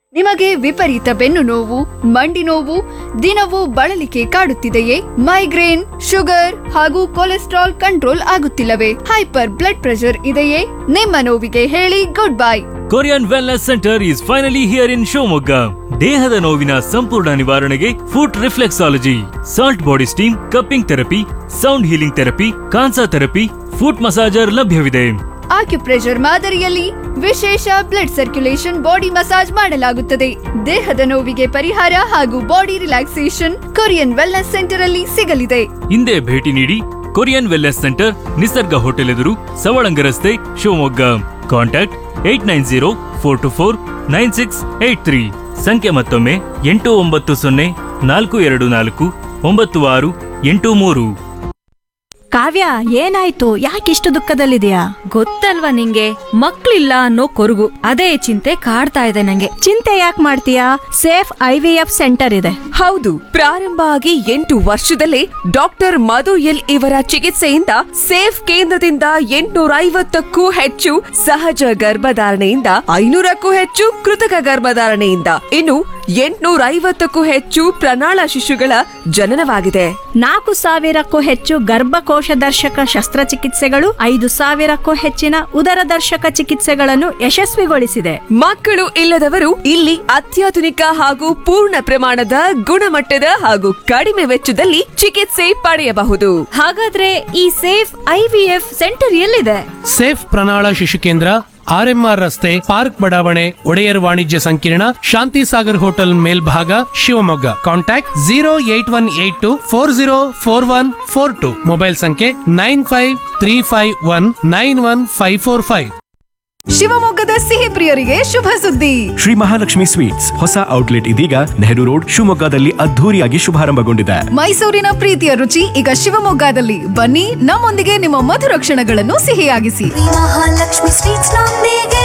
ನಿಮಗೆ ವಿಪರೀತ ಬೆನ್ನು ನೋವು ಮಂಡಿ ನೋವು ದಿನವೂ ಬಳಲಿಕೆ ಕಾಡುತ್ತಿದೆಯೇ ಮೈಗ್ರೇನ್ ಶುಗರ್ ಹಾಗೂ ಕೊಲೆಸ್ಟ್ರಾಲ್ ಕಂಟ್ರೋಲ್ ಆಗುತ್ತಿಲ್ಲವೇ ಹೈಪರ್ ಬ್ಲಡ್ ಪ್ರೆಷರ್ ಇದೆಯೇ ನಿಮ್ಮ ನೋವಿಗೆ ಹೇಳಿ good bye Korean wellness centre is finally here in Shivamogga ದೇಹದ ನೋವಿನ ಸಂಪೂರ್ಣ ನಿವಾರಣೆಗೆ foot reflexology salt body steam cupping therapy sound healing therapy kansa therapy foot massager ಲಭ್ಯವಿದೆ ಆಕ್ಯುಪ್ರೆಷರ್ ಮಾದರಿಯಲ್ಲಿ ವಿಶೇಷ ಬ್ಲಡ್ ಸರ್ಕ್ಯುಲೇಷನ್ ಬಾಡಿ ಮಸಾಜ್ ಮಾಡಲಾಗುತ್ತದೆ ದೇಹದ ನೋವಿಗೆ ಪರಿಹಾರ ಹಾಗೂ body relaxation Korean wellness centre ಅಲ್ಲಿ ಸಿಗಲಿದೆ ಹಿಂದೆ ಭೇಟಿ ನೀಡಿ Korean wellness centre Nisarga hotel ಎದುರು ಸವಳಂಗ ರಸ್ತೆ Shivamogga contact eight nine zero four two four nine six eight three ಸಂಖ್ಯೆ ಮತ್ತೊಮ್ಮೆ ಎಂಟು ಒಂಬತ್ತು ಸೊನ್ನೆ ನಾಲ್ಕು ಎರಡು ನಾಲ್ಕು ಒಂಬತ್ತು ಆರು ಎಂಟು ಮೂರು ಕಾವ್ಯ ಏನಾಯ್ತು ಯಾಕಿಷ್ಟು ದುಃಖದಲ್ಲಿದೆಯಾ ಗೊತ್ತಲ್ವಾ ನಿಂಗೆ ಮಕ್ಳಿಲ್ಲ ಅನ್ನೋ ಕೊರಗು ಅದೇ ಚಿಂತೆ ಕಾಡ್ತಾ ಇದೆ ನಂಗೆ ಚಿಂತೆ ಯಾಕೆ ಮಾಡ್ತೀಯಾ safe I V F centre ಇದೆ ಹೌದು ಪ್ರಾರಂಭ ಆಗಿ ಎಂಟು ವರ್ಷದಲ್ಲೇ ಡಾಕ್ಟರ್ ಮಧು ಎಲ್ ಇವರ ಚಿಕಿತ್ಸೆಯಿಂದ ಸೇಫ್ ಕೇಂದ್ರದಿಂದ ಎಂಟುನೂರ ಐವತ್ತಕ್ಕೂ ಹೆಚ್ಚು ಸಹಜ ಗರ್ಭಧಾರಣೆಯಿಂದ ಐನೂರಕ್ಕೂ ಹೆಚ್ಚು ಕೃತಕ ಗರ್ಭಧಾರಣೆಯಿಂದ ಇನ್ನು ಎಂಟುನೂರ ಐವತ್ತಕ್ಕೂ ಹೆಚ್ಚು ಪ್ರಣಾಳ ಶಿಶುಗಳ ಜನನವಾಗಿದೆ ನಾಲ್ಕು ಸಾವಿರಕ್ಕೂ ಹೆಚ್ಚು ಗರ್ಭಕೋಶ ದರ್ಶಕ ಶಸ್ತ್ರಚಿಕಿತ್ಸೆಗಳು ಐದು ಸಾವಿರಕ್ಕೂ ಹೆಚ್ಚಿನ ಉದರ ದರ್ಶಕ ಚಿಕಿತ್ಸೆಗಳನ್ನು ಯಶಸ್ವಿಗೊಳಿಸಿದೆ ಮಕ್ಕಳು ಇಲ್ಲದವರು ಇಲ್ಲಿ ಅತ್ಯಾಧುನಿಕ ಹಾಗೂ ಪೂರ್ಣ ಪ್ರಮಾಣದ ಗುಣಮಟ್ಟದ ಹಾಗೂ ಕಡಿಮೆ ವೆಚ್ಚದಲ್ಲಿ ಚಿಕಿತ್ಸೆ ಪಡೆಯಬಹುದು ಹಾಗಾದ್ರೆ ಈ safe I V F centre ಎಲ್ಲಿದೆ ಸೇಫ್ ಪ್ರಣಾಳ ಶಿಶು ಕೇಂದ್ರ ಆರ್ಎಂಆರ್ ರಸ್ತೆ ಪಾರ್ಕ್ ಬಡಾವಣೆ ಒಡೆಯರ್ ವಾಣಿಜ್ಯ ಸಂಕೀರ್ಣ ಶಾಂತಿ ಸಾಗರ್ ಹೋಟೆಲ್ ಮೇಲ್ಭಾಗ Shivamogga contact zero eight one eight two four zero four one four two mobile ಸಂಖ್ಯೆ nine five three five one nine one five four five ಶಿವಮೊಗ್ಗದ ಸಿಹಿ ಪ್ರಿಯರಿಗೆ ಶುಭ ಸುದ್ದಿ ಶ್ರೀ ಮಹಾಲಕ್ಷ್ಮಿ ಸ್ವೀಟ್ಸ್ ಹೊಸ ಔಟ್ಲೆಟ್ ಇದೀಗ ನೆಹರು ರೋಡ್ ಶಿವಮೊಗ್ಗದಲ್ಲಿ ಅದ್ಧೂರಿಯಾಗಿ ಶುಭಾರಂಭಗೊಂಡಿದೆ ಮೈಸೂರಿನ ಪ್ರೀತಿಯ ರುಚಿ ಈಗ ಶಿವಮೊಗ್ಗದಲ್ಲಿ ಬನ್ನಿ ನಮ್ಮೊಂದಿಗೆ ನಿಮ್ಮ ಮಧುರ ಕ್ಷಣಗಳನ್ನು ಸಿಹಿಯಾಗಿಸಿ ಮಹಾಲಕ್ಷ್ಮಿ ಸ್ವೀಟ್ಸ್ ನೊಂದಿಗೆ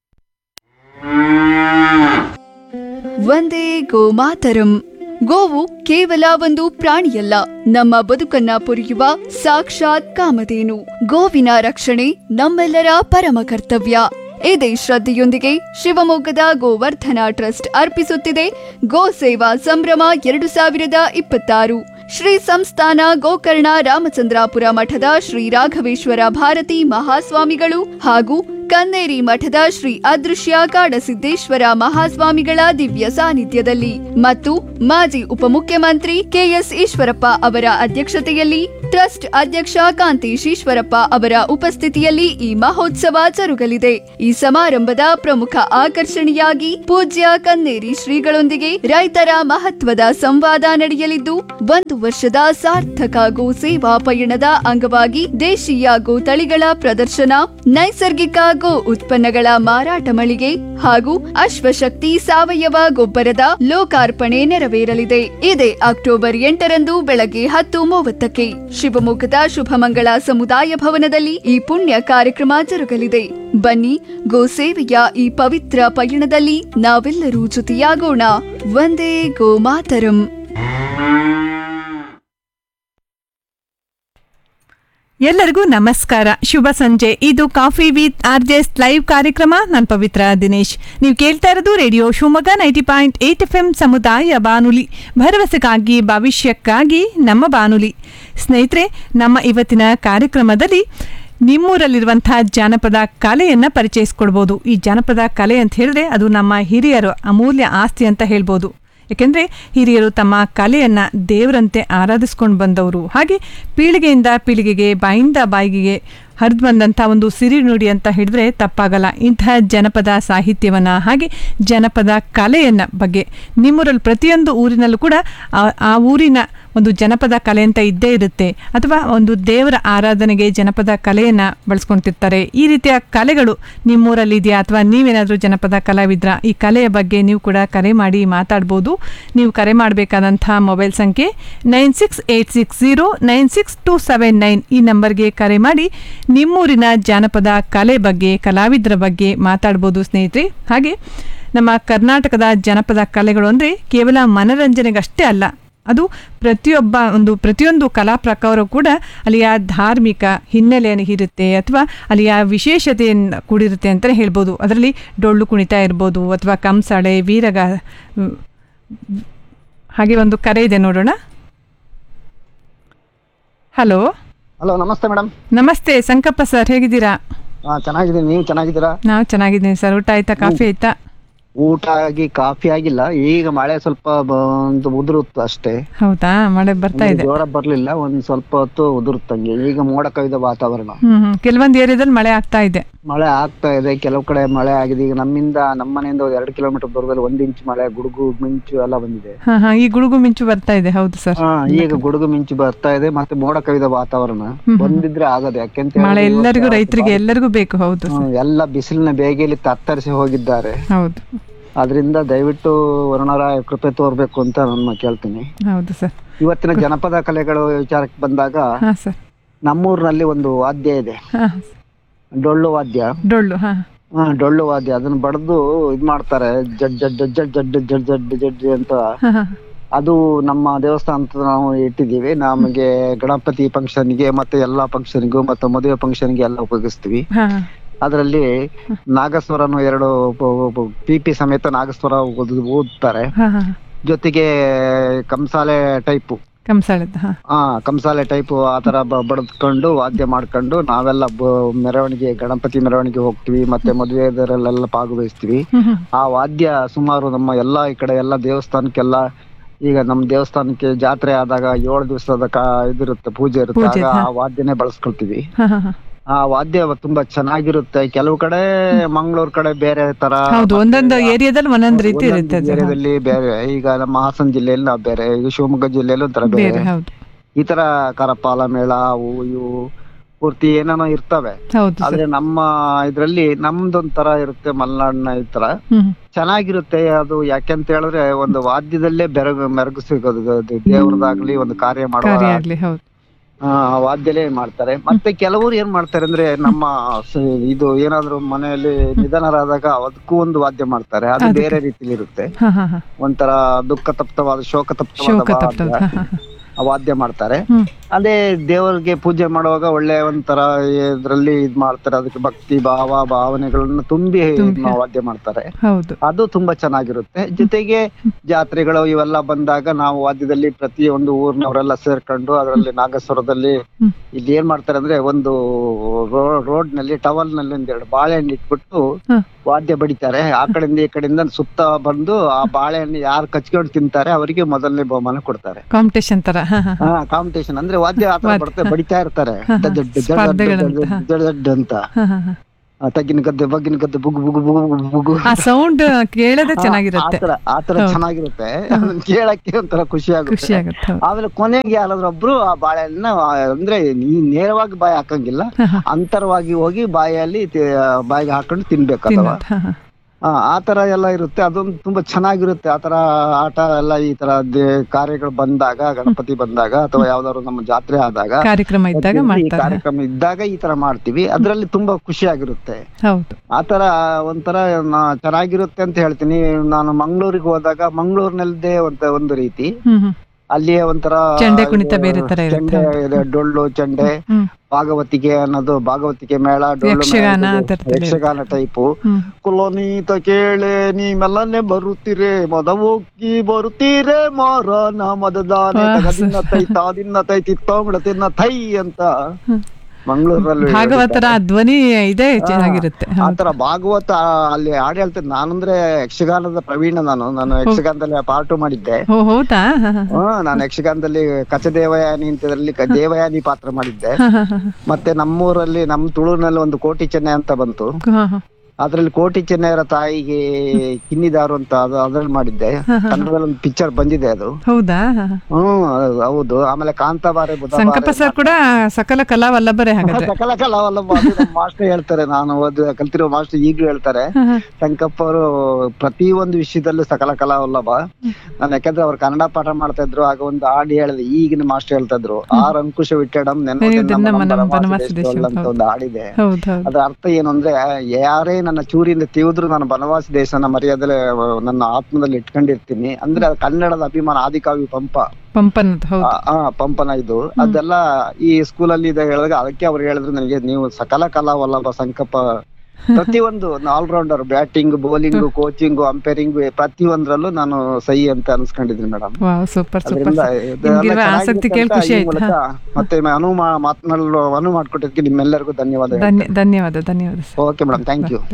ಒಂದೇ ಗೋಮಾತರಂ ಗೋವು ಕೇವಲ ಒಂದು ಪ್ರಾಣಿಯಲ್ಲ ನಮ್ಮ ಬದುಕನ್ನ ಪೊರೆಯುವ ಸಾಕ್ಷಾತ್ ಕಾಮಧೇನು ಗೋವಿನ ರಕ್ಷಣೆ ನಮ್ಮೆಲ್ಲರ ಪರಮ ಕರ್ತವ್ಯ ಇದೇ ಶ್ರದ್ಧೆಯೊಂದಿಗೆ ಶಿವಮೊಗ್ಗದ ಗೋವರ್ಧನ ಟ್ರಸ್ಟ್ ಅರ್ಪಿಸುತ್ತಿದೆ ಗೋ ಸೇವಾ ಸಂಭ್ರಮ ಎರಡು ಸಾವಿರದ ಇಪ್ಪತ್ತಾರು ಶ್ರೀ ಸಂಸ್ಥಾನ ಗೋಕರ್ಣ ರಾಮಚಂದ್ರಾಪುರ ಮಠದ ಶ್ರೀ ರಾಘವೇಶ್ವರ ಭಾರತಿ ಮಹಾಸ್ವಾಮಿಗಳು ಹಾಗೂ ಕನ್ನೇರಿ ಮಠದ ಶ್ರೀ ಅದೃಶ್ಯ ಕಾಡಸಿದ್ದೇಶ್ವರ ಮಹಾಸ್ವಾಮಿಗಳ ದಿವ್ಯ ಸಾನ್ನಿಧ್ಯದಲ್ಲಿ ಮತ್ತು ಮಾಜಿ ಉಪಮುಖ್ಯಮಂತ್ರಿ ಕೆಎಸ್ ಈಶ್ವರಪ್ಪ ಅವರ ಅಧ್ಯಕ್ಷತೆಯಲ್ಲಿ ಟ್ರಸ್ಟ್ ಅಧ್ಯಕ್ಷ ಕಾಂತೇಶ್ ಈಶ್ವರಪ್ಪ ಅವರ ಉಪಸ್ಥಿತಿಯಲ್ಲಿ ಈ ಮಹೋತ್ಸವ ಜರುಗಲಿದೆ ಈ ಸಮಾರಂಭದ ಪ್ರಮುಖ ಆಕರ್ಷಣೆಯಾಗಿ ಪೂಜ್ಯ ಕನ್ನೇರಿ ಶ್ರೀಗಳೊಂದಿಗೆ ರೈತರ ಮಹತ್ವದ ಸಂವಾದ ನಡೆಯಲಿದ್ದು ಒಂದು ವರ್ಷದ ಸಾರ್ಥಕ ಗೋ ಸೇವಾ ಪಯಣದ ಅಂಗವಾಗಿ ದೇಶೀಯ ಗೋ ತಳಿಗಳ ಪ್ರದರ್ಶನ ನೈಸರ್ಗಿಕ ಗೋ ಉತ್ಪನ್ನಗಳ ಮಾರಾಟ ಮಳಿಗೆ ಹಾಗೂ ಅಶ್ವಶಕ್ತಿ ಸಾವಯವ ಗೊಬ್ಬರದ ಲೋಕಾರ್ಪಣೆ ನೆರವೇರಲಿದೆ ಇದೇ ಅಕ್ಟೋಬರ್ ಎಂಟರಂದು ಬೆಳಗ್ಗೆ ಹತ್ತು ಮೂವತ್ತಕ್ಕೆ ಶಿವಮೊಗ್ಗದ ಶುಭಮಂಗಳ ಸಮುದಾಯ ಭವನದಲ್ಲಿ ಈ ಪುಣ್ಯ ಕಾರ್ಯಕ್ರಮ ಜರುಗಲಿದೆ ಬನ್ನಿ ಗೋ ಸೇವೆಯ ಈ ಪವಿತ್ರ ಪಯಣದಲ್ಲಿ ನಾವೆಲ್ಲರೂ ಜೊತೆಯಾಗೋಣ ಒಂದೇ ಗೋ ಮಾತರಂ ಎಲ್ಲರಿಗೂ ನಮಸ್ಕಾರ ಶುಭ ಸಂಜೆ ಇದು coffee with R Js live ಕಾರ್ಯಕ್ರಮ ನಾನು ಪವಿತ್ರ ದಿನೇಶ್ ನೀವು ಕೇಳ್ತಾ ಇರೋದು radio Shivamogga ninety point eight F M ಸಮುದಾಯ ಬಾನುಲಿ ಭರವಸೆಗಾಗಿ ಭವಿಷ್ಯಕ್ಕಾಗಿ ನಮ್ಮ ಬಾನುಲಿ ಸ್ನೇಹಿತರೆ ನಮ್ಮ ಇವತ್ತಿನ ಕಾರ್ಯಕ್ರಮದಲ್ಲಿ ನಿಮ್ಮೂರಲ್ಲಿರುವಂತಹ ಜಾನಪದ ಕಲೆಯನ್ನು ಪರಿಚಯಿಸ್ಕೊಡ್ಬೋದು ಈ ಜಾನಪದ ಕಲೆ ಅಂತ ಹೇಳಿದ್ರೆ ಅದು ನಮ್ಮ ಹಿರಿಯರು ಅಮೂಲ್ಯ ಆಸ್ತಿ ಅಂತ ಹೇಳ್ಬೋದು ಯಾಕೆಂದರೆ ಹಿರಿಯರು ತಮ್ಮ ಕಲೆಯನ್ನು ದೇವರಂತೆ ಆರಾಧಿಸ್ಕೊಂಡು ಬಂದವರು ಹಾಗೆ ಪೀಳಿಗೆಯಿಂದ ಪೀಳಿಗೆಗೆ ಬಾಯಿಂದ ಬಾಯಿಗೆ ಹರಿದು ಬಂದಂಥ ಒಂದು ಸಿರಿ ನುಡಿ ಅಂತ ಹೇಳಿದ್ರೆ ತಪ್ಪಾಗಲ್ಲ ಇಂತಹ ಜನಪದ ಸಾಹಿತ್ಯವನ್ನು ಹಾಗೆ ಜನಪದ ಕಲೆಯನ್ನು ಬಗ್ಗೆ ನಿಮ್ಮೂರಲ್ಲಿ ಪ್ರತಿಯೊಂದು ಊರಿನಲ್ಲೂ ಕೂಡ ಆ- ಆ ಊರಿನ ಒಂದು ಜನಪದ ಕಲೆ ಅಂತ ಇದ್ದೇ ಇರುತ್ತೆ ಅಥವಾ ಒಂದು ದೇವರ ಆರಾಧನೆಗೆ ಜನಪದ ಕಲೆಯನ್ನು ಬಳಸ್ಕೊಳ್ತಿರ್ತಾರೆ ಈ ರೀತಿಯ ಕಲೆಗಳು ನಿಮ್ಮೂರಲ್ಲಿ ಇದೆಯಾ ಅಥವಾ ನೀವೇನಾದರೂ ಜನಪದ ಕಲಾವಿದ್ರ ಈ ಕಲೆಯ ಬಗ್ಗೆ ನೀವು ಕೂಡ ಕರೆ ಮಾಡಿ ಮಾತಾಡ್ಬೋದು ನೀವು ಕರೆ ಮಾಡಬೇಕಾದಂಥ ಮೊಬೈಲ್ ಸಂಖ್ಯೆ nine six eight six zero nine six two seven nine ಈ ನಂಬರ್ಗೆ ಕರೆ ಮಾಡಿ ನಿಮ್ಮೂರಿನ ಜಾನಪದ ಕಲೆ ಬಗ್ಗೆ ಕಲಾವಿದರ ಬಗ್ಗೆ ಮಾತಾಡ್ಬೋದು ಸ್ನೇಹಿತರೆ ಹಾಗೆ ನಮ್ಮ ಕರ್ನಾಟಕದ ಜನಪದ ಕಲೆಗಳು ಅಂದರೆ ಕೇವಲ ಮನರಂಜನೆಗಷ್ಟೇ ಅಲ್ಲ ಅದು ಪ್ರತಿಯೊಬ್ಬ ಒಂದು ಪ್ರತಿಯೊಂದು ಕಲಾ ಪ್ರಕಾರ ಕೂಡ ಅಲ್ಲಿಯ ಧಾರ್ಮಿಕ ಹಿನ್ನೆಲೆಯನ್ನು ಇರುತ್ತೆ ಅಥವಾ ಅಲ್ಲಿಯ ವಿಶೇಷತೆಯನ್ನು ಕೂಡಿರುತ್ತೆ ಅಂತಲೇ ಹೇಳ್ಬೋದು ಅದರಲ್ಲಿ ಡೊಳ್ಳು ಕುಣಿತ ಇರ್ಬೋದು ಅಥವಾ ಕಂಸಾಳೆ ವೀರಗ ಹ್ಮ್, ಹಾಗೆ ಒಂದು ಕರೆ ಇದೆ ನೋಡೋಣ ಹಲೋ ಹಲೋ ನಮಸ್ತೆ ಮೇಡಮ್ ನಮಸ್ತೆ ಸಂಕಪ್ಪ ಸರ್ ಹೇಗಿದ್ದೀರಾ ಹಾ ಚೆನ್ನಾಗಿದ್ದೀನಿ ನೀವು ಚೆನ್ನಾಗಿದ್ದೀರಾ ನಾವು ಚೆನ್ನಾಗಿದ್ದೀನಿ ಸರ್ ಊಟ ಆಯ್ತಾ ಕಾಫಿ ಆಯ್ತಾ ಊಟ ಆಗಿ ಕಾಫಿ ಆಗಿಲ್ಲ ಈಗ ಮಳೆ ಸ್ವಲ್ಪ ಬ- ಒಂದು ಉದುರುತ್ತು ಅಷ್ಟೇ ಹೌದಾ ಮಳೆ ಬರ್ತಾ ಇದೆ ಜೋರ ಬರ್ಲಿಲ್ಲ ಒಂದ್ ಸ್ವಲ್ಪ ಹೊತ್ತು ಉದುರುತ್ತಂಗೆ ಈಗ ಮೋಡ ಕವಿದ ವಾತಾವರಣ ಹ್ಮ್ ಹ್ಮ್ ಕೆಲವೊಂದು ಏರಿಯಾದಲ್ಲಿ ಮಳೆ ಆಗ್ತಾ ಇದೆ ಮಳೆ ಆಗ್ತಾ ಇದೆ ಕೆಲವು ಕಡೆ ಮಳೆ ಆಗಿದೆ ಈಗ ನಮ್ಮಿಂದ ನಮ್ಮ ಮನೆಯಿಂದ ಒಂದು ಎರಡು ಕಿಲೋಮೀಟರ್ ದೂರದಲ್ಲಿ ಒಂದ್ ಇಂಚ್ ಮಳೆ ಗುಡುಗು ಮಿಂಚು ಎಲ್ಲ ಬಂದಿದೆ ಹಾ ಹಾ ಈ ಗುಡುಗು ಮಿಂಚು ಬರ್ತಾ ಇದೆ ಹೌದು ಸರ್ ಹಾ ಈಗ ಗುಡುಗು ಮಿಂಚು ಬರ್ತಾ ಇದೆ ಮತ್ತೆ ಮೋಡ ಕವಿದ ವಾತಾವರಣ ಬಂದಿದ್ರೆ ಆಗದೆ ಯಾಕೆಂತ ಮಳೆ ಹೇಳಿದ್ರೆ ಎಲ್ಲರಿಗೂ ಇವತ್ತು ರೈತರಿಗೆ ಎಲ್ಲರಿಗೂ ಬೇಕು ಹೌದು ಹ್ಮ್, ಎಲ್ಲ ಬಿಸಿಲಿನ ಬೇಗೆಯಲ್ಲಿ ತತ್ತರಿಸಿ ಹೋಗಿದ್ದಾರೆ ಹೌದು ಅದರಿಂದ ದಯವಿಟ್ಟು ವರುಣರಾಯ ಕೃಪೆ ತೋರ್ಬೇಕು ಅಂತ ನಾನು ಕೇಳ್ತೀನಿ ಹೌದು ಸರ್ ಇವತ್ತಿನ ಜನಪದ ಕಲೆಗಳು ವಿಚಾರಕ್ಕೆ ಬಂದಾಗ ಹಾ ಸರ್ ನಮ್ಮೂರಿನಲ್ಲಿ ಒಂದು ವಾದ್ಯ ಇದೆ ಹಾ ಡೊಳ್ಳು ವಾದ್ಯ ಡೊಳ್ಳು ಹಾ ಹಾ ಡೊಳ್ಳು ವಾದ್ಯ ಅದನ್ನ ಬಡ್ದು ಇದ್ ಮಾಡ್ತಾರೆ ಜಡ್ ಜಡ್ ಜಡ್ ಜಡ್ ಜಡ್ ಜಡ್ ಜಡ್ ಅಂತ ಹಾ ಹಾ ಅದು ನಮ್ಮ ದೇವಸ್ಥಾನದ ನಾವು ಇಟ್ಟಿದ್ದೀವಿ ನಮಗೆ ಗಣಪತಿ ಫಂಕ್ಷನ್ಗೆ ಮತ್ತೆ ಎಲ್ಲಾ ಫಂಕ್ಷನ್ಗೂ ಮತ್ತೆ ಮದುವೆ ಫಂಕ್ಷನ್ಗೆ ಎಲ್ಲ ಉಪಯೋಗಿಸ್ತೀವಿ ಹಾ ಅದರಲ್ಲಿ ನಾಗಸ್ವರನು ಎರಡು ಪಿ ಪಿ ಸಮೇತ ನಾಗಸ್ವರ ಓದ್- ಓದ್ತಾರೆ ಹಾ ಹಾ ಜೊತೆಗೆ ಕಂಸಾಲೆ ಟೈಪು ಕಂಸಾಳದ ಹಾ ಆ ಕಂಸಾಲೆ ಟೈಪ್ ಆ ತರ ಬ- ಬಡ್ದ್ಕೊಂಡು ವಾದ್ಯ ಮಾಡ್ಕೊಂಡು ನಾವೆಲ್ಲ ಬ- ಮೆರವಣಿಗೆ ಗಣಪತಿ ಮೆರವಣಿಗೆ ಹೋಗ್ತೀವಿ ಮತ್ತೆ ಮದುವೆದರಲ್ಲೆಲ್ಲ ಭಾಗವಹಿಸ್ತೀವಿ ಹ್ಮ್ ಹ್ಮ್ ಆ ವಾದ್ಯ ಸುಮಾರು ನಮ್ಮ ಎಲ್ಲಾ ಈ ಕಡೆ ಎಲ್ಲಾ ದೇವಸ್ಥಾನಕ್ಕೆಲ್ಲ ಈಗ ನಮ್ಮ ದೇವಸ್ಥಾನಕ್ಕೆ ಜಾತ್ರೆ ಆದಾಗ ಏಳು ದಿವಸದ ಕಾ ಇದಿರುತ್ತೆ ಪೂಜೆ ಇರುತ್ತೆ ಪೂಜೆ, ಆಗ ಹಾ. ಆ ವಾದ್ಯನೇ ಬಳಸ್ಕೊಳ್ತೀವಿ ಹಾ ಹಾ ಹಾ ಆ ವಾದ್ಯ ತುಂಬಾ ಚೆನ್ನಾಗಿರುತ್ತೆ ಕೆಲವು ಕಡೆ ಮಂಗಳೂರು ಕಡೆ ಬೇರೆ ತರ ಹೌದು ಒಂದೊಂದು ಏರಿಯಾದಲ್ಲಿ ಒಂದೊಂದು ರೀತಿ ಒಂದೊಂದು ಇರುತ್ತೆ ಅದು ಹಾ. ಏರಿಯಾದಲ್ಲಿ ಬೇರೆ ಈಗ ನಮ್ಮ ಹಾಸನ ಜಿಲ್ಲೆಯಲ್ಲಿ ನಾವು ಬೇರೆ ಈಗ ಶಿವಮೊಗ್ಗ ಜಿಲ್ಲೆಯಲ್ಲಿ ಒಂಥರ ಬೇರೆ ಬೇರೆ ಹೌದು ಈ ತರ ಕರಪಾಲ ಮೇಳ ಅವು ಇವು ಪೂರ್ತಿ ಏನೇನೋ ಇರ್ತವೆ ಹೌದು ಸರ್ ಆದ್ರೆ ನಮ್ಮ ಇದ್ರಲ್ಲಿ ನಮ್ದೊಂಥರ ಇರುತ್ತೆ ಮಲೆನಾಡಿನ ಈ ತರ ಹ್ಮ್ ಹ್ಮ್. ಚೆನ್ನಾಗಿರುತ್ತೆ ಅದು ಯಾಕೆಂತ ಹೇಳಿದ್ರೆ ಒಂದು ವಾದ್ಯದಲ್ಲೇ ಬೆರಗು ಮೆರಗು ಸಿಗೋದು ಅದು ದೇವ್ರದಾಗ್ಲಿ ಒಂದು ಕಾರ್ಯ ಮಾಡುವ ಕಾರ್ಯ ಆಗ್ಲಿ ಹೌದು ಆ, ವಾದ್ಯಲೇ ಮಾಡ್ತಾರೆ ಮತ್ತೆ ಕೆಲವರು ಏನ್ ಮಾಡ್ತಾರೆ ಅಂದ್ರೆ ನಮ್ಮ ಸ- ಇದು ಏನಾದ್ರು ಮನೆಯಲ್ಲಿ ನಿಧನರಾದಾಗ ಅದಕ್ಕೂ ಒಂದು ವಾದ್ಯ ಮಾಡ್ತಾರೆ ಅದು ಅದಕ್ಕೆ. ಬೇರೆ ರೀತಿಲಿ ಇರುತ್ತೆ ಹಾ ಹಾ ಹಾ ಒಂಥರ ದುಃಖ ತಪ್ತವಾದ ಶೋಕ ಶೋಕ ತಪ್ತವಾದ ತಪ್ತ ವಾದ್ಯ. ಹಾ ಹಾ ಹಾ. ಆ ವಾದ್ಯ ಮಾಡ್ತಾರೆ ಹ್ಮ್ ಅದೇ ದೇವರಿಗೆ ಪೂಜೆ ಮಾಡುವಾಗ ಒಳ್ಳೆ ಒಂಥರ ಇದ್ರಲ್ಲಿ ಇದ್ ಮಾಡ್ತಾರೆ ಅದಕ್ಕೆ ಭಕ್ತಿ ಭಾವ ಭಾವನೆಗಳನ್ನ ತುಂಬಿ ತುಂಬಿ. ನಾವು ವಾದ್ಯ ಮಾಡ್ತಾರೆ ಹೌದು ಅದು ತುಂಬಾ ಚೆನ್ನಾಗಿರುತ್ತೆ ಜೊತೆಗೆ ಜಾತ್ರೆಗಳು ಇವೆಲ್ಲ ಬಂದಾಗ ನಾವು ವಾದ್ಯದಲ್ಲಿ ಪ್ರತಿ ಒಂದು ಊರಿನವರೆಲ್ಲ ಸೇರ್ಕೊಂಡು ಅದರಲ್ಲಿ ನಾಗಸ್ವರದಲ್ಲಿ ಹ್ಮ್. ಇಲ್ಲಿ ಏನ್ ಮಾಡ್ತಾರೆ ಅಂದ್ರೆ ಒಂದು ರೋಡ್ ನಲ್ಲಿ ಟವಲ್ ನಲ್ಲಿ ಒಂದೆರಡು ಬಾಳೆಹಣ್ಣು ಇಟ್ಬಿಟ್ಟು ಹ್ಮ್. ವಾದ್ಯ ಬಡಿತಾರೆ ಆ ಕಡೆಯಿಂದ ಈ ಕಡೆಯಿಂದ ಸುತ್ತ ಬಂದು ಆ ಬಾಳೆಹಣ್ಣು ಯಾರು ಕಚ್ಕೊಂಡು ತಿಂತಾರೆ ಅವರಿಗೆ ಮೊದಲನೇ ಬಹುಮಾನ ಕೊಡ್ತಾರೆ ಕಾಂಪಿಟೇಷನ್ ತರ ಹಾ ಹಾ ಹಾ ಕಾಂಪಿಟೇಷನ್ ಅಂದ್ರೆ ವಾದ್ಯ ಆತರ ವಾದ್ಯ, ಬಡ್ತಾ ಬಡಿತಾ ಇರ್ತಾರೆ ಹಾ, ಹಾ. ದಡ್ ದಡ್ ದಡ್ ಸ್ಪರ್ಧೆಗಳಂತ, ದಡ್ ಹಾ. ದಡ್ ದಡ್ ಅಂತ ಹಾ ಹಾ ಹಾ ಆ ತಗ್ಗಿನ ಗದ್ದೆ ಬಗ್ಗಿನ ಗದ್ದೆ ಬುಗು ಬುಗು ಬುಗು ಬುಗು ಬುಗು ಆ ಸೌಂಡ್ ಕೇಳೋದೇ ಚೆನ್ನಾಗಿರುತ್ತೆ ಆತರ ಆತರ ಹೌದು. ಚೆನ್ನಾಗಿರುತ್ತೆ ಅದನ್ನ ಕೇಳಕ್ಕೆ ಒಂಥರ ಖುಷಿ ಖುಷಿ ಆಗುತ್ತೆ ಆಗುತ್ತೆ ಹೌದು. ಆಮೇಲೆ ಕೊನೆಗೆ ಯಾರಾದ್ರೊಬ್ರು ಆ ಬಾಳೆಹಣ್ಣ ಆ, ಅಂದ್ರೆ ನೀ ನೇರವಾಗಿ ಬಾಯಿ ಹಾಕಂಗಿಲ್ಲ ಹಾ, ಹಾ. ಅಂತರವಾಗಿ ಹೋಗಿ ಬಾಯಲ್ಲಿ ತಿ- ಬಾಯಿಗೆ ಹಾಕೊಂಡು ತಿನ್ಬೇಕು ಅಥವಾ ತಿನ್ನೋದು ಹಾ ಹಾ ಆ, ಆ ತರ ಎಲ್ಲ ಇರುತ್ತೆ ಅದೊಂದು ತುಂಬಾ ಚೆನ್ನಾಗಿರುತ್ತೆ ಆ ತರ ಆಟ ಎಲ್ಲ ಈ ತರ ದೇ- ಕಾರ್ಯಗಳು ಬಂದಾಗ ಗಣಪತಿ ಬಂದಾಗ ಅಥವಾ ಯಾವ್ದಾದ್ರು ನಮ್ಮ ಜಾತ್ರೆ ಆದಾಗ ಕಾರ್ಯಕ್ರಮ ಇದ್ದಾಗ ಈ ಮಾಡ್ತಾರೆ ಕಾರ್ಯಕ್ರಮ ಇದ್ದಾಗ ಈ ತರ ಮಾಡ್ತೀವಿ ಅದ್ರಲ್ಲಿ ತುಂಬಾ ಖುಷಿ ಆಗಿರುತ್ತೆ ಹೌದು ಆತರ ಒಂಥರ ನಾ- ಚೆನ್ನಾಗಿರುತ್ತೆ ಅಂತ ಹೇಳ್ತೀನಿ ನಾನು ಮಂಗಳೂರಿಗೆ ಹೋದಾಗ ಮಂಗಳೂರಿನಲ್ಲದೆ ಒಂದು ಒಂದು ರೀತಿ ಹ್ಮ್ ಹ್ಮ್ ಅಲ್ಲಿ ಒಂಥರ ಚೆಂಡೆ ಕುಣಿತ ಬೇರೆ ತರ ಇರುತ್ತೆ. ಚೆಂಡೆ ಇದೆ, ಡೊಳ್ಳು ಚೆಂಡೆ ಹ್ಮ್ ಭಾಗವತಿಗೆ ಅನ್ನೋದು ಭಾಗವತಿಗೆ ಮೇಳ ಡೊಳ್ಳು ಮೇಳ ಯಕ್ಷಗಾನ ಇದು, ಆ ಥರದಲ್ಲಿ ಯಕ್ಷಗಾನ ಟೈಪು ಹ್ಮ್ ಕುಲನೀತ ಕೇಳೆ ನೀ ಮೆಲ್ಲನೆ ಬರುತ್ತೀರೆ ಮದ ಹೋಗಿ ಬರುತ್ತೀರೆ ಮಾರನ ಮದದಾನೆ ವಾಹ್, ತಗದಿನ್ನ ತೈ ತಾದಿನ್ನ ತೈ ತಿತ್ತೋಂಗ್ಳ ತಿನ್ನ ತೈ ಅಂತ ಮಂಗಳೂರಲ್ಲಿ ಭಾಗವತರ ಧ್ವನಿ ಇದೆ ಚೆನ್ನಾಗಿರುತ್ತೆ ಹೌದು. ಆತರ ಭಾಗವತ ಅಲ್ಲಿ ಹಾಡು ಹೇಳ್ತೇನೆ ನಾನಂದ್ರೆ ಯಕ್ಷಗಾನದ ಪ್ರವೀಣ ನಾನು ನಾನು ಯಕ್ಷಗಾನದಲ್ಲಿ ಪಾರ್ಟ್ ಮಾಡಿದ್ದೆ ಓ ಹೌದಾ ಹಾ ಹಾ ಹ್ಮ್ ನಾನು ಯಕ್ಷಗಾನದಲ್ಲಿ ಕಚ ದೇವಯಾನಿ ಅಂತದ್ರಲ್ಲಿ ಕ- ದೇವಯಾನಿ ಪಾತ್ರ ಮಾಡಿದ್ದೆ ಹಾ ಹಾ ಹಾ ಮತ್ತೆ ನಮ್ಮೂರಲ್ಲಿ ನಮ್ ತುಳುನಲ್ಲಿ ಒಂದು ಕೋಟಿ ಚೆನ್ನೈ ಅಂತ ಬಂತು ಹಾ ಹಾ ಅದ್ರಲ್ಲಿ ಕೋಟಿ ಚೆನ್ನೈಯರ ತಾಯಿಗೆ ಕಿನ್ನಿದಾರು ಅಂತ ಅದು ಅದ್ರಲ್ಲಿ ಮಾಡಿದ್ದೆ ಕನ್ನಡದಲ್ಲಿ ಒಂದು ಪಿಕ್ಚರ್ ಬಂದಿದೆ ಅದು ಹೌದಾ ಹಾ, ಹಾ. ಹ್ಮ್ ಅದು ಹೌದು ಆಮೇಲೆ ಕಾಂತಾಬಾರೆ ಸಂಕಪ್ಪ ಸರ್ ಕೂಡ ಸಕಲ ಕಲಾ ವಲ್ಲಭರೇ ಹಾಗಾದ್ರೆ ಸಕಲ ಕಲಾವಲ್ಲಭ ಅದು ನಮ್ಮ ಮಾಸ್ಟರ್ ಹೇಳ್ತಾರೆ ನಾನು ಓದ್ ಕಲ್ತಿರೋ ಮಾಸ್ಟರ್ ಈಗಲೂ ಹೇಳ್ತಾರೆ ಹಾ, ಹಾ. ಸಂಕಪ್ಪ ಅವರು ಪ್ರತಿ ಒಂದು ವಿಷಯದಲ್ಲೂ ಸಕಲ ಕಲಾವಲ್ಲಭ ನಾನು ಯಾಕಂದ್ರೆ ಅವ್ರು ಕನ್ನಡ ಪಾಠ ಮಾಡ್ತಾ ಇದ್ರು ಆಗ ಒಂದು ಹಾಡು ಹೇಳಿದೆ ಈಗಿನ ಮಾಸ್ಟರ್ ಹೇಳ್ತಾ ಇದ್ರು ಆರ್ ಅಂಕುಶ ವಿಟ್ಟಡಂ ನೆನೆಯುವುದೆನ್ನ ನೆನ್ನುವುದೆನ್ನ ಮನಂ ನಮ್ಮ ಬನವಾಸಿ ದೇಶದೊಳ್ ಅಂತ ದೇಶವು. ಒಂದು ಹಾಡಿದೆ ಹೌದು ಹೌದು ಅದ್ರ ಅರ್ಥ ಏನು ಅಂದ್ರೆ ಯಾರೇ ನನ್ನ ಚೂರಿಂದ ತಿವಿದ್ರು ನಾನು ಬನವಾಸಿ ದೇಶನ ಮರ್ಯಾದಲೆ ನನ್ನ ಆತ್ಮದಲ್ಲಿ ಇಟ್ಕೊಂಡಿರ್ತೀನಿ ಅಂದ್ರೆ ಅದು ಕನ್ನಡದ ಅಭಿಮಾನ ಆದಿಕಾವ್ಯ ಪಂಪ ಪಂಪನದ್ದು ಹೌದು ಆ, ಆ, ಪಂಪನ ಇದು ಅದೆಲ್ಲ ಈ ಸ್ಕೂಲಲ್ಲಿ ಇದೆ ಹೇಳಿದಾಗ ಅದಕ್ಕೆ ಅವ್ರು ಹೇಳಿದ್ರು ನನಗೆ ನೀವು ಸಕಲ ಕಲಾ ವಲ್ಲಭ ಸಂಕಲ್ಪ ಪ್ರತಿಯೊಂದು all rounder batting bowling coaching umpiring ಪ್ರತಿಯೊಂದ್ರಲ್ಲೂ ನಾನು ಸಹಿ ಅಂತ ಅನ್ಸ್ಕೊಂಡಿದ್ದೀನಿ ಮೇಡಮ್ ವಾವ್ ಸೂಪರ್ ಸೂಪರ್ ಅದರಿಂದ ನಿಮ್ಗಿರುವ ಆಸಕ್ತಿ ಕೇಳಿ ಖುಷಿ ಆಯ್ತು ಹಾ. ಮತ್ತೆ ಅನು ಮಾ- ಮಾತನಾಡಲು ಅನು ಮಾಡ್ಕೊಟ್ಟಿದ್ದಕ್ಕೆ ನಿಮ್ಮೆಲ್ಲರಿಗೂ ಧನ್ಯವಾದ ಧನ್ಯ ಧನ್ಯವಾದ ಧನ್ಯವಾದ sir okay madam thank you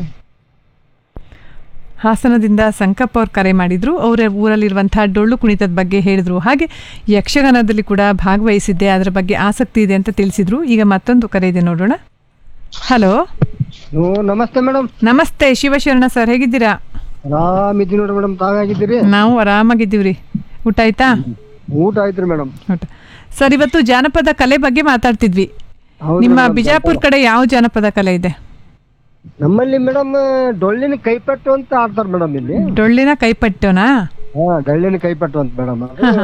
ಹಾಸನದಿಂದ ಸಂಕಪ್ಪ ಅವ್ರು ಕರೆ ಮಾಡಿದ್ರು ಅವರ ಊರಲ್ಲಿರುವಂತಹ ಡೊಳ್ಳು ಕುಣಿತದ ಬಗ್ಗೆ ಹೇಳಿದ್ರು ಹಾಗೆ ಯಕ್ಷಗಾನದಲ್ಲಿ ಕೂಡ ಭಾಗವಹಿಸಿದ್ದೆ ಅದರ ಬಗ್ಗೆ ಆಸಕ್ತಿ ಇದೆ ಅಂತ ತಿಳಿಸಿದ್ರು ಈಗ ಮತ್ತೊಂದು ಕರೆ ಇದೆ ನೋಡೋಣ ಹಲೋ ನಮಸ್ತೆ ಮೇಡಮ್ ನಮಸ್ತೆ ಶಿವಶರಣ ಸರ್ ಹೇಗಿದ್ದೀರಾ ಆರಾಮಿದ್ದೀವಿ ನೋಡಿ ಮೇಡಮ್ ತಾವಾಗಿದ್ದೀರಿ ನಾವು ಆರಾಮಾಗಿದ್ದೀವ್ರಿ ಊಟ ಆಯ್ತಾ ಊಟ ಆಯ್ತ್ರಿ ಮೇಡಮ್ ಊಟ ಸರ್ ಇವತ್ತು ಜಾನಪದ ಕಲೆ ಬಗ್ಗೆ ಮಾತಾಡ್ತಿದ್ವಿ ಹೌದು ನಿಮ್ಮ madam, ಬಿಜಾಪುರ ಕಡೆ ಯಾವ ಜಾನಪದ ಕಲೆ ಇದೆ ನಮ್ಮಲ್ಲಿ ಮೇಡಮ್ ಡೊಳ್ಳಿನ ಕೈಪಟ್ಟು ಅಂತ ಆಡ್ತಾರೆ ಮೇಡಮ್ ಇಲ್ಲಿ ಡೊಳ್ಳಿನ ಕೈಪಟ್ಟೋನಾ ಹಾ ಡೊಳ್ಳಿನ ಕೈಪಟ್ಟು ಅಂತ ಮೇಡಮ್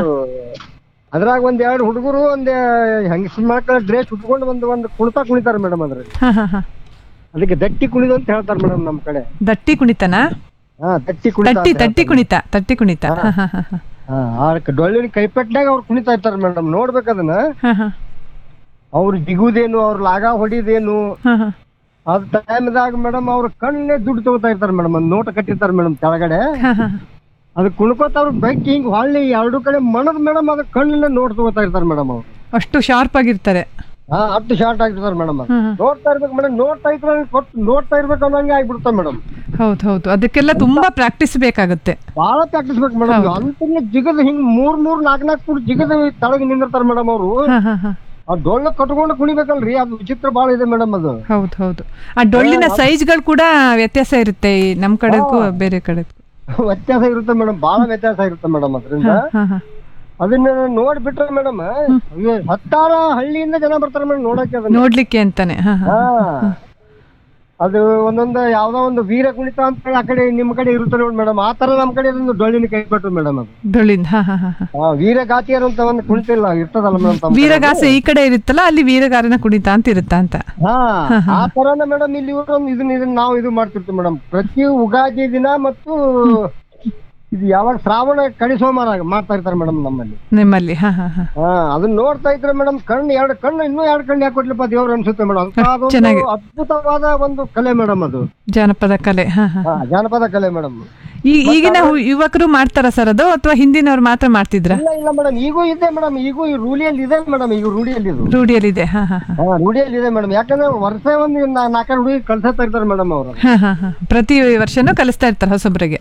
ಅದ್ರಾಗ ಒಂದ್ ಎರಡು ಹುಡುಗರು ಒಂದ್ ಹೆಂಗಸ ಮಕ್ಕಳ ಡ್ರೆಸ್ ಉಟ್ಕೊಂಡು ಒಂದು ಒಂದು ಕುಣಿತ ಕುಣಿತಾರೆ ಮೇಡಮ್ ಅದ್ರಲ್ಲಿ ಹಾ ಹಾ ಹಾ ಅದಕ್ಕೆ ದಟ್ಟಿ ಕುಣಿದು ಅಂತ ಹೇಳ್ತಾರೆ ಮೇಡಮ್ ನಮ್ ಕಡೆ ದಟ್ಟಿ ಕುಣಿತನಾ ಹಾ ದಟ್ಟಿ ಕುಣಿತ ತಟ್ಟಿ ಅಂತ ತಟ್ಟಿ ಕುಣಿತ ತಟ್ಟಿ ಕುಣಿತ ಹಾ ಹಾ ಹಾ ಹಾ ಹಾ ಆ ಡೊಳ್ಳಿನ ಕೈಪಟ್ನಾಗ ಅವ್ರು ಕುಣಿತಾ ಇರ್ತಾರೆ ಮೇಡಮ್ ನೋಡ್ಬೇಕದನ್ನ ಹಾ ಹಾ ಅವ್ರು ಜಿಗುದೇನು ಅವ್ರ ಲಾಗ ಹೊಡಿದೇನು ಹಾ ಹಾ ಅದ್ ಟೈಮ್ದಾಗ ಮೇಡಮ್ ಅವ್ರ ಕಣ್ಣೇ ದುಡ್ಡು ತಗೋತಾ ಇರ್ತಾರೆ ಮೇಡಮ್ ಒಂದ್ ನೋಟ ಕಟ್ಟಿರ್ತಾರೆ ಮೇಡಮ್ ಕೆಳಗಡೆ ಹಾ ಹಾ ಅದು ಕುಣ್ಕೋತ ಅವ್ರ ಬೆಕ್ಕಿ ಹಿಂಗ್ ಹೊಳ್ಳಿ ಎರಡು ಕಡೆ ಮಣದ್ ಮೇಡಮ್ ಅದ ಕಣ್ಣನ್ನ ನೋಟ್ ತಗೋತಾ ಇರ್ತಾರೆ ಮೇಡಮ್ ಅವ್ರು ಅಷ್ಟು ಶಾರ್ಪ್ ಆಗಿರ್ತಾರೆ ಹಾ ಹತ್ತು ಶಾರ್ಟ್ ಆಗಿರ್ತಾರೆ ಮೇಡಮ್ ಹ್ಮ್ ಹ್ಮ್. ನೋಡ್ತಾ ಇರ್ಬೇಕು ಮೇಡಮ್ ನೋಡ್ತಾ ಇದ್ರೆ ಕೊಟ್ಟು ನೋಡ್ತಾ ಇರ್ಬೇಕು ಅನ್ನೋಂಗೆ ಆಗ್ಬಿಡ್ತಾವೆ ಮೇಡಮ್ ಹೌದು ಹೌದು ಅದಕ್ಕೆಲ್ಲ ತುಂಬಾ ಪ್ರಾಕ್ಟೀಸ್ ಬೇಕಾಗುತ್ತೆ ಬಹಳ ಪ್ರಾಕ್ಟೀಸ್ ಬೇಕು ಮೇಡಮ್ ಅಂತಲ್ಲಿ ಜಿಗದ ಹಿಂಗ್ ಮೂರ್ ಮೂರ್ ನಾಲ್ಕ್ ನಾಲ್ಕು ಫುಟ್ ಜಿಗದ ತಳಗಿ ನಿಂದಿರ್ತಾರೆ ಮೇಡಮ್ ಅವರು ಹಾ ಹಾ ಹಾ ಆ ಡೊಳ್ಳ ಕಟ್ಕೊಂಡು ಕುಣಿಬೇಕಲ್ರಿ ಅದು ವಿಚಿತ್ರ ಬಾಳ ಇದೆ ಮೇಡಮ್ ಅದು ಹೌದು ಹೌದು ಆ ಡೊಳ್ಳಿನ ಸೈಜ್ಗಳು ಕೂಡ ವ್ಯತ್ಯಾಸ ಇರುತ್ತೆ ಈ ನಮ್ ಕಡೆಗೂ ಬೇರೆ ಕಡೆ ವ್ಯತ್ಯಾಸ ಇರುತ್ತೆ ಮೇಡಮ್ ಬಹಳ ವ್ಯತ್ಯಾಸ ಇರುತ್ತೆ ಮೇಡಮ್ ಅದರಿಂದ ಹಾ ಹಾ ಅದನ್ನ ನೋಡ್ಬಿಟ್ರೆ ಮೇಡಮ್ ಹತ್ತಾರ ಹಳ್ಳಿಯಿಂದ ಜನ ಬರ್ತಾರೆ ಮೇಡಮ್ ನೋಡಕ್ಕೆ ಅದನ್ನ ನೋಡ್ಲಿಕ್ಕೆ ಅಂತಾನೆ ಹಾ ಹಾ ಹಾ. ಅದು ಒಂದೊಂದು ಯಾವ್ದೋ ಒಂದು ವೀರ ಕುಣಿತ ಅಂತ ಹೇಳಿ ಆ ಕಡೆ ನಿಮ್ ಕಡೆ ಇರುತ್ತೆ ನೋಡಿ ಮೇಡಮ್ ಆ ತರ ನಮ್ ಕಡೆ ಅದೊಂದು ಡೊಳ್ಳಿನ ಕೈ ಕೊಟ್ಟು ಮೇಡಮ್ ಅದು ಡೊಳ್ಳಿನ ಹಾ ಹಾ ಹಾ ಹಾ ಆ, ವೀರಗಾತಿಯರು ಅಂತ ಒಂದು ಕುಣಿತಿಲ್ಲ ಇರ್ತದಲ್ಲ ಮೇಡಮ್ ವೀರಗಾಸೆ ಈ ಕಡೆ ಇರುತ್ತಲ್ಲ ಅಲ್ಲಿ ವೀರಗಾರನ ಕುಣಿತ ಅಂತ ಇರುತ್ತ ಅಂತ ಹಾ ಆ ತರನ ಮೇಡಮ್ ಇಲ್ಲಿ ಇವರು ಇದನ್ನ ಇದನ್ನ ನಾವು ಇದು ಮಾಡ್ತಿರ್ತೀವಿ ಮೇಡಮ್ ಪ್ರತಿ ಉಗಾದಿ ದಿನ ಮತ್ತು ಇದು ಯಾವಾಗ ಶ್ರಾವಣ ಕಡಿ ಸೋಮವಾರ ಮಾಡ್ತಾ ಇರ್ತಾರೆ ಮೇಡಮ್ ನಮ್ಮಲ್ಲಿ ನಿಮ್ಮಲ್ಲಿ ಹಾ ಹಾ ಹಾ ಹಾ ಅದನ್ನ ನೋಡ್ತಾ ಇದ್ರೆ ಮೇಡಮ್ ಕಣ್ಣು ಎರಡು ಕಣ್ಣು ಇನ್ನೂ ಎರಡು ಕಣ್ಣು ಯಾಕೆ ಕೊಡ್ಲಿಪ್ಪ ದೇವ್ರು ಅನ್ಸುತ್ತೆ ಮೇಡಮ್ ಚೆನ್ನಾಗಿ. ಅದ್ಭುತವಾದ ಒಂದು ಕಲೆ ಮೇಡಮ್ ಅದು ಜಾನಪದ ಕಲೆ ಹಾ ಹಾ ಹಾ, ಜಾನಪದ ಕಲೆ ಮೇಡಮ್ ಈ ಈಗಿನ ಹು- ಯುವಕರು ಮಾಡ್ತಾರ ಸರ್ ಅದು ಅಥವಾ ಹಿಂದಿನವ್ರು ಮಾತ್ರ ಮಾಡ್ತಿದ್ರ ಇಲ್ಲ ಇಲ್ಲ ಮೇಡಮ್ ಈಗೂ ಇದೆ ಮೇಡಮ್ ಈಗೂ ಈ ರೂಢಿಯಲ್ಲಿ ಇದೆ ಮೇಡಮ್ ಈಗ ರೂಢಿಯಲ್ಲಿ ಇದು ರೂಢಿಯಲ್ಲಿದೆ ಹಾ ಹಾ ಹಾ ಹಾ ರೂಢಿಯಲ್ಲಿ ಇದೆ ಮೇಡಮ್ ಯಾಕಂದ್ರೆ ವರ್ಷ ಒಂದು ನಾ- ನಾಲ್ಕೈದು ಹುಡುಗಿ ಕಳ್ಸತ್ತಾ ಇರ್ತಾರೆ ಮೇಡಮ್ ಅವರು ಹಾ ಹಾ ಹಾ ಪ್ರತಿ ವರ್ಷನೂ ಕಲಿಸ್ತಾ ಇರ್ತಾರೆ ಹೊಸೊಬ್ರಿಗೆ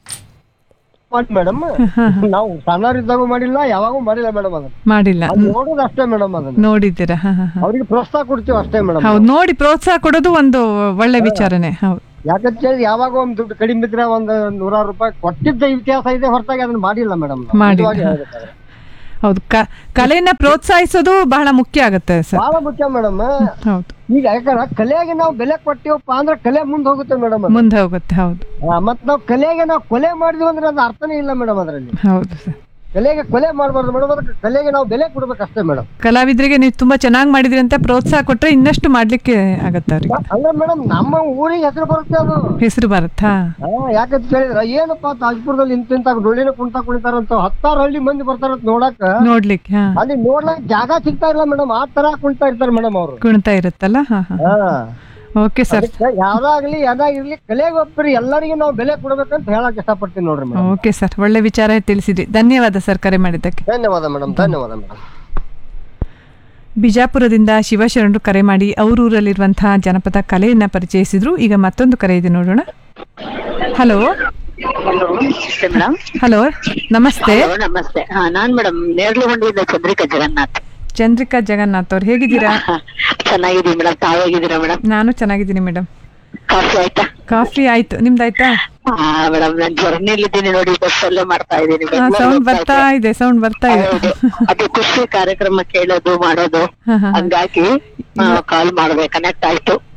ಮಾಡಿ ಮೇಡಮ್ ನಾವು ಸಣ್ಣವರಿದ್ದಾಗೂ ಮಾಡಿಲ್ಲ ಯಾವಾಗೂ ಮಾಡಿಲ್ಲ ಮೇಡಮ್ ಅದನ್ನ ಮಾಡಿಲ್ಲ ಅದ್ ನೋಡೋದು ಅಷ್ಟೇ ಮೇಡಮ್ ಅದನ್ನ ನೋಡಿದ್ದೀರಾ ಹಾ ಹಾ ಹಾ ಅವ್ರಿಗೆ ಪ್ರೋತ್ಸಾಹ ಕೊಡ್ತೀವಿ ಅಷ್ಟೇ ಮೇಡಮ್ ಹೌದು ನೋಡಿ ಪ್ರೋತ್ಸಾಹ ಕೊಡೋದು ಒಂದು ಒಳ್ಳೆ ವಿಚಾರನೆ ಹೌದು ಯಾಕಂತ ಹೇಳಿ ಯಾವಾಗ ಒಂದ್ ದುಡ್ಡು ಕಡಿಮೆ ಇದ್ರೆ ಒಂದ್ ನೂರಾರು ರೂಪಾಯಿ ಕೊಟ್ಟಿದ್ದ ಇತಿಹಾಸ ಇದೆ ಹೊರತಾಗಿ ಅದನ್ನ ಮಾಡಿಲ್ಲ ಮೇಡಮ್ ಮಾಡಿಲ್ಲ. ಹೌದು ಕ- ಕಲೆಯನ್ನ ಪ್ರೋತ್ಸಾಹಿಸೋದು ಬಹಳ ಮುಖ್ಯ ಆಗುತ್ತೆ ಸರ್ ಬಹಳ ಮುಖ್ಯ ಮೇಡಮ್ ಹೌದು ಈಗ ಯಾಕಂದ್ರೆ ಕಲೆಗೆ ನಾವು ಬೆಲೆ ಕೊಟ್ಟಿವಪ್ಪ ಅಂದ್ರೆ ಕಲೆ ಮುಂದೆ ಹೋಗುತ್ತೆ ಮೇಡಮ್ ಮುಂದೆ ಹೋಗುತ್ತೆ ಹೌದು ಮತ್ ನಾವು ಕಲೆಗೆ ನಾವು ಕೊಲೆ ಮಾಡಿದ್ವಿ ಅಂದ್ರೆ ಅದು ಅರ್ಥನೇ ಇಲ್ಲ ಮೇಡಮ್ ಅದರಲ್ಲಿ ಹೌದು ಸರ್ ಕಲೆಗೆ ಕೊಲೆ ಮಾಡಬಾರ್ದು ಮೇಡಮ್ ಅದಕ್ಕೆ ಕಲೆಗೆ ನಾವು ಬೆಲೆ ಕೊಡ್ಬೇಕಷ್ಟೇ ಮೇಡಮ್ ಕಲಾವಿದರಿಗೆ ನೀವು ತುಂಬಾ ಚೆನ್ನಾಗಿ ಮಾಡಿದ್ರಿ ಅಂತ ಪ್ರೋತ್ಸಾಹ ಕೊಟ್ರೆ ಇನ್ನಷ್ಟು ಮಾಡ್ಲಿಕ್ಕೆ ಆಗತ್ತೆ ಅವ್ರಿಗೆ ಅಂದ್ರೆ ಮೇಡಮ್ ನಮ್ಮ ಊರಿಗೆ ಹೆಸರು ಬರುತ್ತೆ ಅದು ಹೆಸರು ಬರುತ್ತಾ ಹಾ, ಯಾಕಂತ ಕೇಳಿದ್ರ ಏನಪ್ಪಾ ತಾಜ್ಪುರದಲ್ಲಿ ಇಂತಿಂತ ಡೊಳ್ಳಿನ ಕುಣಿತ ಕುಣಿತಾರಂತ ಹತ್ತಾರು ಹಳ್ಳಿ ಮಂದಿ ಬರ್ತಾರಂತ ನೋಡಕ್ ನೋಡ್ಲಿಕ್ಕೆ ಹಾ ಅಲ್ಲಿ ನೋಡ್ಲಕ್ ಜಾಗ ಸಿಗ್ತಾ ಇಲ್ಲ ಮೇಡಮ್ ಆ ತರ ಕುಣಿತಾ ಇರ್ತಾರೆ ಮೇಡಮ್ ಅವರು ಕುಣಿತಾ ಇರುತ್ತಲ್ಲ ಹಾ ಹಾ ಓಕೆ ಸರ್ ಯಾವ್ದಾಗ್ಲಿ ಯಾವ್ದಾಗಿರ್ಲಿ ಕಲೆಗೆ ಒಬ್ಬರಿ ಎಲ್ಲರಿಗೂ ನಾವು ಬೆಲೆ ಕೊಡ್ಬೇಕಂತ ಹೇಳಕ್ ಇಷ್ಟಪಡ್ತೀನಿ ನೋಡ್ರಿ ಮೇಡಮ್ ಓಕೆ ಸರ್ ಒಳ್ಳೆ ವಿಚಾರ ತಿಳಿಸಿದ್ರಿ ಧನ್ಯವಾದ ಸರ್ ಕರೆ ಮಾಡಿದ್ದಕ್ಕೆ ಧನ್ಯವಾದ ಮೇಡಮ್ ಧನ್ಯವಾದ ಮೇಡಮ್ ಬಿಜಾಪುರದಿಂದ ಶಿವಶರಣರು ಕರೆ ಮಾಡಿ ಅವರೂರಲ್ಲಿರುವಂತಹ ಜನಪದ ಕಲೆಯನ್ನ ಪರಿಚಯಿಸಿದ್ರು ಈಗ ಮತ್ತೊಂದು ಕರೆ ಇದೆ ನೋಡೋಣ ಹಲೋ ಮೇಡಮ್ ಹಲೋ ನಮಸ್ತೆ ನಮಸ್ತೆ ಹಾ ನಾನ್ ಮೇಡಮ್ ನೇರ್ಲುಗೊಂಡಿಯಿಂದ ಚಂದ್ರಿಕಾ ಜಗನ್ನಾಥ್ ಚಂದ್ರಿಕಾ ಜಗನ್ನಾಥ್ ಅವ್ರು ಹೇಗಿದ್ದೀರಾ ಚೆನ್ನಾಗಿದ್ದೀವಿ ಮೇಡಮ್ ತಾವ್ ಹೇಗಿದ್ದೀರಾ ಮೇಡಮ್ ನಾನು ಚೆನ್ನಾಗಿದ್ದೀನಿ ಮೇಡಮ್ ಕಾಫಿ ಆಯ್ತಾ ಕಾಫಿ ಆಯ್ತು ನಿಮ್ದಾಯ್ತಾ ಹಾ ಮೇಡಮ್ ನಾನ್ ಜರ್ನಿಲಿದ್ದೀನಿ ನೋಡಿ ಬಸ್ ಅಲ್ಲೇ ಮಾಡ್ತಾ ಇದ್ದೀನಿ ಬೆಂಗ್ಳೂರ್ಗ್ ಸೌಂಡ್ ಹೋಗ್ತಾ ಬರ್ತಾ ಇದೆ ಸೌಂಡ್ ಬರ್ತಾ ಇದೆ ಹೌದು. ಅದು ಖುಷಿ ಕಾರ್ಯಕ್ರಮ ಕೇಳೋದು ಮಾಡೋದು ಹಾ, ಹಾ. ಹಂಗಾಗಿ ಕಾಲ್ ಮಾಡ್ಬೇಕು ಕನೆಕ್ಟ್ ಆಯ್ತು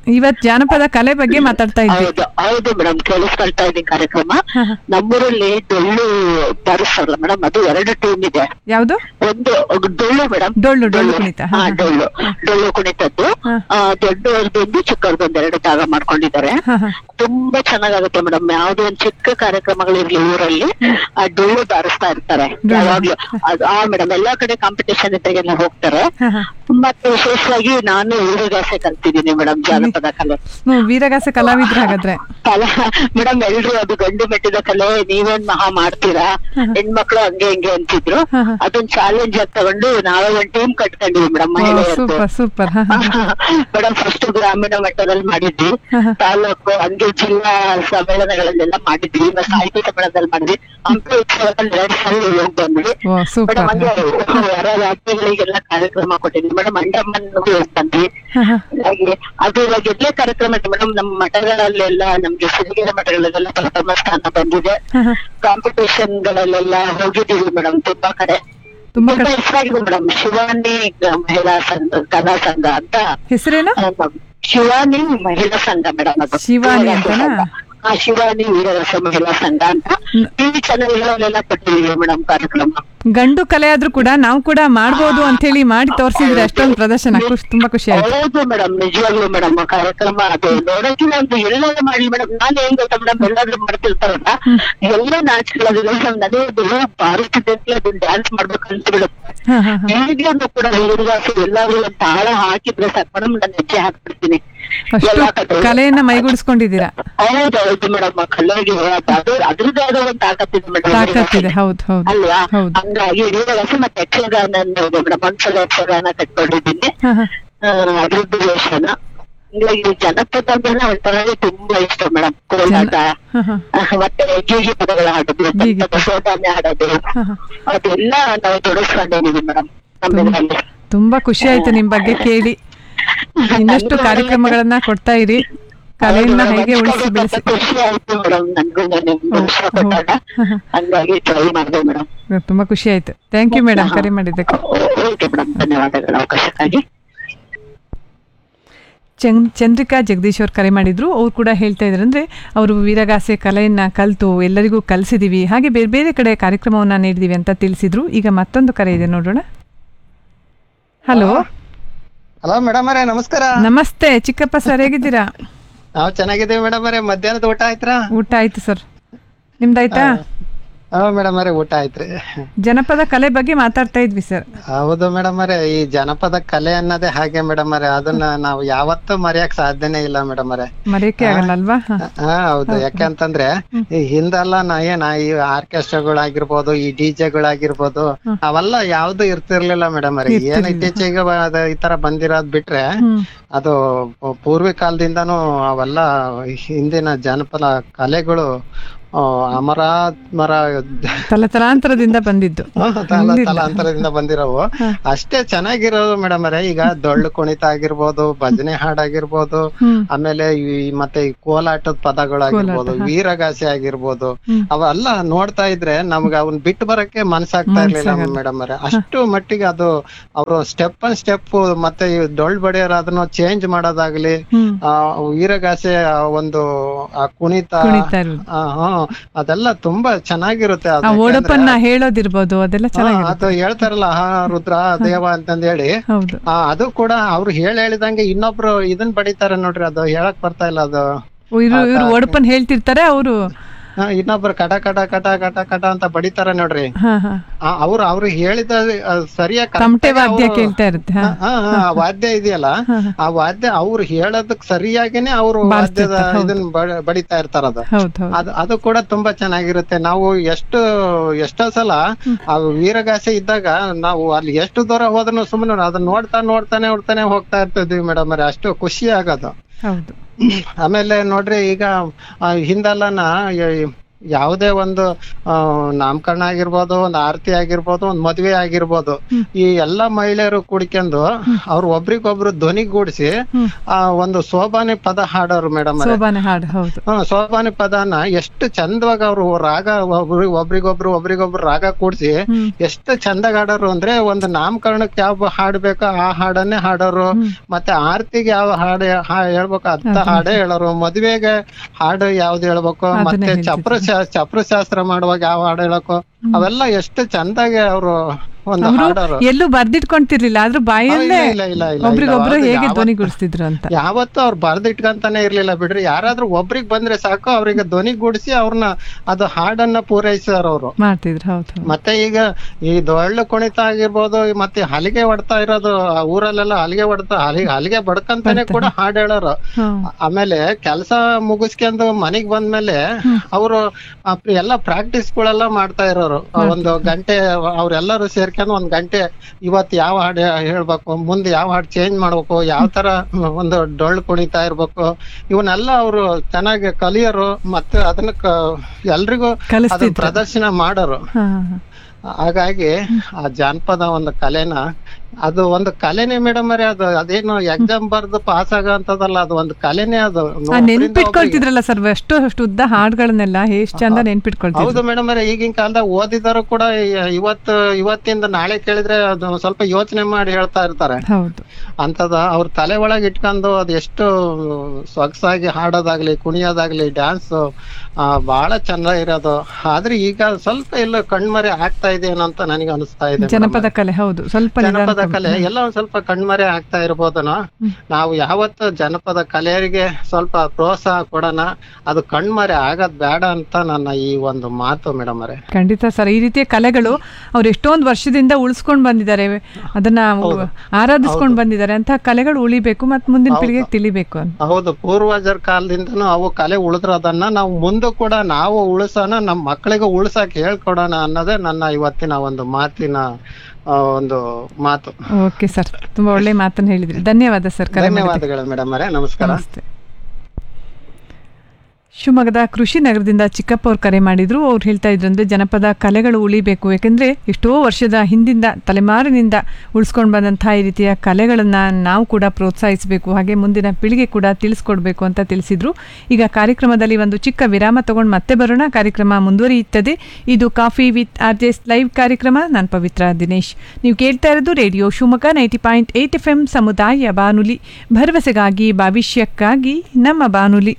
ಇವತ್ ಜಾನಪದ ಕಲೆ ಬಗ್ಗೆ ಮಾತಾಡ್ತಾ ಇದ್ವಿ ಹೌದು ಹೌದು ಮೇಡಮ್ ಕೇಳಿಸ್ಕೊಳ್ತಾ ಇದ್ದೀನಿ ಕಾರ್ಯಕ್ರಮ ನಮ್ಮೂರಲ್ಲಿ ಡೊಳ್ಳು ಬಾರಿಸ್ತಾರಲ್ಲ ಮೇಡಮ್ ಅದು ಎರಡು ಟೀಮ್ ಇದೆ ಯಾವ್ದು ಒಂದು ಡೊಳ್ಳು ಮೇಡಮ್ ಡೊಳ್ಳು ಡೊಳ್ಳು ಕುಣಿತ ಹಾ ಡೊಳ್ಳು ಡೊಳ್ಳು ಕುಣಿತದ್ದು ಆ, ದೊಡ್ಡವ್ರದೊಂದು ಚಿಕ್ಕವ್ರದೊಂದು ಎರಡು ಭಾಗ ಮಾಡ್ಕೊಂಡಿದ್ದಾರೆ ತುಂಬಾ ಚೆನ್ನಾಗಾಗುತ್ತೆ ಮೇಡಮ್ ಯಾವ್ದೋ ಒಂದ್ ಚಿಕ್ಕ ಕಾರ್ಯಕ್ರಮಗಳಿರ್ಲಿ ಊರಲ್ಲಿ ಆ ಡೊಳ್ಳು ಬಾರಿಸ್ತಾ ಇರ್ತಾರೆ ಯಾವಾಗ್ಲೂ ಅದು ಆ ಮೇಡಮ್ ಎಲ್ಲಾ ಕಡೆ ಕಾಂಪಿಟೇಷನ್ ಇದ್ದಾಗೆಲ್ಲ ಹೋಗ್ತಾರೆ ಮತ್ತೆ ವಿಶೇಷವಾಗಿ ನಾನು ಊರಿಗಾಸೆ ಕಲ್ತಿದ್ದೀನಿ ಮೇಡಮ್ ಜಾನಪದ ಕಲೆ ಹ್ಮ್ ವೀರಗಾಸ ಕಲಾವಿದ್ರ ಹಾಗಾದ್ರೆ ಕಲಾ ಮೇಡಮ್ ಎಲ್ರು ಅದು ಗಂಡು ಮೆಟ್ಟಿದ ಕಲೆ ನೀವೇನ್ ಮಹಾ ಮಾಡ್ತೀರಾ ಹೆಣ್ಮಕ್ಳು ಹಂಗೆ ಹಿಂಗೆ ಅಂತಿದ್ರು ಅದನ್ನ ಚಾಲೆಂಜ್ ಆಗಿ ತಗೊಂಡು ನಾವೇ ಒಂದ್ ಟೀಮ್ ಕಟ್ಕೊಂಡಿವಿ ಮೇಡಮ್ ಮಹಿಳೆಯರದ್ದು ಸೂಪರ್ ಸೂಪರ್ ಮೇಡಮ್ ಫಸ್ಟ್ ಗ್ರಾಮೀಣ ಮಟ್ಟದಲ್ಲಿ ಮಾಡಿದ್ವಿ ತಾಲೂಕು ಹಂಗೆ ಜಿಲ್ಲಾ ಸಮ್ಮೇಳನಗಳಲ್ಲೆಲ್ಲ ಮಾಡಿದ್ವಿ ಮತ್ತೆ ಸಾಹಿತ್ಯ ಸಮ್ಮೇಳನದಲ್ಲಿ ಮಾಡಿದ್ವಿ ಹಂಪಿ ಉತ್ಸವದಲ್ಲಿ ಎರಡ್ ಸಲ ಹೋಗಿ ಬಂದ್ವಿ ಓ ಸೂಪರ್ ಮೇಡಮ್ ಹಂಗೆ ಹೊರ ರಾಜ್ಯಗಳಿಗೆಲ್ಲ ಕಾರ್ಯಕ್ರಮ ಕೊಟ್ಟಿದ್ವಿ ಮೇಡಮ್ ಅಂಡಮಾನ್ ಹೋಗಿ ಬಂದ್ವಿ ಹಾಗೆ ಅದು ಇವಾಗ ಎಲ್ಲೇ ಕಾರ್ಯಕ್ರಮ ಇದೆ ಮೇಡಮ್ ನಮ್ಮ ಮಠಗಳಲ್ಲೆಲ್ಲ ನಮ್ಗೆ ಸಿರಿಗೆರೆ ಮಠಗಳಲ್ಲೆಲ್ಲ ಪ್ರಥಮ ಸ್ಥಾನ ಬಂದಿದೆ ಕಾಂಪಿಟೇಷನ್ ಗಳಲ್ಲೆಲ್ಲ ಹೋಗಿದ್ದೀವಿ ಮೇಡಮ್ ತುಂಬಾ ಕಡೆ ತುಂಬಾ ತುಂಬಾ ಹೆಸರಾಗಿದೆ ಮೇಡಮ್ ಶಿವಾನಿ ಮಹಿಳಾ ಸಂಘ ಕಲಾ ಸಂಘ ಅಂತ ಹೆಸರೇನು ಆ, ಶಿವಾನಿ ಮಹಿಳಾ ಸಂಘ ಮೇಡಮ್ ಅದು ಶಿವಾನಿ ವೀರರಸ ಅಂತನಾ? ಸಂಘ. ಆ ಶಿವಾನಿ ವೀರರಸ ಮಹಿಳಾ ಸಂಘ ಅಂತ ಟಿವಿ ಚಾನೆಲ್ಗಳಲ್ಲೆಲ್ಲ ಕೊಟ್ಟಿದ್ದೀವಿ ಮೇಡಮ್ ಕಾರ್ಯಕ್ರಮ ಗಂಡು ಕಲೆ ಆದ್ರೂ ಕೂಡ ನಾವು ಕೂಡ ಮಾಡ್ಬೋದು ಅಂತ ಹೇಳಿ ಮಾಡಿ ತೋರಿಸಿದ್ರೆ ಅಷ್ಟೊಂದು ಪ್ರದರ್ಶನ ಖುಷ್ ತುಂಬಾ ಖುಷಿ ಆಯ್ತು ಹೌದು ಮೇಡಮ್ ನಿಜವಾಗ್ಲೂ ಮೇಡಮ್ ಕಾರ್ಯಕ್ರಮ ಅದು ನೋಡಕ್ಕೆ ಒಂದು ಎಲ್ಲಾದ್ರೂ ಮಾಡ್ಲಿ ಮೇಡಮ್ ನಾನು ಏನ್ ಗೊತ್ತಾ ಮೇಡಮ್ ಎಲ್ಲಾದ್ರೂ ಮಾಡ್ತಿರ್ತಾರಲ್ಲ ಎಲ್ಲ ನಾಚಿಕೊಳ್ಳೋದಿಲ್ಲ ಮೇಡಮ್ ನನಗೆ ಅದು ಬಾರಿಸ್ತಿದ್ದೆ ಅದನ್ನ ಡ್ಯಾನ್ಸ್ ಮಾಡ್ಬೇಕು ಅಂತ ಬಿಡುತ್ತೆ ಈಗಲೂ ಕೂಡ ಹುಡುಗಾಸು ಎಲ್ಲಾದ್ರೂ ಒಂದು ತಾಳ ಹಾಕಿದ್ರೆ ಸಾಕು ಮೇಡಮ್ ನಾನು ಹೆಜ್ಜೆ ಹಾಕ್ಬಿಡ್ತೀನಿ ಅಷ್ಟು ಎಲ್ಲಾ ಕಡೆ ಕಲೆಯನ್ನ ಮೈಗೂಡಿಸ್ಕೊಂಡಿದ್ದೀರಾ ಹೌದು ಹೌದು ಮೇಡಮ್ ಕಲ್ಲರಿಗೆ ಅದು ಅದ್ರದ್ದು ಆದ ಒಂದು ತಾಕತ್ತಿದೆ ಮೇಡಮ್ ತಾಕತ್ತಿದೆ ಹೌದು ಹೌದು ಅಲ್ವಾ ಹೌದು ಹಂಗಾಗಿ ವೀರರಸ ಮತ್ತೆ ಯಕ್ಷಗಾನ ಇದೆ ಮೇಡಮ್ ಒಂದ್ಸಲ ಯಕ್ಷಗಾನ ಕಟ್ಕೊಂಡಿದ್ದೀನಿ ಹ, ಹ. ಆ, ಅದ್ರದ್ದು ವೇಷನ ಹಂಗಾಗಿ ಜನಪದ ಅಂದ್ರೆ ಒಂಥರ ತುಂಬಾ ಇಷ್ಟ ಮೇಡಮ್ ಕೋಲಾಟ ಹ, ಹ. ಆ, ಮತ್ತೆ ಗೀಗಿ ಪದಗಳ ಹಾಡೋದು ಭತ್ತದ ಸೋದಾನೆ ಹಾಡೋದು ಅದೆಲ್ಲ ನಾವು ತೊಡಗಿಸ್ಕೊಂಡಿದೀವಿ ಮೇಡಮ್ ನಮ್ಮ ಇದ್ರಲ್ಲಿ ತುಂಬಾ ಖುಷಿ ಆಯ್ತು ನಿಮ್ ಬಗ್ಗೆ ಕೇಳಿ ಇನ್ನಷ್ಟು ಕಾರ್ಯಕ್ರಮಗಳನ್ನ ಕೊಡ್ತಾ ಇರಿ ಕಲೆಯನ್ನ ಹೇಗೆ ಉಳಿಸಿ ಬೆಳೆಸಿ ಖುಷಿ ಆಯ್ತು ಮೇಡಮ್ ನನ್ಗೂ ನಿಮ್ಗೆ ವಿಷಯ ಕೊಟ್ಟಾಗ ಹಂಗಾಗಿ ಟ್ರೈ ಮಾಡಿದೆ ಮೇಡಮ್ ತುಂಬಾ ಖುಷಿ ಆಯ್ತು ಥ್ಯಾಂಕ್ ಯು ಮೇಡಮ್ ಕರೆ ಮಾಡಿದ್ದಕ್ಕೆ ಓಕೆ ಮೇಡಮ್ ಧನ್ಯವಾದಗಳು ಅವಕಾಶಕ್ಕಾಗಿ ಚಂದ್ ಚಂದ್ರಿಕಾ ಜಗದೀಶ್ ಅವ್ರು ಕರೆ ಮಾಡಿದ್ರು ಅವ್ರು ಕೂಡ ಹೇಳ್ತಾ ಇದ್ರು ಅಂದ್ರೆ ಅವರು ವೀರಗಾಸೆ ಕಲೆಯನ್ನ ಕಲ್ತು ಎಲ್ಲರಿಗೂ ಕಲಿಸಿದೀವಿ ಹಾಗೆ ಬೇರೆ ಬೇರೆ ಕಡೆ ಕಾರ್ಯಕ್ರಮವನ್ನ ನೀಡಿದೀವಿ ಅಂತ ತಿಳಿಸಿದ್ರು ಈಗ ಮತ್ತೊಂದು ಕರೆ ಇದೆ ನೋಡೋಣ ಹಲೋ ಹಲೋ ಮೇಡಮ್ ಅವರೇ ನಮಸ್ಕಾರ ನಮಸ್ತೆ ಚಿಕ್ಕಪ್ಪ ಸರ್ ಹೇಗಿದ್ದೀರಾ ನಾವು ಚೆನ್ನಾಗಿದ್ದೀವಿ ಮೇಡಮ್ ಅವರೇ ಮಧ್ಯಾಹ್ನದ ಊಟ ಆಯ್ತ್ರಾ ಊಟ ಆಯ್ತು ಸರ್ ನಿಮ್ದಾಯ್ತಾ ಹಾ ಮೇಡಮ್ ಅವರೇ ಊಟ ಆಯ್ತ್ರಿ ಜನಪದ ಕಲೆ ಬಗ್ಗೆ ಮಾತಾಡ್ತಾ ಇದ್ವಿ ಸರ್ ಹೌದು ಮೇಡಮ್ ಅವರೇ ಈ ಜನಪದ ಕಲೆ ಅನ್ನೋದೇ ಹಾಗೆ ಮೇಡಮ್ ಅವರೇ ಅದನ್ನ ನಾವು ಯಾವತ್ತೂ ಮರೆಯಕ್ ಸಾಧ್ಯನೇ ಇಲ್ಲ ಮೇಡಮ್ ಅವರೇ ಮರೆಯಕ್ಕೆ ಆಗಲ್ಲ ಅಲ್ವಾ ಹ. ಹಾ ಹೌದು ಯಾಕಂತಂದ್ರೆ ಈ ಹಿಂದೆಲ್ಲ ನಾ ಏನ ಈ ಆರ್ಕೆಸ್ಟ್ರಾಗಳಾಗಿರ್ಬೋದು ಈ ಡಿಜೆಗಳಾಗಿರ್ಬೋದು ಅವೆಲ್ಲ ಯಾವ್ದು ಇರ್ತಿರ್ಲಿಲ್ಲ ಮೇಡಮ್ ಅವರೇ ಏನ್ ಇತ್ತೀಚೆಗೆ ಬ- ಅದ ಈ ತರ ಬಂದಿರೋದ್ ಬಿಟ್ರೆ ಅದು ಪೂರ್ವಿ ಕಾಲದಿಂದನೂ ಅವೆಲ್ಲ ಹಿಂದಿನ ಜನಪದ ಕಲೆಗಳು ಆ, ಅಮರಾತ್ಮರ ತಲತಲಾಂತರದಿಂದ ಬಂದಿದ್ದು ತಲ ತಲಾಂತರದಿಂದ ಬಂದಿರೋವು ಅಷ್ಟೇ ಚೆನ್ನಾಗಿರೋದು ಮೇಡಮ್ ಅವರೇ ಈಗ ಡೊಳ್ಳು ಕುಣಿತ ಆಗಿರ್ಬೋದು ಭಜನೆ ಹಾಡಾಗಿರ್ಬೋದು ಆಮೇಲೆ ಈ ಮತ್ತೆ ಈ ಕೋಲಾಟದ ಪದಗಳಾಗಿರ್ಬೋದು ವೀರಗಾಸೆ ಆಗಿರ್ಬೋದು ಅವೆಲ್ಲ ನೋಡ್ತಾ ಇದ್ರೆ ನಮ್ಗೆ ಅವನ್ ಬಿಟ್ಟು ಬರಕ್ಕೆ ಮನ್ಸಾಗ್ತಾ ಇರ್ಲಿಲ್ಲ ಮೇಡಮ್ ಅವರೇ ಅಷ್ಟು ಮಟ್ಟಿಗೆ ಅದು ಅವರು ಸ್ಟೆಪ್ ಅಂಡ್ ಸ್ಟೆಪ್ ಮತ್ತೆ ಈ ಡೊಳ್ಳು ಬಡಿಯೋರು ಅದನ್ನ ಚೇಂಜ್ ಮಾಡೋದಾಗ್ಲಿ ಆ ವೀರಗಾಸೆ ಆ ಒಂದು ಆ ಕುಣಿತ ಕುಣಿತ ಇರೋದು. ಆ, ಹಾ, ಅದೆಲ್ಲ ತುಂಬಾ ಚೆನ್ನಾಗಿರುತ್ತೆ ಅದು ಆ ಯಾಕಂದ್ರೆ- ಓಡಪ್ಪನ್ನ ಹೇಳೋದಿರ್ಬೋದು ಅದೆಲ್ಲ ಹಾ, ಚೆನ್ನಾಗಿರುತ್ತೆ ಅದು ಹೇಳ್ತಾರಲ್ಲ ಹಾ ರುದ್ರ ದೇವ ಅಂತಂದ್ ಹೇಳಿ ಹೌದು ಆ, ಅದು ಕೂಡ ಅವ್ರು ಹೇಳಿ ಹೇಳಿದಂಗೆ ಇನ್ನೊಬ್ರು ಇದನ್ ಬಡಿತಾರೆ ನೋಡ್ರಿ ಅದು ಹೇಳಕ್ ಬರ್ತಾ ಇಲ್ಲ ಅದು ಇವ್ರು ಇವ್ರು ಓಡಪ್ಪನ್ ಹೇಳ್ತಿರ್ತಾರೆ ಅವರು ಹಾ, ಇನ್ನೊಬ್ರು ಕಟ ಕಟ ಕಟ ಕಟ ಕಟ ಅಂತ ಬಡಿತಾರೆ ನೋಡ್ರಿ ಹಾ ಹಾ ಆ, ಅವ್ರು ಅವ್ರು ಹೇಳಿದ ಆ, ಸರಿಯಾಗಿ correct ತಮಟೆ ಆಗಿ ವಾದ್ಯ ಅವ್ರು- ಕೇಳ್ತಾ ಇರುತ್ತೆ ಹಾ. ಹಾ, ಹಾ, ಆ ವಾದ್ಯ ಇದೆಯಲ್ಲ ಆ ವಾದ್ಯ ಅವ್ರು ಹೇಳೋದಕ್ ಸರಿಯಾಗಿನೇ ಅವ್ರು ವಾದ್ಯದ ಬಾರಿಸ್ತಿರ್ತಾರೆ, ಹೌದು. ಇದನ್ನ ಬ- ಬಡಿತಾ ಇರ್ತಾರ ಅದು ಹೌದು ಹೌದು ಅದು ಅದು ಕೂಡ ತುಂಬಾ ಚೆನ್ನಾಗಿರುತ್ತೆ ನಾವು ಎಷ್ಟು ಎಷ್ಟೋ ಸಲ ಆ ವೀರಗಾಸೆ ಇದ್ದಾಗ ನಾವು ಅಲ್ಲಿ ಎಷ್ಟು ದೂರ ಹೋದ್ರು ಸುಮ್ಮನೆ ಅದನ್ನ ನೋಡ್ತಾ ನೋಡ್ತಾನೆ ನೋಡ್ತಾನೆ ಹೋಗ್ತಾ ಇರ್ತಿದ್ವಿ ಮೇಡಮ್ ಅಷ್ಟು ಖುಷಿ ಆಗೋದು ಹೌದು ಆಮೇಲೆ ನೋಡ್ರಿ ಈಗ ಆ, ಹಿಂದೆಲ್ಲನ ಈ ಯಾವುದೇ ಒಂದು ಆ, ನಾಮಕರಣ ಆಗಿರ್ಬೋದು ಒಂದು ಆರತಿ ಆಗಿರ್ಬೋದು ಒಂದು ಮದ್ವೆ ಆಗಿರ್ಬೋದು ಈ ಎಲ್ಲಾ ಮಹಿಳೆಯರು ಕುಡ್ಕೊಂಡು ಅವ್ರು ಒಬ್ರಿಗೊಬ್ರು ಧ್ವನಿಗೂಡಿಸಿ ಆ ಒಂದು ಸೋಬಾನೆ ಪದ ಹಾಡೋರು ಮೇಡಮ್ ಸೋಬಾನೆ ಹಾಡು ಹೌದು ಹ್ಮ್ ಸೋಬಾನೆ ಪದನ ಎಷ್ಟು ಚಂದವಾಗಿ ಅವರು ರಾಗ ಒಬ್ರಿ- ಒಬ್ರಿಗೊಬ್ರು ಒಬ್ರಿಗೊಬ್ರು ರಾಗ ಕೂಡ್ಸಿ ಎಷ್ಟು ಚಂದಾಗ ಹಾಡೋರು ಅಂದ್ರೆ ಒಂದು ನಾಮಕರಣಕ್ಕೆ ಯಾವ ಹಾಡ್ ಬೇಕೋ ಆ ಹಾಡನ್ನೇ ಹಾಡೋರು ಮತ್ತೆ ಆರತಿಗೆ ಯಾವ ಹಾಡು ಹಾ- ಹೇಳ್ಬೇಕು ಅಂತ ಹಾಡೇ ಹೇಳೋರು ಮದ್ವೆಗೆ ಹಾಡು ಯಾವ್ದು ಹೇಳ್ಬೇಕು ಮತ್ತೆ ಚಪ್ರ ಶಾ- ಚಪ್ರ ಶಾಸ್ತ್ರ ಮಾಡುವಾಗ ಯಾವ ಹಾಡು ಹೇಳಬೇಕು ಅವೆಲ್ಲ ಎಷ್ಟು ಚಂದಾಗಿ ಅವರು ಒಂದು ಹಾಡೋರು ಅವರು ಎಲ್ಲೂ ಬರ್ದಿಟ್ಕೊಂತಿರ್ಲಿಲ್ಲ ಆದ್ರೂ ಬಾಯಲ್ಲೇ ಇಲ್ಲ, ಇಲ್ಲ, ಇಲ್ಲ, ಇಲ್ಲ. ಒಬ್ರಿಗೊಬ್ರು ಅದು ಹೇಗೆ ಯಾವತ್ತು- ಧ್ವನಿಗೂಡಿಸ್ತಿದ್ರು ಅಂತ ಯಾವತ್ತೂ ಅವ್ರು ಬರ್ದಿಟ್ಕಂತಾನೆ ಇರ್ಲಿಲ್ಲ ಬಿಡ್ರಿ ಯಾರಾದ್ರೂ ಒಬ್ರಿಗೆ ಬಂದ್ರೆ ಸಾಕು ಅವ್ರಿಗೆ ಧ್ವನಿಗೂಡಿಸಿ ಅವ್ರನ್ನ ಅದು ಹಾಡನ್ನ ಪೂರೈಸಿದಾರ ಅವರು ಮಾಡ್ತಿದ್ರು ಹೌದು ಮತ್ತೆ ಈಗ ಈ ಡೊಳ್ಳು ಕುಣಿತ ಆಗಿರ್ಬೋದು ಮತ್ತೆ ಹಲಿಗೆ ಹೊಡ್ತಾ ಇರೋದು ಆ ಊರಲ್ಲೆಲ್ಲ ಹಲಿಗೆ ಹೊಡ್ತಾ ಹಲಿಗೆ ಹಲಿಗೆ ಬಡ್ಕಂತಾನೆ ಕೂಡ ಹಾಡ್ ಹೇಳೋರು ಆಮೇಲೆ ಕೆಲಸ ಮುಗಿಸ್ಕೊಂಡು ಮನೆಗ್ ಬಂದ್ಮೇಲೆ ಅವರು ಎಲ್ಲ ಪ್ರಾಕ್ಟೀಸ್ ಗಳೆಲ್ಲ ಮಾಡ್ತಾ ಇರೋರು ಆ ಒಂದು ಗಂಟೆ ಅವ್ರೆಲ್ಲರೂ ಸೇರ್ಕೊಂಡು ಒಂದ್ ಗಂಟೆ ಇವತ್ ಯಾವ ಹಾಡು ಹೇಳ್ಬೇಕು ಮುಂದೆ ಯಾವ ಹಾಡು ಚೇಂಜ್ ಮಾಡ್ಬೇಕು ಯಾವ ತರ ಒಂದು ಡೊಳ್ಳು ಕುಣಿತಾ ಇರ್ಬೇಕು ಇವನ್ನೆಲ್ಲ ಅವರು ಚೆನ್ನಾಗಿ ಕಲಿಯೋರು ಮತ್ತೆ ಅದನ್ನ ಕ- ಎಲ್ರಿಗೂ ಅದನ್ನ ಕಲಿಸ್ತಿದ್ರು. ಪ್ರದರ್ಶನ ಮಾಡೋರು ಹಾ, ಹಾ. ಹಾಗಾಗಿ ಆ ಜಾನಪದ ಒಂದು ಕಲೆನ ಅದು ಒಂದು ಕಲೆನೇ ಮೇಡಮ್ ಅರೆ ಅದು ಅದೇನು ಎಕ್ಸಾಮ್ ಬರ್ದು ಪಾಸ್ ಆಗಂತದಲ್ಲ ಅದು ಒಂದು ಕಲೆನೇ ಅದು ಆ ಒಬ್ರಿಂದ ನೆನ್ಪಿಟ್ಕೊಳ್ತಿದ್ರಲ್ಲ ಸರ್ ಅಷ್ಟು ಅಷ್ಟು ಉದ್ದ ಹಾಡುಗಳನ್ನೆಲ್ಲ ಎಷ್ಟು ಚಂದ ನೆನ್ಪಿಟ್ಕೊಳ್ತಿದ್ರು ಹೌದು ಮೇಡಮ್ ಅರೆ ಈಗಿನ ಕಾಲದಾಗ ಓದಿದರು ಕೂಡ ಇ- ಇವತ್ತು ಇವತ್ತಿಂದ ನಾಳೆ ಕೇಳಿದ್ರೆ ಅದು ಸ್ವಲ್ಪ ಯೋಚನೆ ಮಾಡಿ ಹೇಳ್ತಾ ಇರ್ತಾರೆ ಹೌದು ಅಂತದ ಅವ್ರ ತಲೆ ಒಳಗೆ ಇಟ್ಕೊಂಡು ಅದು ಎಷ್ಟು ಸೊಗಸಾಗಿ ಹಾಡೋದಾಗ್ಲಿ ಕುಣಿಯೋದಾಗ್ಲಿ ಡ್ಯಾನ್ಸ್ ಬಹಳ ಚಂದ ಇರೋದು ಆದ್ರೆ ಈಗ ಸ್ವಲ್ಪ ಎಲ್ಲ ಕಣ್ಮರೆ ಆಗ್ತಾ ಇದೆ ಏನೋ ಅಂತ ನನಗೆ ಅನಿಸ್ತಾ ಇದೆ madam. ಜನಪದ ಕಲೆ ಹೌದು ಸ್ವಲ್ಪ ಜನಪದ ನಿಧಾನ ಕಲೆ ಎಲ್ಲ ಒಂದ್ ಸ್ವಲ್ಪ ಕಣ್ಮರೆ ಆಗ್ತಾ ಇರ್ಬೋದನ ನಾವು ಯಾವತ್ತು ಜನಪದ ಕಲೆಯರಿಗೆ ಸ್ವಲ್ಪ ಪ್ರೋತ್ಸಾಹ ಕೊಡೋಣ ಅದು ಕಣ್ಮರೆ ಆಗದ್ ಬೇಡ ಅಂತ ನನ್ನ ಈ ಒಂದು ಮಾತು ಮೇಡಮ್ ಅವರೇ ಖಂಡಿತ ಸರ್ ಈ ರೀತಿಯ ಕಲೆಗಳು ಅವ್ರು ಎಷ್ಟೊಂದು ವರ್ಷದಿಂದ ಉಳಿಸ್ಕೊಂಡ್ ಬಂದಿದ್ದಾರೆ ಅದನ್ನ ಆರಾಧಿಸ್ಕೊಂಡ್ ಬಂದಿದ್ದಾರೆ ಅಂತ ಕಲೆಗಳು ಉಳಿಬೇಕು ಮತ್ತೆ ಮುಂದಿನ ಪೀಳಿಗೆಗೆ ತಿಳಿಬೇಕು ಅಂತ ಹೌದು ಪೂರ್ವಜರ ಕಾಲದಿಂದನೂ ಅವು ಕಲೆ ಉಳಿದ್ರದನ್ನ ನಾವು ಮುಂದೆ ಕೂಡ ನಾವು ಉಳಿಸೋಣ ನಮ್ಮ ಮಕ್ಕಳಿಗೆ ಉಳ್ಸಕ್ ಹೇಳ್ಕೊಡೋಣ ಅನ್ನೋದೇ ನನ್ನ ಇವತ್ತಿನ ಒಂದು ಮಾತಿನ ಆ, ಒಂದು ಮಾತು ಓಕೆ ಸರ್ ತುಂಬಾ ಒಳ್ಳೆ ಮಾತನ್ನ ಹೇಳಿದ್ರಿ ಧನ್ಯವಾದ ಸರ್ ಕರೆ ಮಾಡಿದ್ದಕ್ಕೆ. ಧನ್ಯವಾದಗಳು ಮೇಡಮ್ ಅವರೇ ನಮಸ್ಕಾರ ನಮಸ್ತೆ ಶಿವಮೊಗ್ಗದ ಕೃಷಿ ನಗರದಿಂದ ಚಿಕ್ಕಪ್ಪ ಅವ್ರು ಕರೆ ಮಾಡಿದ್ರು ಅವ್ರು ಹೇಳ್ತಾ ಇದ್ರು ಅಂದ್ರೆ ಜನಪದ ಕಲೆಗಳು ಉಳಿಬೇಕು ಯಾಕೆಂದ್ರೆ ಎಷ್ಟೋ ವರ್ಷದ ಹಿಂದಿಂದ ತಲೆಮಾರಿನಿಂದ ಉಳಿಸ್ಕೊಂಡು ಬಂದಂತಹ ಈ ರೀತಿಯ ಕಲೆಗಳನ್ನ ನಾವು ಕೂಡ ಪ್ರೋತ್ಸಾಹಿಸಬೇಕು ಹಾಗೆ ಮುಂದಿನ ಪೀಳಿಗೆ ಕೂಡ ತಿಳಿಸ್ಕೊಡ್ಬೇಕು ಅಂತ ತಿಳಿಸಿದ್ರು ಈಗ ಕಾರ್ಯಕ್ರಮದಲ್ಲಿ ಒಂದು ಚಿಕ್ಕ ವಿರಾಮ ತಗೊಂಡು ಮತ್ತೆ ಬರೋಣ ಕಾರ್ಯಕ್ರಮ ಮುಂದುವರಿಯುತ್ತದೆ ಇದು coffee with R Js live ಕಾರ್ಯಕ್ರಮ ನಾನು ಪವಿತ್ರ ದಿನೇಶ್ ನೀವು ಕೇಳ್ತಾ ಇರೋದು radio Shivamogga ninety point eight F M ಸಮುದಾಯ ಬಾನುಲಿ ಭರವಸೆಗಾಗಿ ಭವಿಷ್ಯಕ್ಕಾಗಿ ನಮ್ಮ ಬಾನುಲಿ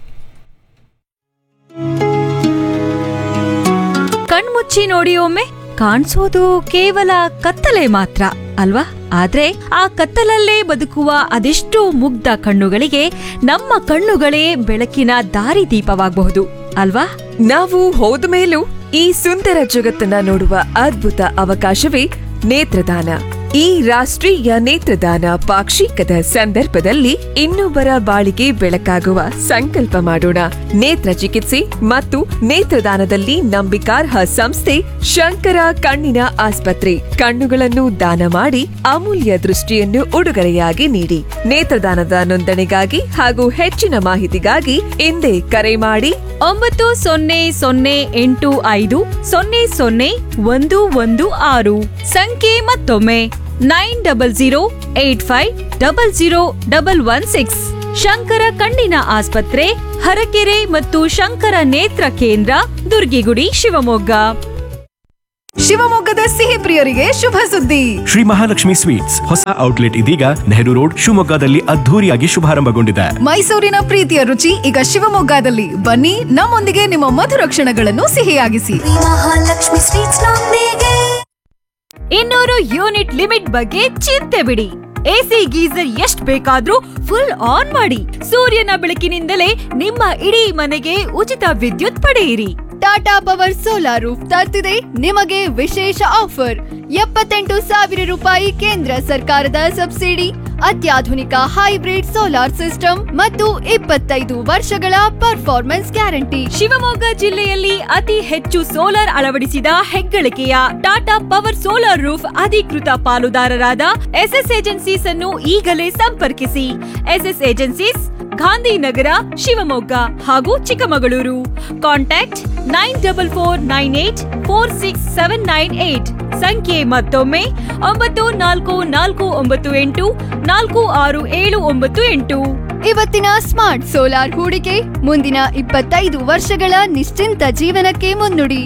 ಕಣ್ಮುಚ್ಚಿ ನೋಡಿ ಒಮ್ಮೆ ಕಾಣಿಸೋದು ಕೇವಲ ಕತ್ತಲೆ ಮಾತ್ರ ಅಲ್ವಾ ಆದ್ರೆ ಆ ಕತ್ತಲಲ್ಲೇ ಬದುಕುವ ಅದೆಷ್ಟೋ ಮುಗ್ಧ ಕಣ್ಣುಗಳಿಗೆ ನಮ್ಮ ಕಣ್ಣುಗಳೇ ಬೆಳಕಿನ ದಾರಿದೀಪವಾಗಬಹುದು ಅಲ್ವಾ ನಾವು ಹೋದ ಮೇಲೂ ಈ ಸುಂದರ ಜಗತ್ತನ್ನ ನೋಡುವ ಅದ್ಭುತ ಅವಕಾಶವೇ ನೇತ್ರದಾನ ಈ ರಾಷ್ಟ್ರೀಯ ನೇತ್ರದಾನ ಪಾಕ್ಷಿಕದ ಸಂದರ್ಭದಲ್ಲಿ ಇನ್ನೊಬ್ಬರ ಬಾಳಿಗೆ ಬೆಳಕಾಗುವ ಸಂಕಲ್ಪ ಮಾಡೋಣ ನೇತ್ರ ಚಿಕಿತ್ಸೆ ಮತ್ತು ನೇತ್ರದಾನದಲ್ಲಿ ನಂಬಿಕಾರ್ಹ ಸಂಸ್ಥೆ ಶಂಕರ ಕಣ್ಣಿನ ಆಸ್ಪತ್ರೆ ಕಣ್ಣುಗಳನ್ನು ದಾನ ಮಾಡಿ ಅಮೂಲ್ಯ ದೃಷ್ಟಿಯನ್ನು ಉಡುಗೊರೆಯಾಗಿ ನೀಡಿ ನೇತ್ರದಾನದ ನೋಂದಣಿಗಾಗಿ ಹಾಗೂ ಹೆಚ್ಚಿನ ಮಾಹಿತಿಗಾಗಿ ಹಿಂದೆ ಕರೆ ಮಾಡಿ ಒಂಬತ್ತು ಸೊನ್ನೆ ಸೊನ್ನೆ ಎಂಟು ಐದು ಸೊನ್ನೆ ಸೊನ್ನೆ ಒಂದು ಒಂದು ಆರು ಸಂಖ್ಯೆ ಮತ್ತೊಮ್ಮೆ nine double zero eight five double zero double one six Shankara ಕಣ್ಣಿನ ಆಸ್ಪತ್ರೆ ಹರಕೆರೆ ಮತ್ತು ಶಂಕರ ನೇತ್ರ ಕೇಂದ್ರ ದುರ್ಗಿಗುಡಿ ಶಿವಮೊಗ್ಗ ಶಿವಮೊಗ್ಗದ ಸಿಹಿ ಪ್ರಿಯರಿಗೆ ಶುಭ ಸುದ್ದಿ ಶ್ರೀ ಮಹಾಲಕ್ಷ್ಮಿ ಸ್ವೀಟ್ಸ್ ಹೊಸ ಔಟ್ಲೆಟ್ ಇದೀಗ ನೆಹರು ರೋಡ್ ಶಿವಮೊಗ್ಗದಲ್ಲಿ ಅದ್ಧೂರಿಯಾಗಿ ಶುಭಾರಂಭಗೊಂಡಿದೆ ಮೈಸೂರಿನ ಪ್ರೀತಿಯ ರುಚಿ ಈಗ ಶಿವಮೊಗ್ಗದಲ್ಲಿ ಬನ್ನಿ ನಮ್ಮೊಂದಿಗೆ ನಿಮ್ಮ ಮಧುರ ಕ್ಷಣಗಳನ್ನು ಸಿಹಿಯಾಗಿಸಿ ಮಹಾಲಕ್ಷ್ಮಿ ಸ್ವೀಟ್ಸ್ ನೊಂದಿಗೆ ಇನ್ನೂರು ಯೂನಿಟ್ ಲಿಮಿಟ್ ಬಗ್ಗೆ ಚಿಂತೆ ಬಿಡಿ ಎಸಿ ಗೀಸರ್ ಎಷ್ಟ್ ಬೇಕಾದ್ರೂ ಫುಲ್ ಆನ್ ಮಾಡಿ ಸೂರ್ಯನ ಬೆಳಕಿನಿಂದಲೇ ನಿಮ್ಮ ಇಡೀ ಮನೆಗೆ ಉಚಿತ ವಿದ್ಯುತ್ ಪಡೆಯಿರಿ ಟಾಟಾ ಪವರ್ ಸೋಲಾರ್ ರೂಫ್ ತರ್ತಿದೆ ನಿಮಗೆ ವಿಶೇಷ ಆಫರ್ ಎಪ್ಪತ್ತೆಂಟು ಸಾವಿರ ರೂಪಾಯಿ ಕೇಂದ್ರ ಸರ್ಕಾರದ ಸಬ್ಸಿಡಿ ಅತ್ಯಾಧುನಿಕ ಹೈಬ್ರಿಡ್ ಸೋಲಾರ್ ಸಿಸ್ಟಮ್ ಮತ್ತು ಇಪ್ಪತ್ತೈದು ವರ್ಷಗಳ ಪರ್ಫಾರ್ಮೆನ್ಸ್ ಗ್ಯಾರಂಟಿ ಶಿವಮೊಗ್ಗ ಜಿಲ್ಲೆಯಲ್ಲಿ ಅತಿ ಹೆಚ್ಚು ಸೋಲಾರ್ ಅಳವಡಿಸಿದ ಹೆಗ್ಗಳಿಕೆಯ ಟಾಟಾ ಪವರ್ ಸೋಲಾರ್ ರೂಫ್ ಅಧಿಕೃತ ಪಾಲುದಾರರಾದ ಎಸ್ಎಸ್ ಏಜೆನ್ಸೀಸ್ ಅನ್ನು ಈಗಲೇ ಸಂಪರ್ಕಿಸಿ ಎಸ್ಎಸ್ ಏಜೆನ್ಸೀಸ್ ಗಾಂಧಿನಗರ ಶಿವಮೊಗ್ಗ ಹಾಗೂ Chikkamagaluru contact nine double four nine eight four six seven nine eight ಸಂಖ್ಯೆ ಮತ್ತೊಮ್ಮೆ ಒಂಬತ್ತು ನಾಲ್ಕು ನಾಲ್ಕು ಒಂಬತ್ತು ಎಂಟು ನಾಲ್ಕು ಆರು ಏಳು ಒಂಬತ್ತು ಎಂಟು ಇವತ್ತಿನ ಸ್ಮಾರ್ಟ್ ಸೋಲಾರ್ ಹೂಡಿಕೆ ಮುಂದಿನ ಇಪ್ಪತ್ತೈದು ವರ್ಷಗಳ ನಿಶ್ಚಿಂತ ಜೀವನಕ್ಕೆ ಮುನ್ನುಡಿ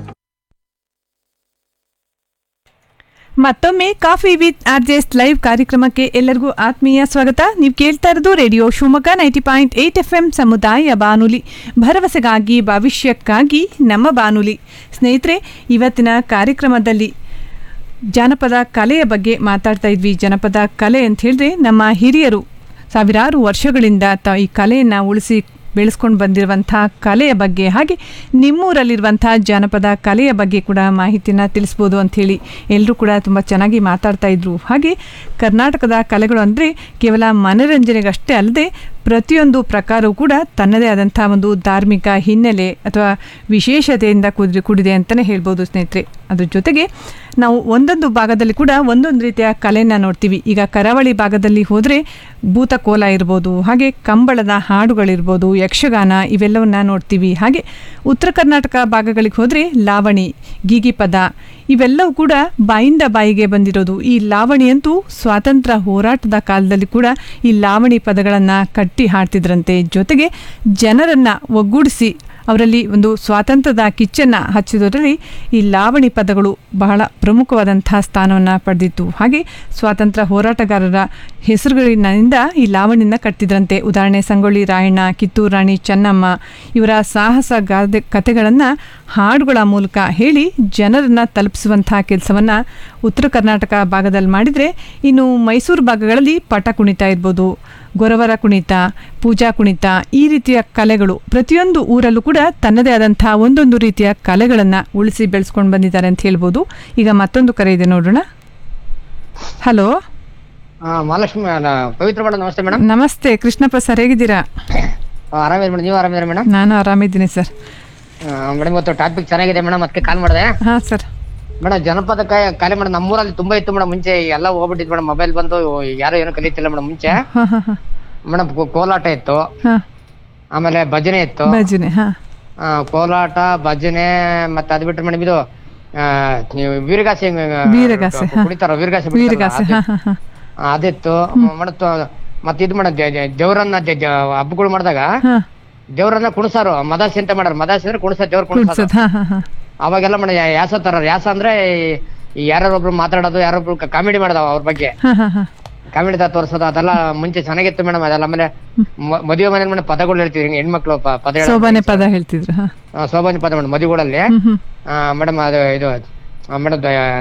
ಮತ್ತೊಮ್ಮೆ ಕಾಫಿ ವಿತ್ ಆರ್ಜೆಸ್ ಲೈವ್ ಕಾರ್ಯಕ್ರಮಕ್ಕೆ ಎಲ್ಲರಿಗೂ ಆತ್ಮೀಯ ಸ್ವಾಗತ ನೀವು ಕೇಳ್ತಾ ಇರೋದು radio Shivamogga ninety point eight F M ಸಮುದಾಯ ಬಾನುಲಿ ಭರವಸೆಗಾಗಿ ಭವಿಷ್ಯಕ್ಕಾಗಿ ನಮ್ಮ ಬಾನುಲಿ ಸ್ನೇಹಿತರೆ ಇವತ್ತಿನ ಕಾರ್ಯಕ್ರಮದಲ್ಲಿ ಜಾನಪದ ಕಲೆಯ ಬಗ್ಗೆ ಮಾತಾಡ್ತಾ ಇದ್ವಿ ಜನಪದ ಕಲೆ ಅಂತ ಹೇಳಿದ್ರೆ ನಮ್ಮ ಹಿರಿಯರು ಸಾವಿರಾರು ವರ್ಷಗಳಿಂದ ತ ಈ ಕಲೆಯನ್ನು ಉಳಿಸಿ ಬೆಳೆಸ್ಕೊಂಡು ಬಂದಿರುವಂಥ ಕಲೆಯ ಬಗ್ಗೆ ಹಾಗೆ ನಿಮ್ಮೂರಲ್ಲಿರುವಂಥ ಜಾನಪದ ಕಲೆಯ ಬಗ್ಗೆ ಕೂಡ ಮಾಹಿತಿನ ತಿಳಿಸ್ಬೋದು ಅಂಥೇಳಿ ಎಲ್ಲರೂ ಕೂಡ ತುಂಬ ಚೆನ್ನಾಗಿ ಮಾತಾಡ್ತಾ ಇದ್ರು ಹಾಗೆ ಕರ್ನಾಟಕದ ಕಲೆಗಳು ಅಂದರೆ ಕೇವಲ ಮನೋರಂಜನೆಗಷ್ಟೇ ಅಲ್ಲದೆ ಪ್ರತಿಯೊಂದು ಪ್ರಕಾರವೂ ಕೂಡ ತನ್ನದೇ ಆದಂಥ ಒಂದು ಧಾರ್ಮಿಕ ಹಿನ್ನೆಲೆ ಅಥವಾ ವಿಶೇಷತೆಯಿಂದ ಕೂಡಿ ಕೂಡಿದೆ ಅಂತಲೇ ಹೇಳ್ಬೋದು ಸ್ನೇಹಿತರೆ ಅದ್ರ ಜೊತೆಗೆ ನಾವು ಒಂದೊಂದು ಭಾಗದಲ್ಲಿ ಕೂಡ ಒಂದೊಂದು ರೀತಿಯ ಕಲೆನ ನೋಡ್ತೀವಿ ಈಗ ಕರಾವಳಿ ಭಾಗದಲ್ಲಿ ಹೋದರೆ ಭೂತಕೋಲ ಇರ್ಬೋದು ಹಾಗೆ ಕಂಬಳದ ಹಾಡುಗಳಿರ್ಬೋದು ಯಕ್ಷಗಾನ ಇವೆಲ್ಲವನ್ನ ನೋಡ್ತೀವಿ ಹಾಗೆ ಉತ್ತರ ಕರ್ನಾಟಕ ಭಾಗಗಳಿಗೆ ಹೋದರೆ ಲಾವಣಿ ಗೀಗಿ ಪದ ಇವೆಲ್ಲವೂ ಕೂಡ ಬಾಯಿಂದ ಬಾಯಿಗೆ ಬಂದಿರೋದು ಈ ಲಾವಣಿ ಅಂತೂ ಸ್ವಾತಂತ್ರ್ಯ ಹೋರಾಟದ ಕಾಲದಲ್ಲಿ ಕೂಡ ಈ ಲಾವಣಿ ಪದಗಳನ್ನು ಕಟ್ಟಿ ಹಾಡ್ತಿದ್ರಂತೆ ಜೊತೆಗೆ ಜನರನ್ನು ಒಗ್ಗೂಡಿಸಿ ಅವರಲ್ಲಿ ಒಂದು ಸ್ವಾತಂತ್ರ್ಯದ ಕಿಚ್ಚನ್ನು ಹಚ್ಚಿದರಲ್ಲಿ ಈ ಲಾವಣಿ ಪದಗಳು ಬಹಳ ಪ್ರಮುಖವಾದಂಥ ಸ್ಥಾನವನ್ನು ಪಡೆದಿತ್ತು ಹಾಗೆ ಸ್ವಾತಂತ್ರ್ಯ ಹೋರಾಟಗಾರರ ಹೆಸರುಗಳಿಂದ ಈ ಲಾವಣಿನ ಕಟ್ಟಿದ್ರಂತೆ ಉದಾಹರಣೆ ಸಂಗೊಳ್ಳಿ ರಾಯಣ್ಣ ಕಿತ್ತೂರು ರಾಣಿ ಚೆನ್ನಮ್ಮ ಇವರ ಸಾಹಸ ಗಾದೆ ಕಥೆಗಳನ್ನು ಹಾಡುಗಳ ಮೂಲಕ ಹೇಳಿ ಜನರನ್ನು ತಲುಪಿಸುವಂಥ ಕೆಲಸವನ್ನು ಉತ್ತರ ಕರ್ನಾಟಕ ಭಾಗದಲ್ಲಿ ಮಾಡಿದರೆ ಇನ್ನು ಮೈಸೂರು ಭಾಗಗಳಲ್ಲಿ ಪಟ ಕುಣಿತ ಇರ್ಬೋದು ಗೊರವರ ಕುಣಿತ ಪೂಜಾ ಕುಣಿತ ಈ ರೀತಿಯ ಕಲೆಗಳು ಪ್ರತಿಯೊಂದು ಊರಲ್ಲೂ ಕೂಡ ತನ್ನದೇ ಆದಂಥ ಒಂದೊಂದು ರೀತಿಯ ಕಲೆಗಳನ್ನು ಉಳಿಸಿ ಬೆಳೆಸ್ಕೊಂಡು ಬಂದಿದ್ದಾರೆ ಅಂತ ಹೇಳ್ಬೋದು ಈಗ ಮತ್ತೊಂದು ಕರೆ ಇದೆ ನೋಡೋಣ ಹಲೋ ಮಹಾಲಕ್ಷ್ಮಿ ಅಲ್ಲ, ಪವಿತ್ರ ಮೇಡಮ್ ನಮಸ್ತೆ ಮೇಡಮ್ ನಮಸ್ತೆ ಕೃಷ್ಣಪ್ಪ ಸರ್ ಹೇಗಿದ್ದೀರಾ ಆರಾಮಿದೆ ಮೇಡಮ್ ನೀವು ಆರಾಮಿದ್ದೀರಾ ಮೇಡಮ್ ನಾನು ಆರಾಮಿದ್ದೀನಿ ಸರ್ ಮೇಡಮ್ ಇವತ್ತು ಟಾಪಿಕ್ ಚೆನ್ನಾಗಿದೆ ಮೇಡಮ್ ಅದಕ್ಕೆ ಕಾಲ್ ಮಾಡಿದೆ ಹಾಂ ಸರ್ ಮೇಡಮ್ ಜನಪದ ಕ- ಕಲೆ ಮೇಡಮ್ ನಮ್ಮೂರಲ್ಲಿ ತುಂಬಾ ಇತ್ತು ಮೇಡಮ್ ಮುಂಚೆ ಎಲ್ಲ ಹೋಗ್ಬಿಟ್ಟಿತ್ತು ಮೇಡಮ್ ಮೊಬೈಲ್ ಬಂದು ಯಾರು ಏನು ಕಲಿತಿಲ್ಲ ಮೇಡಮ್ ಮುಂಚೆ ಹಾಂ ಹಾಂ ಹಾಂ ಮೇಡಮ್ ಕೋಲಾಟ ಇತ್ತು ಹಾಂ ಆಮೇಲೆ ಭಜನೆ ಇತ್ತು ಭಜನೆ ಹಾಂ ಆ, ಕೋಲಾಟ ಭಜನೆ ಮತ್ತೆ ಅದ್ ಬಿಟ್ರೆ ಮೇಡಮ್ ಇದು ಆ, ನೀವು ವೀರಗಾಸೆ ವೀರಗಾಸೆ, ಹಾ. ಕುಣಿತಾರ ವೀರಗಾಸೆ ವೀರಗಾಸೆ ಹಾಂ ಹಾಂ ಹಾಂ ಆ, ಅದಿತ್ತು ಮೇಡಮ್ ಮತ್ತೆ ಇದು ಮೇಡಮ್ ದೇವರನ್ನ ಹಬ್ಬಗಳು ಮಾಡಿದಾಗ ಹಾಂ ದೇವ್ರನ್ನ ಕುಣಿಸಾರು ಮದಾಸಿ ಅಂತ ಮಾಡ್ಯಾರ ಮದಾಸಿ ಅಂದ್ರೆ ಕುಣಿಸ ದೇವ್ರ ಕುಣಿಸ ಕುಡ್ಸೋದು ಹಾಂ ಹಾಂ ಹಾಂ ಅವಾಗೆಲ್ಲ ಮೇಡಮ್ ಯಾಸ ತರ ಯಾಸ ಅಂದ್ರೆ ಈ ಯಾರೊಬ್ರು ಮಾತಾಡೋದು ಯಾರೊಬ್ರು ಕಾಮಿಡಿ ಮಾಡೋದು ಅವ್ರ ಬಗ್ಗೆ ಹಾಂ ಹಾಂ ಹಾಂ ಕಾಮಿಡಿ ತರ ತೋರ್ಸೋದು ಅದೆಲ್ಲ ಮುಂಚೆ ಚೆನ್ನಾಗಿತ್ತು ಮೇಡಮ್ ಅದೆಲ್ಲ ಆಮೇಲೆ ಮ- ಮದುವೆ ಮನೆ ಮೇಡಮ್ ಪದಗಳು ಹೇಳ್ತೀವಿ ಹಿಂಗೆ ಹೆಣ್ಮಕ್ಳು ಪ- ಪದ ಹೇಳೋದು. ಸೋಬಾನೆ ಪದ ಹೇಳ್ತಿದ್ರು ಹಾಂ ಆ, ಸೋಬಾನೆ ಪದ ಮೇಡಮ್ ಮದುವೆಗಳಲ್ಲಿ ಹ್ಮ್ ಹ್ಮ್ ಮೇಡಮ್ ಅದು ಇದು ಮೇಡಮ್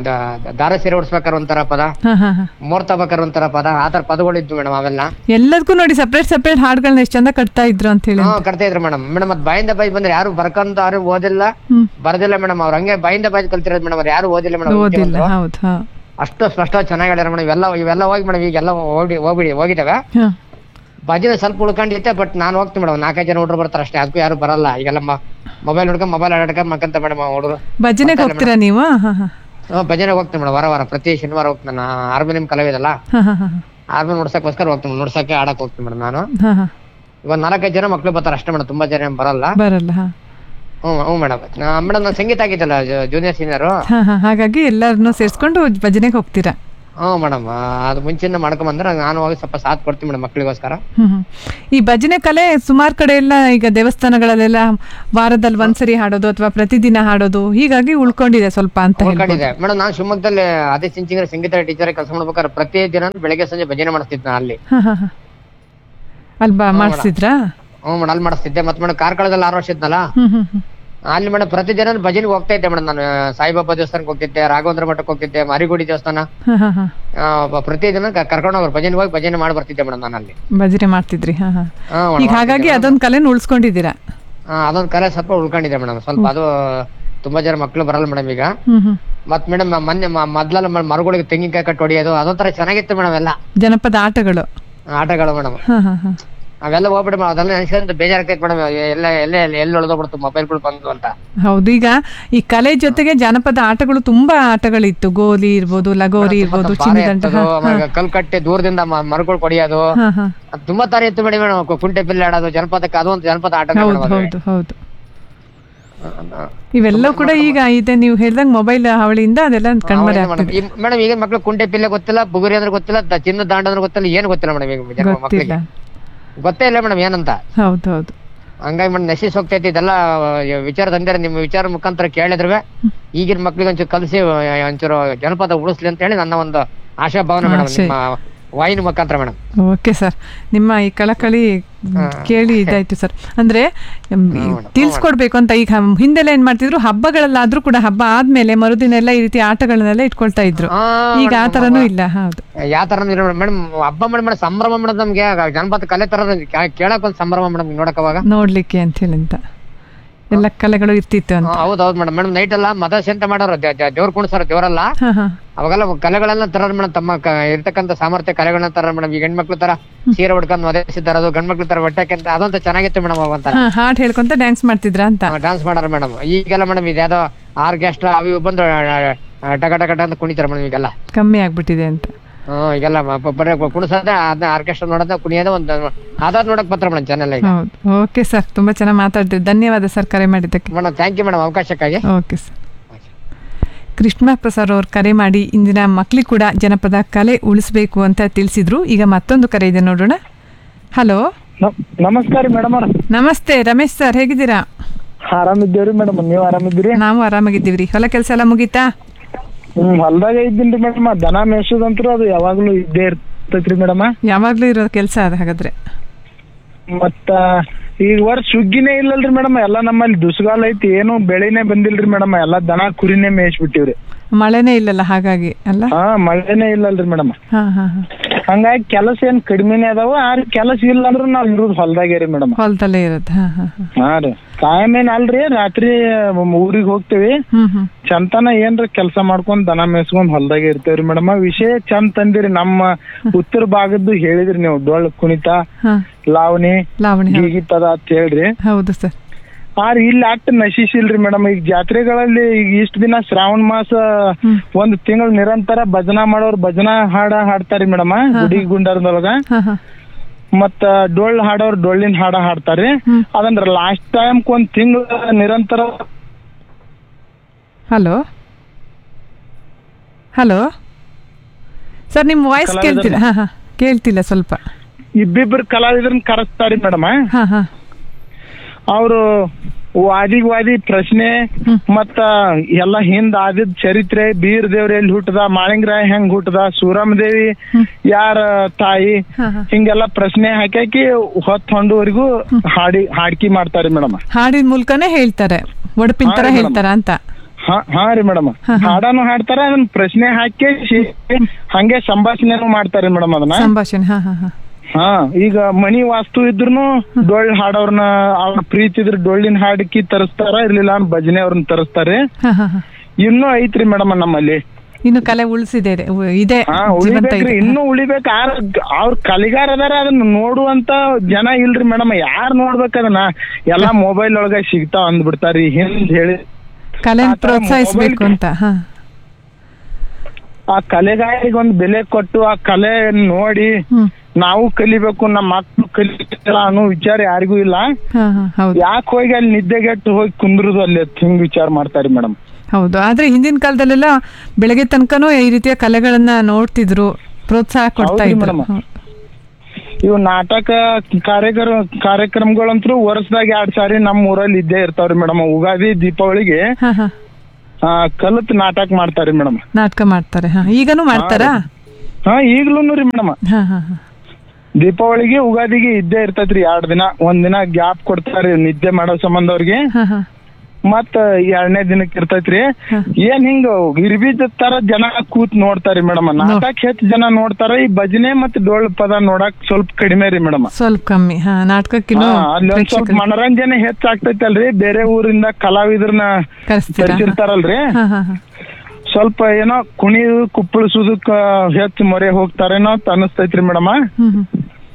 ದಾರ ಸೀರೆ ಉಡ್ಸ್ಬೇಕಾದ್ರೆ ಒಂಥರ ಪದ ಹಾಂ ಹಾಂ ಹಾಂ ಮೂರ್ತ ಬೇಕಾದ್ರೆ ಒಂಥರ ಪದ ಆ ತರ ಪದಗಳು ಇದ್ವು ಮೇಡಮ್ ಅವೆಲ್ಲ ಎಲ್ಲದಕ್ಕೂ ನೋಡಿ ಸಪ್ರೇಟ್ ಸಪ್ರೇಟ್ ಹಾಡುಗಳನ್ನ ಎಷ್ಟು ಚಂದ ಕಟ್ತಾ ಇದ್ರು ಅಂತ ಹೇಳಿ ಹಾ ಕಟ್ತಾ ಇದ್ರು ಮೇಡಮ್ ಮೇಡಮ್ ಅದ್ ಬಾಯಿಂದ ಬಾಯಿ ಬಂದ್ರೆ ಯಾರು ಬರ್ಕಂತ ಯಾರು ಓದಿಲ್ಲ ಹ್ಮ್. ಬರ್ದಿಲ್ಲ ಮೇಡಮ್ ಅವ್ರ ಹಂಗೆ ಬಾಯಿಂದ ಬಾಯಿ ಕಲ್ತಿರೋದು ಮೇಡಮ್ ಅವ್ರು ಯಾರು ಓದಿಲ್ಲ ಮೇಡಮ್ ಓದಿಲ್ಲ ಹೌದು ಹಾಂ ಅಷ್ಟು ಸ್ಪಷ್ಟ ಚೆನ್ನಾಗಿ ಹೇಳ್ಯಾರ ಮೇಡಮ್ ಇವೆಲ್ಲ ಇವೆಲ್ಲ ಹೋಗಿ ಮೇಡಮ್ ಈಗೆಲ್ಲ ಹೋಗಿ ಹೋಗ್ಬಿಡಿ ಹೋಗಿದ್ದಾವೆ ಹಾಂ ಭಜನೆ ಸ್ವಲ್ಪ ಉಳ್ಕೊಂಡಿತ್ತೆ ಬಟ್ ನಾನು ಹೋಗ್ತೀನಿ ಮೇಡಮ್ ನಾಲ್ಕೈದು ಜನ ಹುಡುಗರು ಬರ್ತಾರೆ ಅಷ್ಟೇ ಅದಕ್ಕೂ ಯಾರು ಬರಲ್ಲ ಈಗೆಲ್ಲ ಮೊಬೈಲ್ ಹುಡ್ಕೊಂಡ್ ಮೊಬೈಲ್ ಆಡ್ಕೊಂಡ್ ಮಕ್ಕಂತ ಮೇಡಮ್ ಹುಡುಗರು ಭಜನೆಗೆ ಹೋಗ್ತೀರಾ ನೀವು ಹಾಂ ಹಾಂ ಭಜನೆಗೆ ಹೋಗ್ತೀನಿ ಮೇಡಮ್ ವಾರ ವಾರ ಪ್ರತಿ ಶನಿವಾರ ಹೋಗ್ತೀನಿ ನಾನು ಹಾರ್ಮೋನಿಯಂ ಕಲಾವಿದಲ್ಲ ಹಾಂ ಹಾಂ ಹಾಂ ಹಾರ್ಮೋನ್ ನುಡ್ಸಕ್ಕೋಸ್ಕರ ಹೋಗ್ತೀನಿ ನುಡ್ಸಕ್ಕೆ ಆಡಕ್ ಹೋಗ್ತೀನಿ ಮೇಡಮ್ ನಾನು ಹಾಂ ಹಾಂ ಇವಾಗ ನಾಲ್ಕೈದು ಜನ ಮಕ್ಳು ಬರ್ತಾರೆ ಅಷ್ಟೇ ಮೇಡಮ್ ತುಂಬಾ ಜನ ಏನ್ ಬರಲ್ಲ ಬರಲ್ಲ ಹಾಂ ಹ್ಞೂ ಹ್ಞೂ ಮೇಡಮ್ ಮೇಡಮ್ ನಾನು ಸಂಗೀತ ಆಗಿದ್ದಲ್ಲ ಜೂನಿಯರ್ ಸೀನಿಯರ್ ಹಾಂ ಹಾಂ ಹಾಗಾಗಿ ಎಲ್ಲರನ್ನೂ ಸೇರಿಸ್ಕೊಂಡು ಭಜನೆಗೆ ಹೋಗ್ತೀರಾ ಹ್ಞೂ ಮೇಡಮ್ ಅದು ಮುಂಚೆಯಿಂದ ಮಾಡ್ಕೊಂಬಂದ್ರೆ ನಾನು ಹೋಗಿ ಸ್ವಲ್ಪ ಸಾಥ್ ಕೊಡ್ತೀನಿ ಮೇಡಮ್ ಮಕ್ಳಿಗೋಸ್ಕರ ಹ್ಮ್ ಹ್ಮ್. ಈ ಭಜನೆ ಕಲೆ ಸುಮಾರು ಕಡೆ ಎಲ್ಲ ಈಗ ದೇವಸ್ಥಾನಗಳಲ್ಲೆಲ್ಲ ವಾರದಲ್ಲಿ ಒಂದ್ಸರಿ ಹಾಡೋದು ಅಥವಾ ಪ್ರತಿದಿನ ಹಾಡೋದು ಹೀಗಾಗಿ ಉಳ್ಕೊಂಡಿದೆ ಸ್ವಲ್ಪ ಅಂತ ಹೇಳ್ಬೋದು. ಉಳ್ಕೊಂಡಿದೆ ಮೇಡಮ್ ನಾನು ಶಿವಮೊಗ್ಗದಲ್ಲಿ ಅದೇ ಸಿಂಚಿಂಗ್ರ ಸಂಗೀತ ಟೀಚರ್ ಕೆಲಸ ಮಾಡ್ಬೇಕಾದ್ರೆ ಪ್ರತಿ ದಿನ ಬೆಳಗ್ಗೆ ಸಂಜೆ ಭಜನೆ ಮಾಡಿಸ್ತಿದ್ದೆ ನಾನು ಅಲ್ಲಿ ಹಾ ಹಾ ಹಾ ಅಲ್ವಾ ಹ್ಞೂ ಮಾಡಿಸಿದ್ರಾ ಹ್ಞೂ ಮೇಡಮ್ ಅಲ್ಲಿ ಮಾಡಿಸ್ತಿದ್ದೆ ಮತ್ತೆ ಮೇಡಮ್ ಕಾರ್ಕಳದಲ್ಲಿ ಆರು ವರ್ಷ ಇದ್ನಲ್ಲ ಹ್ಮ್ ಹ್ಮ್ ಹ್ಮ್ ಅಲ್ಲಿ ಮೇಡಮ್ ಪ್ರತಿ ದಿನ ಭಜನೆಗೆ ಹೋಗ್ತಾ ಇದ್ದೆ ಮೇಡಮ್ ನಾನು ಸಾಯಿಬಾಬಾ ದೇವಸ್ಥಾನಕ್ಕೆ ಹೋಗ್ತಿದ್ದೆ ರಾಘವೇಂದ್ರ ಮಠಕ್ಕೆ ಹೋಗ್ತಿದ್ದೆ ಮಾರಿಗುಡಿ ದೇವಸ್ಥಾನ ಹಾ ಹಾ ಹಾ ಆ, ಬ- ಪ್ರತಿ ದಿನ ಕ- ಕರ್ಕೊಂಡು ಹೋಗ್ರು ಭಜನೆ ಹೋಗಿ ಭಜನೆ ಮಾಡಿ ಬರ್ತಿದ್ದೆ ಮೇಡಮ್ ನಾನು ಅಲ್ಲಿ ಭಜನೆ ಮಾಡ್ತಿದ್ರಿ ಹಾ ಹಾ ಹಾ, ಈಗ ಮಾಡ್ತಿದ್ದೆ ಹಾಗಾಗಿ madam. ಅದೊಂದ್ ಕಲೆನ ಉಳಿಸ್ಕೊಂಡಿದ್ದೀರಾ ಆ, ಅದೊಂದ್ ಕಲೆ ಸ್ವಲ್ಪ ಉಳ್ಕೊಂಡಿದೆ ಮೇಡಮ್ ಸ್ವಲ್ಪ ಅದು ತುಂಬಾ ಜನ ಮಕ್ಳು ಬರಲ್ಲ ಮೇಡಮ್ ಈಗ ಹ್ಮ್ ಹ್ಮ್ ಮತ್ ಮೇಡಮ್ ಮೊನ್ನೆ ಮ- ಮೊದ್ಲೆಲ್ಲ ಮ- ಮರಗಳಿಗೆ ತೆಂಗಿನಕಾಯಿ ಕಟ್ಟಿ ಹೊಡಿಯೋದು ಅದೊಂಥರ ಚೆನ್ನಾಗಿತ್ತು ಮೇಡಮ್ ಎಲ್ಲ ಜನಪದ ಆಟಗಳು ಆಟಗಳು ಮೇಡಮ್ ಹಾ ಹಾ ಹಾ ಅವೆಲ್ಲ ಹೋಗ್ಬಿಡಿ ಮೇಡಮ್ ಅದೆಲ್ಲ ನೆನ್ಸ್ಕೊಂಡ್ರೆ ಬೇಜಾರಾಗ್ತೈತೆ ಮೇಡಮ್ ಎಲ್ಲ ಎಲ್ಲ ಎಲ್ಲಿ ಉಳ್ದೋಗ್ಬಿಡ್ತು ಮೊಬೈಲ್ಗಳು ಬಂದು ಅಂತ ಹೌದು ಈಗ ಈ ಕಲೆ ಜೊತೆಗೆ ಜಾನಪದ ಆಟಗಳು ತುಂಬಾ ಆಟಗಳಿತ್ತು ಗೋಲಿ ಇರ್ಬೋದು ಲಗೋರಿ ಇರ್ಬೋದು ಬಾರೆ ಚಿನ್ನಿದಂಡ ಎತ್ತೋದು, ಆಮೇಲೆ ಕಲ್ಕಟ್ಟೆ ದೂರದಿಂದ ಮ- ಮರಗಳು ಕೊಡಿಯೋದು ಹಾ ಹಾ ಅದ್ ತುಂಬಾ ತರ ಇತ್ತು ಮೇಡಮ್ ಮೇಡಮ್ ಕುಂಟೆ ಬಿಲ್ಲೆ ಆಡೋದು ಜನಪದಕ್ಕೆ ಅದು ಒಂದು ಜನಪದ ಆಟ ಹೌದು ಹೌದು ಹೌದು ಇವೆಲ್ಲ ಕೂಡ ಈಗ ಇದೆ ನೀವು ಹೇಳ್ದಂಗ್ ಮೊಬೈಲ್ ಹಾವಳಿಯಿಂದ ಅದೆಲ್ಲ ಕಣ್ಮರೆ ಆಗ್ತಿದೆ ಮೇಡಮ್ ಈಗ ಮಕ್ಳು ಕುಂಟೆ ಪಿಲ್ಲೆ ಗೊತ್ತಿಲ್ಲ ಬುಗುರಿ ಅಂದ್ರೆ ಗೊತ್ತಿಲ್ಲ ದ- ಚಿನ್ನ ದಾಂಡ ಅಂದ್ರೆ ಗೊತ್ತಿಲ್ಲ ಏನು ಗೊತ್ತಿಲ್ಲ ಮೇಡಮ್ ಈಗ ಜನ ಗೊತ್ತಿಲ್ಲ ಮಕ್ಳಿಗೆ ಗೊತ್ತೇ ಇಲ್ಲ ಮೇಡಮ್ ಏನಂತ ಹೌದು ಹೌದು ಹಂಗಾಗಿ ಮೇಡಮ್ ನಶಿಸ್ ಹೋಗ್ತೈತಿ ಇದೆಲ್ಲ ಆ, ವಿಚಾರ ತಂದಿರ ನಿಮ್ಮ ವಿಚಾರ ಮುಖಾಂತರ ಕೇಳಿದ್ರೆ ಈಗಿನ ಮಕ್ಳಿಗೆ ಒಂಚೂರು ಕಲಿಸಿ ಒಂಚೂರು ಜನಪದ ಉಳಿಸ್ಲಿ ಅಂತ ಹೇಳಿ ನನ್ನ ಒಂದು ಆಶಾಭಾವನೆ ಮೇಡಮ್ ಆಶೆ. ನಿಮ್ಮ ವಾಹಿನಿ ಮುಖಾಂತರ ಮೇಡಮ್ ಓಕೆ ಸರ್ ನಿಮ್ಮ ಈ ಕಳಕಳಿ ಕೇಳಿ ಇದಾಯ್ತು ಸರ್ ಅಂದ್ರೆ ಮ್, ಈ ತಿಳ್ಸ್ಕೊಡ್ಬೇಕು ಅಂತ ಈಗ ಹಮ್- ಹಿಂದೆಲ್ಲ ಏನ್ ಮಾಡ್ತಿದ್ರು ಹಬ್ಬಗಳಲ್ಲಾದ್ರೂ ಕೂಡ ಹಬ್ಬ ಆದ್ಮೇಲೆ ಮರುದಿನ ಎಲ್ಲ ಈ ರೀತಿ ಆಟಗಳನ್ನೆಲ್ಲ ಇಟ್ಕೊಳ್ತಾ ಇದ್ರು ಈಗ ಆ ತರನೂ ಇಲ್ಲ ಹೌದು ಯಾವ ತರ ಮೇಡಮ್ ಹಬ್ಬ ಮಾಡಿ ಮೇಡಮ್ ಸಂಭ್ರಮ ಮೇಡಮ್ ನಮ್ಗೆ ಜನಪದ ಕಲೆ ತರ ಕೇಳಕ್ ಒಂದ್ ಸಂಭ್ರಮ ಮೇಡಮ್ ನೋಡಕ್ ಅವಾಗ ನೋಡ್ಲಿಕ್ಕೆ ಅಂತ ಹೇಳಿ ಅಂತ ಎಲ್ಲ ಕಲೆಗಳು ಇರ್ತಿತ್ತು ಅಂತ ಹೌದು ಹೌದು ಮೇಡಮ್ ಮೇಡಮ್ ನೈಟ್ ಎಲ್ಲ ಮದರ್ಸ್ ಅಂತ ಮಾಡೋರು ದೇ- ದೇ- ದೇವ್ರ ಕುಣಿಸ್ತಾರ ದೇವರಲ್ಲ ಹಾ ಹಾ ಅವಾಗೆಲ್ಲ ಕಲೆಗಳೆಲ್ಲ ತರೋರು ಮೇಡಮ್ ತಮ್ಮ ಕ- ಇರ್ತಕ್ಕಂಥ ಸಾಮರ್ಥ್ಯ ಕಲೆಗಳನ್ನ ತರ ಮೇಡಮ್ ಈ ಹೆಣ್ಮಕ್ಳು ತರ ಸೀರೆ ಉಡ್ಕೊಂಡ್ ಮದುವೆ ತರೋದು ಗಂಡ್ಮಕ್ಳು ತರ ಬಟ್ಟೆ ಅಂತ ಅದಂತ ಚೆನ್ನಾಗಿತ್ತು ಮೇಡಮ್ ಅವಂತ ಹಾ ಹಾಡ್ ಹೇಳ್ಕೊಂತ ಡ್ಯಾನ್ಸ್ ಮಾಡ್ತಿದ್ರ ಅಂತ ಡಾನ್ಸ್ ಮಾಡಾರ ಮೇಡಮ್ ಈಗೆಲ್ಲ ಮೇಡಮ್ ಇದ್ಯಾವ್ದೋ ಆರ್ಕೆಸ್ಟ್ರಾ ಅವು ಇವು ಬಂದು ಆ, ಆ, ಟಕ ಟಕ ಟಕ ಅಂತ ಕುಣಿತಾರ ಮೇಡಮ್ ಈಗೆಲ್ಲ ಕಮ್ಮಿ ಆಗ್ಬಿಟ್ಟಿದೆ ಅಂತ ಹ್ಮ್ ಈಗೆಲ್ಲ ಮ- ಪ- ಬರೀ ಕುಣಿಸೋದೇ ಅದನ್ನ ಆರ್ಕೆಸ್ಟ್ರಾ ನೋಡೋದ ಕುಣಿಯೋದೇ ಒಂದು ಅದಾದ್ ನೋಡಕ್ ಬರ್ತಾರ ಮೇಡಮ್ ಚಾನೆಲ್ ಈಗ ಹೌದು ಓಕೆ ಸರ್ ತುಂಬಾ ಚೆನ್ನಾಗಿ ಮಾತಾಡ್ತೀವಿ ಧನ್ಯವಾದ ಸರ್ ಕರೆ ಮಾಡಿದ್ದಕ್ಕೆ ಮೇಡಮ್ ಥ್ಯಾಂಕ್ ಯು ಮೇಡಮ್ ಅವಕಾಶಕ್ಕಾಗಿ ಓಕೆ ಸರ್ ಕೃಷ್ಣ ಪ್ರಸಾದ್ ಅವ್ರು ಕರೆ ಮಾಡಿ ಇಂದಿನ ಮಕ್ಳಿಗೆ ಕೂಡ ಜನಪದ ಕಲೆ ಉಳಿಸ್ಬೇಕು ಅಂತ ತಿಳಿಸಿದ್ರು ಈಗ ಮತ್ತೊಂದು ಕರೆ ಇದೆ ನೋಡೋಣ ಹಲೋ ನಮಸ್ಕಾರ ಮೇಡಮ್ ನಮಸ್ತೆ ರಮೇಶ್ ಸರ್ ಹೇಗಿದ್ದೀರಾ ಆರಾಮಿದ್ದೇವ್ರಿ ಮೇಡಮ್ ನೀವು ಆರಾಮಿದ್ದೀರಿ ನಾವು ಆರಾಮಾಗಿದ್ದೀವ್ರಿ ಹೊಲ ಕೆಲಸ ಎಲ್ಲ ಮುಗೀತಾ ಹ್ಮ್ ಹೊಲ್ದಾಗ ಇದ್ದೀನ್ರಿ ಮೇಡಮ್ ದನ ಮೇಯ್ಸೋದಂತ್ರು ಅದು ಯಾವಾಗ್ಲೂ ಇದ್ದೇ ಇರ್ತೈತ್ರಿ ಮೇಡಮ್ ಯಾವಾಗ್ಲೂ ಇರೋ ಕೆಲಸ ಅದು ಹಾಗಾದ್ರೆ ಮತ್ತ ಈ ವರ್ಷ ಸುಗ್ಗಿನೇ ಇಲ್ಲಲ್ರಿ ಮೇಡಮ್ ಎಲ್ಲಾ ನಮ್ಮಲ್ಲಿ ದುಸ್ಗಾಲ ಐತಿ ಏನು ಬೆಳೆನೇ ಬಂದಿಲ್ರಿ ಮೇಡಮ್ ಎಲ್ಲಾ ದನ ಕುರಿನೇ ಮೇಯ್ಸ್ಬಿಟ್ಟಿವ್ರಿ ಮಳೆನೇ ಇಲ್ಲಲ್ಲ ಹಾಗಾಗಿ ಅಲ್ಲ ಹಾ ಮಳೆನೇ ಇಲ್ಲಲ್ರಿ ಮೇಡಮ್ ಹಾ ಹಾ ಹಾ ಹಂಗಾಗಿ ಕೆಲಸ ಏನ್ ಕಡಿಮೆನೇ ಅದಾವ ಆದ್ರೆ ಕೆಲಸ ಇಲ್ಲ ಅಂದ್ರ ನಾವ್ ಇರೋದು ಹೊಲ್ದಾಗೆ ರೀ ಮೇಡಮ್ ಹೊಲದಲ್ಲೇ ಇರೋದು ಹಾ ಹಾ ಹಾ ಹಾ ರೀ ಕಾಯಂ ಏನ್ ಅಲ್ರಿ ರಾತ್ರಿ ಊರಿಗೆ ಹೋಗ್ತೇವಿ ಹ್ಮ್ ಹ್ಮ್ ಚಂತನ ಏನ್ರ ಕೆಲಸ ಮಾಡ್ಕೊಂಡ್ ದನ ಮೇಯ್ಸ್ಕೊಂಡ್ ಹೊಲ್ದಾಗೆ ಇರ್ತೇವ್ರಿ ಮೇಡಮ್ ವಿಷಯ ಚಂದ ತಂದಿರಿ ನಮ್ಮ ಉತ್ತರ ಭಾಗದ್ದು ಹೇಳಿದ್ರಿ ನೀವು ಡೊಳ್ಳು ಕುಣಿತ ಹಾ ಲಾವಣಿ ಲಾವಣಿ ಹೌದು. ಗೀಗಿತದ ಅಂತ ಹೇಳ್ರಿ ಹೌದು ಸರ್ ಆದ್ರೆ ಇಲ್ಲಿ ಅಟ್ ನಶಿಸಿಲ್ರಿ ಮೇಡಮ್ ಈಗ ಜಾತ್ರೆಗಳಲ್ಲಿ ಈಗ ಇಷ್ಟ ದಿನ ಶ್ರಾವಣ ಮಾಸ ಒಂದ್ ತಿಂಗಳು ನಿರಂತರ ಭಜನಾ ಮಾಡೋರು ಭಜನಾ ಹಾಡ ಹಾಡ್ತಾರಿ ಮೇಡಮ್ ಗುಡಿ ಗುಂಡರದೊಳಗ ಹಾ ಹಾ ಮತ್ತ ಡೊಳ್ಳು ಹಾಡೋರು ಡೊಳ್ಳಿನ ಹಾಡ ಹಾಡ್ತಾರಿ ಅದಂದ್ರ ಲಾಸ್ಟ್ ಟೈಮ್ ಒಂದ್ ತಿಂಗಳ ನಿರಂತರ ಹಲೋ ಹಲೋ ಸರ್ ನಿಮ್ಮ ವಾಯ್ಸ್ ಕಲಾವಿದರು. ಕೇಳ್ತಿಲ್ಲ ಹಾ ಹಾ ಕೇಳ್ತಿಲ್ಲ ಸ್ವಲ್ಪ ಇಬ್ಬಿಬ್ರು ಕಲಾವಿದ್ರನ್ನ ಕರೆಸ್ತಾರಿ ಮೇಡಮ್ ಹಾ ಹಾ ಅವರು ವಾದಿಗ್ ವಾದಿ ಪ್ರಶ್ನೆ ಮತ್ತ ಎಲ್ಲ ಹಿಂದ್ ಆದಿದ್ ಚರಿತ್ರೆ ಬೀರ್ ದೇವ್ರ ಎಲ್ಲಿ ಹುಟ್ಟದ ಮಾಳಿಂಗರಾಯ ಹೆಂಗ್ ಹುಟ್ಟದ ಸೂರಮ್ಮ ದೇವಿ ಯಾರ ತಾಯಿ ಹಿಂಗೆಲ್ಲ ಪ್ರಶ್ನೆ ಹಾಕಿ ಹೊತ್ತು ಹೊಂಡುವರೆಗೂ ಹಾಡಿ ಹಾಡ್ಕಿ ಮಾಡ್ತಾರಿ ಮೇಡಮ್ ಹಾಡಿನ ಮೂಲಕನೇ ಹೇಳ್ತಾರೆ ಒಡಪಿನ ತರ ಹಾ, ಮೇಡಮ್. ಹೇಳ್ತಾರ ಅಂತ ಹಾ ಹಾ ರೀ ಮೇಡಮ್ ಹಾಡನು ಹಾಡ್ತಾರ ಅದನ್ನ ಪ್ರಶ್ನೆ ಹಾಕಿ ಶಿ- ಹಂಗೆ ಸಂಭಾಷಣೆನು ಮಾಡ್ತಾರಿ ಮೇಡಮ್ ಅದನ್ನ ಸಂಭಾಷಣೆ ಹಾ ಹಾ ಹಾ ಹಾ ಈಗ ಮನಿ ವಾಸ್ತು ಇದ್ರುನು ಡೊಳ್ಳು ಹಾಡೋರ್ನ ಅವ್ರ ಪ್ರೀತಿ ಇದ್ರ ಡೊಳ್ಳಿನ ಹಾಡಕಿ ತರಿಸ್ತಾರ ಇರ್ಲಿಲ್ಲ ಅಂದ್ರೆ ಭಜನೆ ಅವ್ರನ್ನ ತರಿಸ್ತಾರೆ ಹಾ ಹಾ ಹಾ ಇನ್ನೂ ಐತ್ರಿ ಮೇಡಮ್ ನಮ್ಮಲ್ಲಿ ಇನ್ನು ಕಲೆ ಉಳಿಸಿದೆ ಇದೆ ಹಾ ಜೀವಂತ ಉಳಿಬೇಕ್ರಿ ಇದೆ ಇನ್ನೂ ಉಳಿಬೇಕ ಅವ್ರ ಕಲಿಗಾರ ಅದಾರ ಅದನ್ನ ನೋಡುವಂತ ಜನ ಇಲ್ರಿ ಮೇಡಮ್ ಯಾರ್ ನೋಡ್ಬೇಕ ಅದನ್ನ ಎಲ್ಲಾ ಮೊಬೈಲ್ ಒಳಗ ಸಿಗ್ತಾವ ಅಂದ್ಬಿಡ್ತಾರಿ ಹಿಂದ್ ಹೇಳಿ ಕಲೆ ಆ ತರ ಪ್ರೋತ್ಸಾಹಿಸ್ಬೇಕು mobile- ಅಂತ ಹಾ ಆ ಕಲೆಗಾರಿಗೆ ಒಂದ್ ಬೆಲೆ ಕೊಟ್ಟು ಆ ಕಲೆ ನೋಡಿ ನಾವು ಕಲಿಬೇಕು ನಮ್ಮ ಮಕ್ಳು ಕಲಿಬೇಕಲ್ಲ ಅನ್ನೋ ವಿಚಾರ ಯಾರಿಗೂ ಇಲ್ಲ ಹಾ ಹಾ ಹೌದು ಯಾಕೆ ಹೋಗಿ ಅಲ್ಲಿ ನಿದ್ದೆಗೆಟ್ಟು ಹೋಗಿ ಕುಂದ್ರುದು ಅಲ್ಲಿ ಅತ್ ಹಿಂಗ್ ವಿಚಾರ ಮಾಡ್ತಾರಿ ಮೇಡಮ್ ಹೌದು ಆದ್ರೆ ಹಿಂದಿನ ಕಾಲದಲ್ಲೆಲ್ಲ ಬೆಳಗ್ಗೆ ತನಕನೂ ಈ ರೀತಿಯ ಕಲೆಗಳನ್ನ ನೋಡ್ತಿದ್ರು ಪ್ರೋತ್ಸಾಹ ಕೊಡ್ತಾ ಹೌದ್ರಿ ಇದ್ರು madam. ಇವು ನಾಟಕ ಕಾರ್ಯಕ್ರಮ ಕಾರ್ಯಕ್ರಮಗಳಂತೂ ವರ್ಷದಾಗ ಎರಡ್ ಸಾರಿ ನಮ್ಮ ಊರಲ್ಲಿ ಇದ್ದೇ ಇರ್ತಾವ್ರಿ ಮೇಡಮ್ ಉಗಾದಿ ದೀಪಾವಳಿಗೆ ಹಾ ಹಾ ಆ, ಕಲತ್ ನಾಟಕ ಮಾಡ್ತಾರಿ ಮೇಡಮ್ ನಾಟಕ ಮಾಡ್ತಾರೆ ಹಾ ಈಗನೂ ಮಾಡ್ತಾರಾ ಹಾ ಈಗ್ಲೂ ರೀ ಮೇಡಮ್ ಹಾ ಹಾ ಹಾ ದೀಪಾವಳಿಗೆ ಉಗಾದಿಗೆ ಇದ್ದೇ ಇರ್ತೈತ್ರಿ ಎರಡ್ ದಿನ ಒಂದ್ ದಿನ ಗ್ಯಾಪ್ ಕೊಡ್ತಾರಿ ನಿದ್ದೆ ಮಾಡೋ ಸಂಬಂಧ ಅವ್ರಿಗೆ ಹಾ ಹಾ ಮತ್ತ ಎರಡನೇ ದಿನಕ್ಕೆ ಇರ್ತೈತ್ರಿ ಏನ್ ಹಿಂಗ ಇರ್ಬಿದ ತರ ಜನ ಕೂತ್ ನೋಡ್ತಾರಿ ಮೇಡಮ್ ನಾಟಕ ಹೆಚ್ಚು ಜನ ನೋಡ್ತಾರ ಈ ಭಜನೆ ಮತ್ ಡೋಳ್ ಪದ ನೋಡಕ್ ಸ್ವಲ್ಪ ಕಡಿಮೆ ರೀ ಮೇಡಮ್ ಸ್ವಲ್ಪ ಕಮ್ಮಿ ಹಾ ನಾಟಕಕ್ಕಿನ್ನೂ ಅಲ್ಲಿ ಒಂದ್ ಸ್ವಲ್ಪ ಪ್ರೇಕ್ಷಕರು ಮನರಂಜನೆ ಹೆಚ್ಚಾಗ್ತೈತಲ್ರಿ ಬೇರೆ ಊರಿಂದ ಕಲಾವಿದ್ರನ್ನ ಕರೆಸ್ತೀರಾ ಕರ್ಸಿರ್ತಾರಲ್ರಿ ಹಾ ಹಾ ಹಾ ಸ್ವಲ್ಪ ಏನೋ ಕುಣಿದು ಕುಪ್ಪಳಿಸೋದಕ್ಕ ಹೆಚ್ಚು ಮೊರೆ ಹೋಗ್ತಾರೇನೋ ಅಂತ ಅನಸ್ತೈತ್ರಿ ಮೇಡಮ್ ಹ್ಮ್ ಹ್ಮ್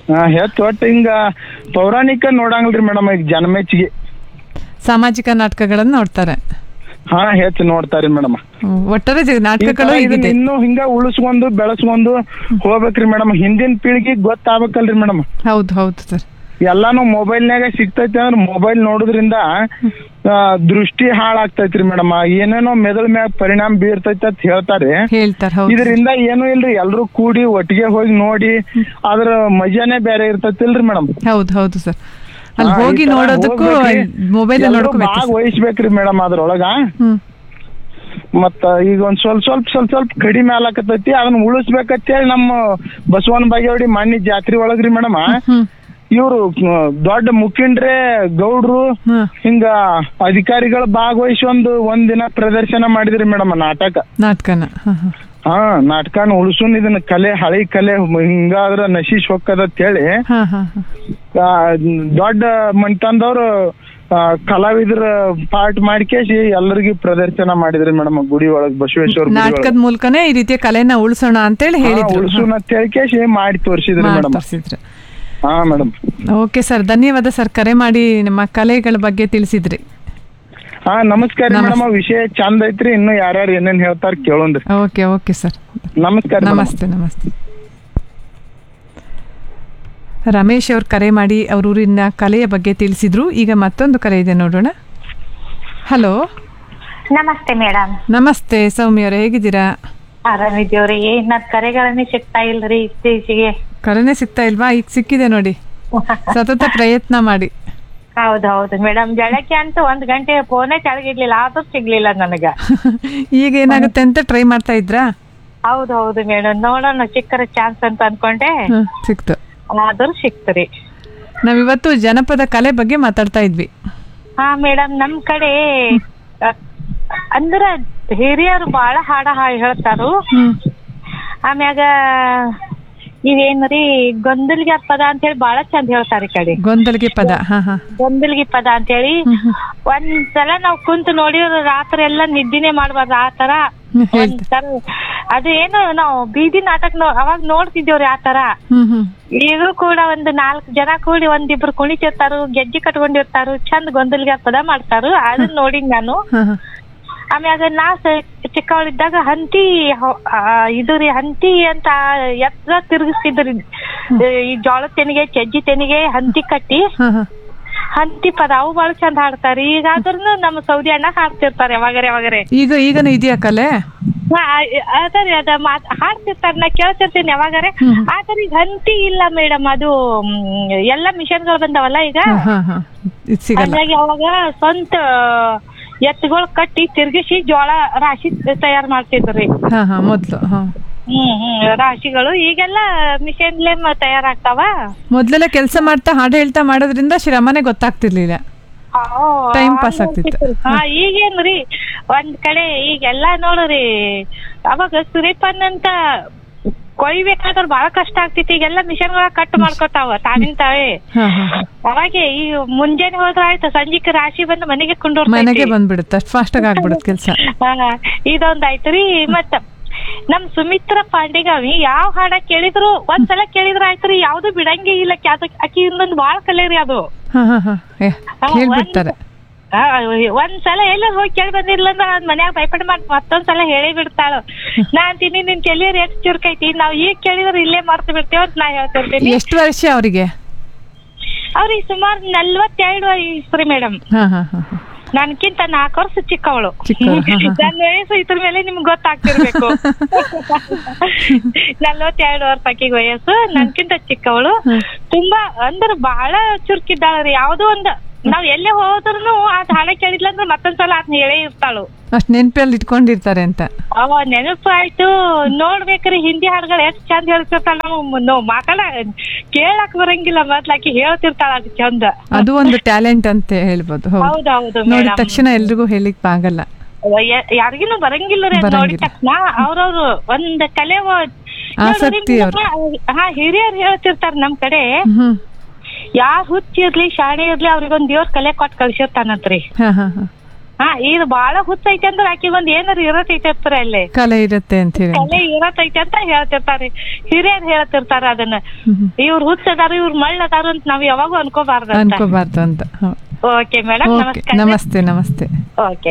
ಹಾ ಹೆಚ್ಚು ಒಟ್ಟು ಹಿಂಗ ಪೌರಾಣಿಕ ನೋಡಂಗಿಲ್ರಿ ಮೇಡಮ್ ಈಗ ಜನಮೆಚ್ಚಿಗೆ ಸಾಮಾಜಿಕ ನಾಟಕಗಳನ್ನು ನೋಡ್ತಾರೆ ಹಾ ಹೆಚ್ಚು ನೋಡ್ತಾರಿ ಮೇಡಮ್ ಹ್ಮ್. ಒಟ್ಟಾರೆ ಜ- ನಾಟಕಗಳು ಹೀಗಿದೆ ಇನ್ನು ಹಿಂಗ ಉಳಿಸ್ಕೊಂಡು ಬೆಳೆಸ್ಕೊಂಡು ಹೋಗ್ಬೇಕ್ರಿ ಮೇಡಮ್ ಹಿಂದಿನ ಪೀಳಿಗೆ ಗೊತ್ತಾಗ್ಬೇಕಲ್ರಿ ಮೇಡಮ್ ಹೌದು ಹೌದು ಸರ್ ಎಲ್ಲಾನು ಮೊಬೈಲ್ನಾಗ ಸಿಗ್ತೈತಿ ಅಂದ್ರೆ ಮೊಬೈಲ್ ನೋಡೋದ್ರಿಂದ ಆ, ದೃಷ್ಟಿ ಹಾಳಾಗ್ತೈತ್ರಿ ಮೇಡಮ್ ಏನೇನೋ ಮೆದುಳ ಮ್ಯಾಗ ಪರಿಣಾಮ ಬೀರ್ತೈತಿ ಅಂತ ಹೇಳ್ತಾರೆ ಹೇಳ್ತಾರೆ ಹೌದು ಇದರಿಂದ ಏನು ಇಲ್ರಿ ಎಲ್ರು ಕೂಡಿ ಒಟ್ಟಿಗೆ ಹೋಗಿ ನೋಡಿ ಅದ್ರ ಮಜಾನೇ ಬೇರೆ ಇರ್ತೈತಿಲ್ರಿ ಮೇಡಮ್ ಹೌದು ಹೌದು ಸರ್ ಅಲ್ಲಿ ಹೋಗಿ ನೋಡೋದಕ್ಕೂ ಮೊಬೈಲ್ ನೋಡೋಕ್ಕೂ ವ್ಯತ್ಯಾಸ. ವಹಿಸ್ಬೇಕ್ರಿ ಮೇಡಮ್ ಅದ್ರೊಳಗ ಹ್ಮ್ ಮತ್ತ ಈಗ ಒಂದ್ ಸ್ವಲ್ಪ ಸ್ವಲ್ಪ ಸ್ವಲ್ಪ ಸ್ವಲ್ಪ ಕಡಿಮೆ ಆಲಕತ್ತೈತಿ ಅದನ್ನ ಉಳಿಸ್ಬೇಕಂತೇಳಿ ನಮ್ಮ ಬಸವನ ಬಾಗೇವಾಡಿ ಮಾನ್ಯ ಜಾತ್ರೆ ಒಳಗ್ರಿ ಮೇಡಮ್ ಇವ್ರು ದೊಡ್ಡ ಮುಖಂಡ್ರೆ ಗೌಡ್ರು ಹಿಂಗ ಅಧಿಕಾರಿಗಳು ಭಾಗವಹಿಸಿ ಒಂದು ಒಂದ್ ದಿನ ಪ್ರದರ್ಶನ ಮಾಡಿದ್ರಿ ಮೇಡಮ್ ನಾಟಕ ನಾಟಕನ ಹ, ಹ. ಹಾ ನಾಟಕನ ಉಳಿಸುನ್ ಇದನ್ನ ಕಲೆ ಹಳಿ ಕಲೆ ಹಿಂಗಾದ್ರ ನಶಿಸ್ ಹೊಕ್ಕದಂತ ಹೇಳಿ ಹ, ಹ, ಹ. ಆ, ದೊಡ್ಡ ಮನ್ತಂದವ್ರು ಆ, ಕಲಾವಿದ್ರ ಪಾರ್ಟ್ ಮಾಡ್ಕೇಸಿ ಎಲ್ಲರಿಗೂ ಪ್ರದರ್ಶನ ಮಾಡಿದ್ರಿ ಮೇಡಮ್ ಗುಡಿ ಒಳಗ್ ಬಸವೇಶ್ವರ ಗುಡಿ ಒಳಗ್. ನಾಟಕದ ಮೂಲಕನೇ ಈ ರೀತಿಯ ಕಲೆನ ಉಳಿಸೋಣ ಅಂತೇಳಿ ಹಾ, ಹೇಳಿದ್ರು ಉಳ್ಸುನ್ ಅಂತ ಹೇಳ್ಕೇಸಿ ಮಾಡಿ ತೋರಿಸಿದ್ರಿ ಮಾಡಿ ಮೇಡಮ್ ತೋರ್ಸಿದ್ರು. ಹಾ ಮೇಡಮ್ ಓಕೆ ಸರ್ ಧನ್ಯವಾದ ಸರ್ ಕರೆ ಮಾಡಿ ನಮ್ಮ ಕಲೆಗಳ ಬಗ್ಗೆ ತಿಳಿಸಿದ್ರಿ ಹಾ ನಮಸ್ಕಾರ ಮೇಡಮ್ ವಿಷಯ ಚಂದ ಐತ್ರಿ ಇನ್ನು ಯಾರ್ಯಾರು ಏನೇನ್ ಹೇಳ್ತಾರ ಕೇಳೋನ್ರಿ ಓಕೆ ಓಕೆ ಸರ್ ನಮಸ್ಕಾರ madam. ನಮಸ್ತೆ ನಮಸ್ತೆ ರಮೇಶ್ ಅವ್ರು ಕರೆ ಮಾಡಿ ಅವ್ರ ಊರಿನ ಕಲೆಯ ಬಗ್ಗೆ ತಿಳಿಸಿದ್ರು ಈಗ ಮತ್ತೊಂದು ಕರೆ ಇದೆ ನೋಡೋಣ ಹಲೋ ನಮಸ್ತೆ ಮೇಡಮ್ ನಮಸ್ತೆ ಸೌಮ್ಯ ಅವರೇ ಹೇಗಿದ್ದೀರಾ ಆರಾಮಿದ್ದೀವ್ರಿ ನನ್ ಕರೆಗಳನ್ನೇ ಸಿಗ್ತಾ ಇಲ್ರಿ ಇತ್ತೀಚೆಗೆ ಕರೆನೇ ಸಿಗ್ತಾ ಇಲ್ವಾ ಈಗ ಸಿಕ್ಕಿದೆ ನೋಡಿ ಸತತ ಪ್ರಯತ್ನ ಮಾಡಿ ಹೌದೌದು ಮೇಡಮ್ ಬೆಳಗ್ಗೆ ಅಂತೂ ಒಂದ್ ಗಂಟೆ ಫೋನೇ ಕೆಳಗಿಡ್ಲಿಲ್ಲ ಆದ್ರೂ ಸಿಗ್ಲಿಲ್ಲ ನನಗ ಈಗ ಏನಾಗುತ್ತೆ ಅಂತ ಟ್ರೈ ಮಾಡ್ತಾ ಇದ್ರಾ ಹೌದೌದು ಮೇಡಮ್ ನೋಡೋಣ ಸಿಕ್ಕರ ಚಾನ್ಸ್ ಅಂತ ಅನ್ಕೊಂಡೆ ಹ್ಮ್, ಸಿಕ್ತು ಆದ್ರೂ ಸಿಕ್ತ್ರಿ ನಾವಿವತ್ತು ಜನಪದ ಕಲೆ ಬಗ್ಗೆ ಮಾತಾಡ್ತಾ ಇದ್ವಿ ಹಾ ಮೇಡಮ್ ನಮ್ ಕಡೆ ಅ, ಅಂದ್ರ ಹಿರಿಯರು ಬಾಳ ಹಾಡ ಹಾ- ಹೇಳ್ತಾರು ಆಮ್ಯಾಗ ಇವೇನ್ರಿ ಗೊಂದಲ್ಗೆ ಪದ ಅಂತ ಹೇಳಿ ಬಾಳ ಚಂದ ಹೇಳ್ತಾರ ಈ ಕಡೆ ಗೊಂದಲಿಗೆ ಪದ ಹಾ ಹಾ ಗೊಂದಲ್ಗಿ ಪದ ಅಂತೇಳಿ ಒಂದ್ಸಲ ನಾವ್ ಕುಂತು ನೋಡಿದ್ರ ರಾತ್ರಿ ಎಲ್ಲ ನಿದ್ದಿನೇ ಮಾಡ್ಬಾರ್ದು ಆ ತರ ಒಂಥರ ಅದು ಏನು ನಾವು ಬೀದಿ ನಾಟಕ ನೋ ಅವಾಗ ನೋಡ್ತಿದ್ದೇವ್ರಿ ಆ ತರ ಹ್ಮ್ ಹ್ಮ್ ಇದು ಕೂಡ ಒಂದು ನಾಲ್ಕು ಜನ ಕೂಡಿ ಒಂದಿಬ್ರು ಕುಣಿತಿರ್ತಾರು ಗೆಜ್ಜೆ ಕಟ್ಕೊಂಡಿರ್ತಾರು ಚಂದ ಗೊಂದಲ್ಗೆ ಪದ ಮಾಡ್ತಾರು ಅದನ್ನ ನೋಡಿದ್ ನಾನು ಹಾ ಹಾ ಆಮ್ಯಾಗ ನಾ ಸ- ಚಿಕ್ಕವಳಿದ್ದಾಗ ಹಂತಿ ಹೊ- ಆ, ಇದು ರೀ ಹಂತಿ ಅಂತ ಎತ್ರ ತಿರುಗಿಸ್ತಿದ್ರಿ ಈ ಜೋಳದ ತೆನಿಗೆ ಚಜ್ಜಿ ತೆನಿಗೆ ಹಂತಿ ಕಟ್ಟಿ ಹಾ ಹಾ ಹಂತಿ ಪದ ಅವು ಬಾಳ ಚಂದ ಹಾಡ್ತಾರೆ ಈಗಾದ್ರೂ ನಮ್ಮ ಸೌದಿ ಅಣ್ಣ ಹಾಡ್ತಿರ್ತಾರೆ ಯಾವಾಗರೆ ಯಾವಾಗರೆ ಈಗ ಈಗನೂ ಇದೆಯಾ ಕಲೆ ಹಾ, ಅದರಿ ಅದ ಮಾತ್ ಹಾಡ್ತಿರ್ತಾರ ನಾ ಕೇಳ್ತಿರ್ತೀನಿ ಯಾವಾಗರೆ ಆದ್ರೆ ಈಗ ಹಂತಿ ಇಲ್ಲ ಮೇಡಮ್ ಅದು ಮ್, ಎಲ್ಲ ಮಿಷನ್ಗಳು ಬಂದವಲ್ಲ ಈಗ ಹಾ ಹಾ ಹಾ ಇದು ಸಿಗಲ್ಲ ಹಾಗಾಗಿ ಅವಾಗ ಸ್ವಂತ ಎತ್ತುಗಳು ಕಟ್ಟಿ ತಿರ್ಗಿಸಿ ಜೋಳ ರಾಶಿ ತಯಾರ್ ಮಾಡ್ತಿದ್ರಿ ಹಾ ಹಾ ಮೊದ್ಲು ಹಾ ಹ್ಮ್ ಹ್ಮ್ ರಾಶಿಗಳು ಈಗೆಲ್ಲ ಮಿಷನ್ಲೆ ತಯಾರಾಗ್ತಾವ ಮೊದ್ಲೆಲ್ಲ ಕೆಲಸ ಮಾಡ್ತಾ ಹಾಡು ಹೇಳ್ತಾ ಮಾಡೋದ್ರಿಂದ ಶ್ರಮನೇ ಗೊತ್ತಾಗ್ತಿರ್ಲಿಲ್ಲ ಟೈಮ್ ಪಾಸ್ ಆಗ್ತಿತ್ತು ಹಾ ಈಗೇನ್ರಿ ಒಂದ್ ಕಡೆ ಈಗೆಲ್ಲಾ ನೋಡ್ರಿ ಅವಾಗ ಸುರಿಪನ್ ಅಂತ ಕೊಯ್ಬೇಕಾದ್ರ ಬಾಳ ಕಷ್ಟ ಆಗ್ತಿತ್ತು ಈಗೆಲ್ಲ ಮಿಷನ್ ಕಟ್ ಮಾಡ್ಕೊತಾವ ತಾನಿನ್ ತಾವೇ ಹಾ ಹಾ ಹಾ. ಅವಾಗೆ ಈ ಮುಂಜಾನೆ ಹೋದ್ರ ಆಯ್ತು ಸಂಜಿಕ್ ರಾಶಿ ಬಂದು ಮನೆಗೆ ಮನೆಗೆ ಕುಂಡೋರ್ತೈತಿ ಬಂದ್ಬಿಡುತ್ತೆ ಅಷ್ಟು ಫಾಸ್ಟ್ ಆಗಿ ಆಗ್ಬಿಡುತ್ತೆ ಕೆಲಸ ಹಾ, ಇದೊಂದ್ ಆಯ್ತ್ರಿ ಮತ್ತ ನಮ್ ಸುಮಿತ್ರ ಪಾಂಡೆಗಾವಿ ಯಾವ ಹಾಡ ಕೇಳಿದ್ರು ಒಂದ್ಸಲ ಕೇಳಿದ್ರ ಆಯ್ತ್ರಿ ಯಾವ್ದು ಬಿಡಂಗೇ ಇಲ್ಲ ಕ್ಯಾತ ಆಕಿ ಇನ್ನೊಂದ್ ಬಾಳ ಕಲೇರಿ ಅದು ಹಾ ಹಾ ಹಾ ಏ ಹೇಳ್ಬಿಡ್ತಾರೆ ಆ, ಒಂದ್ಸಲ ಎಲ್ಲ ಹೋಗಿ ಕೇಳಿ ಬಂದಿರ್ಲ ಅಂದ್ರ ಅದ್ ಮನ್ಯಾಗ ಭಯಪಡ ಮಾಡ್ ಮತ್ತೊಂದ್ಸಲ ಹೇಳೇ ಬಿಡ್ತಾಳ ನಾ ಅಂತೀನಿ ನಿನ್ ತಲೆಯರ್ ಎಷ್ಟ್ ಚುರುಕೈತಿ ನಾವ್ ಈಗ ಕೇಳಿದ್ರ ಇಲ್ಲೇ ಮರ್ತು ಬಿಡ್ತೇವ ಅಂತ ನಾ ಹೇಳ್ತಿರ್ತೀನಿ ಎಷ್ಟು ವರ್ಷ ಅವರಿಗೆ ಅವ್ರಿಗೆ ಸುಮಾರು ನಲ್ವತ್ತೆರಡು ವಯಸ್ಸ್ರಿ ಮೇಡಮ್ ಹಾ ಹಾ ಹಾ ಹಾ. ನನ್ಕಿಂತ ನಾಲ್ಕು ವರ್ಷ ಚಿಕ್ಕವಳು ಚಿಕ್ಕವಳು, ಹಾ, ಹಾ. ನನ್ನ ವಯಸ್ಸು ಇದ್ರ ಮೇಲೆ ನಿಮ್ಗೆ ಗೊತ್ತಾಗ್ತಿರ್ಬೇಕು ನಲ್ವತ್ತೆರಡು ವರ್ಷ ಆಕಿಗೆ ವಯಸ್ಸು ನನ್ಕಿಂತ ಚಿಕ್ಕವಳು ತುಂಬಾ ಅಂದ್ರ ಬಹಳ ಚುರುಕಿದ್ದಾಳ್ರಿ ಯಾವ್ದೋ ಒಂದ್ ನಾವ್ ಎಲ್ಲೇ ಹೋದ್ರುನು ಅದ್ ಹಾಡ ಕೇಳಿದ್ಲಂದ್ರ ಮತ್ತೊಂದ್ಸಲ ಅದ್ನ ಹೇಳೇ ಇರ್ತಾಳು ಅಷ್ಟು ನೆನಪಲ್ಲಿ ಇಟ್ಕೊಂಡಿರ್ತಾರೆ ಅಂತ ಅವ ನೆನಪು ಆಯ್ತು ನೋಡ್ಬೇಕ್ರಿ ಹಿಂದಿ ಹಾಡುಗಳು ಎಷ್ಟ್ ಚಂದ ಹೇಳ್ತಿರ್ತಾಳ ನಾವು ನಾವು ಮಾತಾಡ ಕೇಳಕ್ ಬರಂಗಿಲ್ಲ ಮೊದ್ಲು ಆಕಿ ಹೇಳ್ತಿರ್ತಾಳ ಅದು ಚಂದ ಅದು ಒಂದು ಟ್ಯಾಲೆಂಟ್ ಅಂತ ಹೇಳ್ಬೋದು ಹೌದು ಹೌದೌದು ನೋಡಿದ ಮೇಡಮ್ ತಕ್ಷಣ ಎಲ್ರಿಗೂ ಹೇಳಿಕ್ ಆಗಲ್ಲ ಯಾರಿಗಿನೂ ಬರಂಗಿಲ್ಲ ರೀ ಅದ್ ನೋಡಿದ ತಕ್ಷಣ ಅವ್ರವ್ರು ಒಂದ್ ಕಲೆ ಒ- ಆಸಕ್ತಿ ನೋಡ್ರಿ ಮೇಡಮ್, ಹಾ ಹಿರಿಯರ್ ಹೇಳ್ತಿರ್ತಾರ ನಮ್ ಕಡೆ ಹ್ಮ್ ಯಾರ್ ಹುಚ್ಚ ಇರ್ಲಿ ಶಾಣೆ ಇರ್ಲಿ ಅವ್ರಿಗೊಂದ್ ದೇವ್ರ ಕಲೆ ಕೊಟ್ ಕಳ್ಸಿರ್ತಾನಂತ್ರಿ ಹಾ ಹಾ ಹಾ ಹಾ ಇದು ಬಾಳ ಹುಚ್ಚೈತಿ ಅಂದ್ರ ಆಕಿ ಒಂದ್ ಏನಾರ ಇರತೈತಿ ಇರ್ತಾರ ಅಲ್ಲಿ ಕಲೆ ಇರುತ್ತೆ ಅಂತ ಹೇಳಿ ಕಲೆ ಇರತೈತಿ ಅಂತ ಹೇಳ್ತಿರ್ತಾರೆ ಹಿರಿಯರ್ ಹೇಳ್ತಿರ್ತಾರ ಅದನ್ನ ಇವ್ರ ಹುಚ್ಚ ಅದಾರ ಇವ್ರ ಮಳ್ಳ ಅದಾರ ಅಂತ ನಾವ್ ಯಾವಾಗೂ ಅನ್ಕೋಬಾರ್ದು ಅಂತ ಅನ್ಕೋಬಾರ್ದು ಅಂತ ಓಕೆ ಮೇಡಮ್ ಓಕೆ ನಮಸ್ಕಾರ ನಮಸ್ತೆ ನಮಸ್ತೆ ಓಕೆ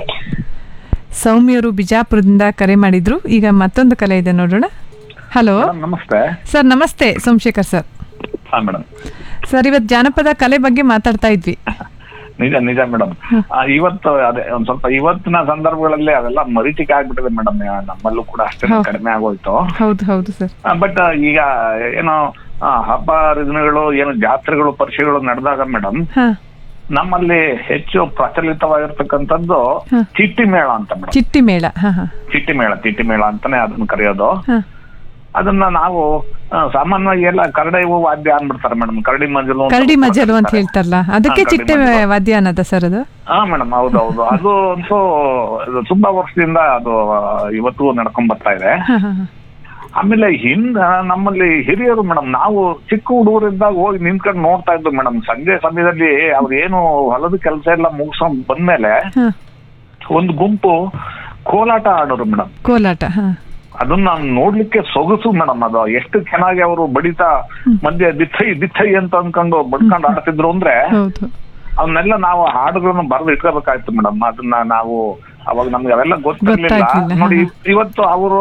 ಸೌಮ್ಯರು ಬಿಜಾಪುರದಿಂದ ಕರೆ ಮಾಡಿದ್ರು ಈಗ ಮತ್ತೊಂದು ಕಲೆ ಇದೆ ನೋಡೋಣ ಹಲೋ ನಮಸ್ತೆ ಸರ್ ನಮಸ್ತೆ ಸೋಮಶೇಖರ್ ಸರ್ ಹಾ ಮೇಡಮ್ ಸರ್ ಇವತ್ತು ಜಾನಪದ ಕಲೆ ಬಗ್ಗೆ ಮಾತಾಡ್ತಾ ಇದ್ವಿ ನಿಜ ನಿಜ ಮೇಡಮ್ ಇವತ್ತು ಅದೇ ಒಂದ್ ಸ್ವಲ್ಪ ಇವತ್ತಿನ ಸಂದರ್ಭಗಳಲ್ಲಿ ಅದೆಲ್ಲ ಮರೀಚಿಕೆ ಆಗ್ಬಿಟ್ಟಿದೆ ಮೇಡಮ್ ನಮ್ಮಲ್ಲೂ ಕೂಡ ಅಷ್ಟೇ ಹೌದು. ಕಡಿಮೆ ಆಗೋಯ್ತು ಹೌದು ಹೌದು ಸರ್ ಬಟ್ ಈಗ ಏನೋ ಆ, ಹಬ್ಬ ಹರಿದಿನಗಳು ಏನು ಜಾತ್ರೆಗಳು ಪರಿಚಯಗಳು ನಡೆದಾಗ ಮೇಡಮ್ ಹಾ ನಮ್ಮಲ್ಲಿ ಹೆಚ್ಚು ಪ್ರಚಲಿತವಾಗಿರ್ತಕ್ಕಂಥದ್ದು ಚಿಟ್ಟಿ ಮೇಳ ಅಂತ ಮೇಡಮ್ ಚಿಟ್ಟಿ ಮೇಳ ಹಾ ಹಾ ಚಿಟ್ಟಿ ಮೇಳ ಚಿಟ್ಟಿ ಮೇಳ ಅಂತಾನೆ ಅದನ್ನ ಕರೆಯೋದು ಹಾ. ಅದನ್ನ ನಾವು ಆ, ಸಾಮಾನ್ಯವಾಗಿ ಎಲ್ಲ ಕರಡಿ ಹೂವು ವಾದ್ಯ ಅಂದ್ಬಿಡ್ತಾರೆ ಮೇಡಮ್ ಕರಡಿ ಮಜಲು ಅಂತ ಕರಡಿ ಮಜಲು ಅಂತ ಹೇಳ್ತಾರಲ್ಲ ಅದಕ್ಕೆ ಹಾ, ಕರಡಿ ಚಿಟ್ಟೆ ಮಜಲು. ವಾದ್ಯ ಅನ್ನೋದ ಸರ್ ಅದು ಹಾ ಮೇಡಮ್ ಹೌದು ಹೌದು ಅದು ಅಂತೂ ಇದು ತುಂಬಾ ವರ್ಷದಿಂದ ಅದು ಆ, ಇವತ್ತು ನಡ್ಕೊಂಡ್ ಬರ್ತಾ ಇದೆ ಹಾ ಹಾ ಹಾ. ಆಮೇಲೆ ಹಿಂದ ನಮ್ಮಲ್ಲಿ ಹಿರಿಯರು ಮೇಡಮ್ ನಾವು ಚಿಕ್ಕ ಹುಡುಗರಿದ್ದಾಗ ಹೋಗಿ ನಿಂತ್ಕೊಂಡು ನೋಡ್ತಾ ಇದ್ವಿ ಮೇಡಮ್ ಸಂಜೆ ಸಮಯದಲ್ಲಿ ಅವ್ರು ಏನು ಹೊಲದ ಕೆಲಸ ಎಲ್ಲ ಮುಗಿಸ್ಕೊಂಡ್ ಬಂದ್ಮೇಲೆ ಹಾ. ಒಂದು ಗುಂಪು ಕೋಲಾಟ ಆಡೋರು ಮೇಡಮ್ ಕೋಲಾಟ ಹಾ ಅದನ್ನ ನೋಡ್ಲಿಕ್ಕೆ ಸೊಗಸು ಮೇಡಮ್ ಅದು ಎಷ್ಟು ಚೆನ್ನಾಗಿ ಅವರು ಬಡಿತಾ ಮಧ್ಯೆ ದಿತ್ತೈ ದಿತ್ತೈ ಅಂತ ಅನ್ಕೊಂಡು ಬಡ್ಕೊಂಡು ಆಡ್ತಿದ್ರು ಅಂದ್ರೆ ಹೌದು ಅವನ್ನೆಲ್ಲ ನಾವು ಹಾಡುಗಳನ್ನ ಬರೆದು ಇಟ್ಕೋಬೇಕಾಯ್ತು ಮೇಡಮ್ ಅದನ್ನ ನಾವು ಅವಾಗ ನಮ್ಗೆ ಅವೆಲ್ಲ ಗೊತ್ತಿರ್ಲಿಲ್ಲ ಗೊತ್ತಾಗ್ಲಿಲ್ಲ, ನೋಡಿ ಇವತ್ತು ಅವರು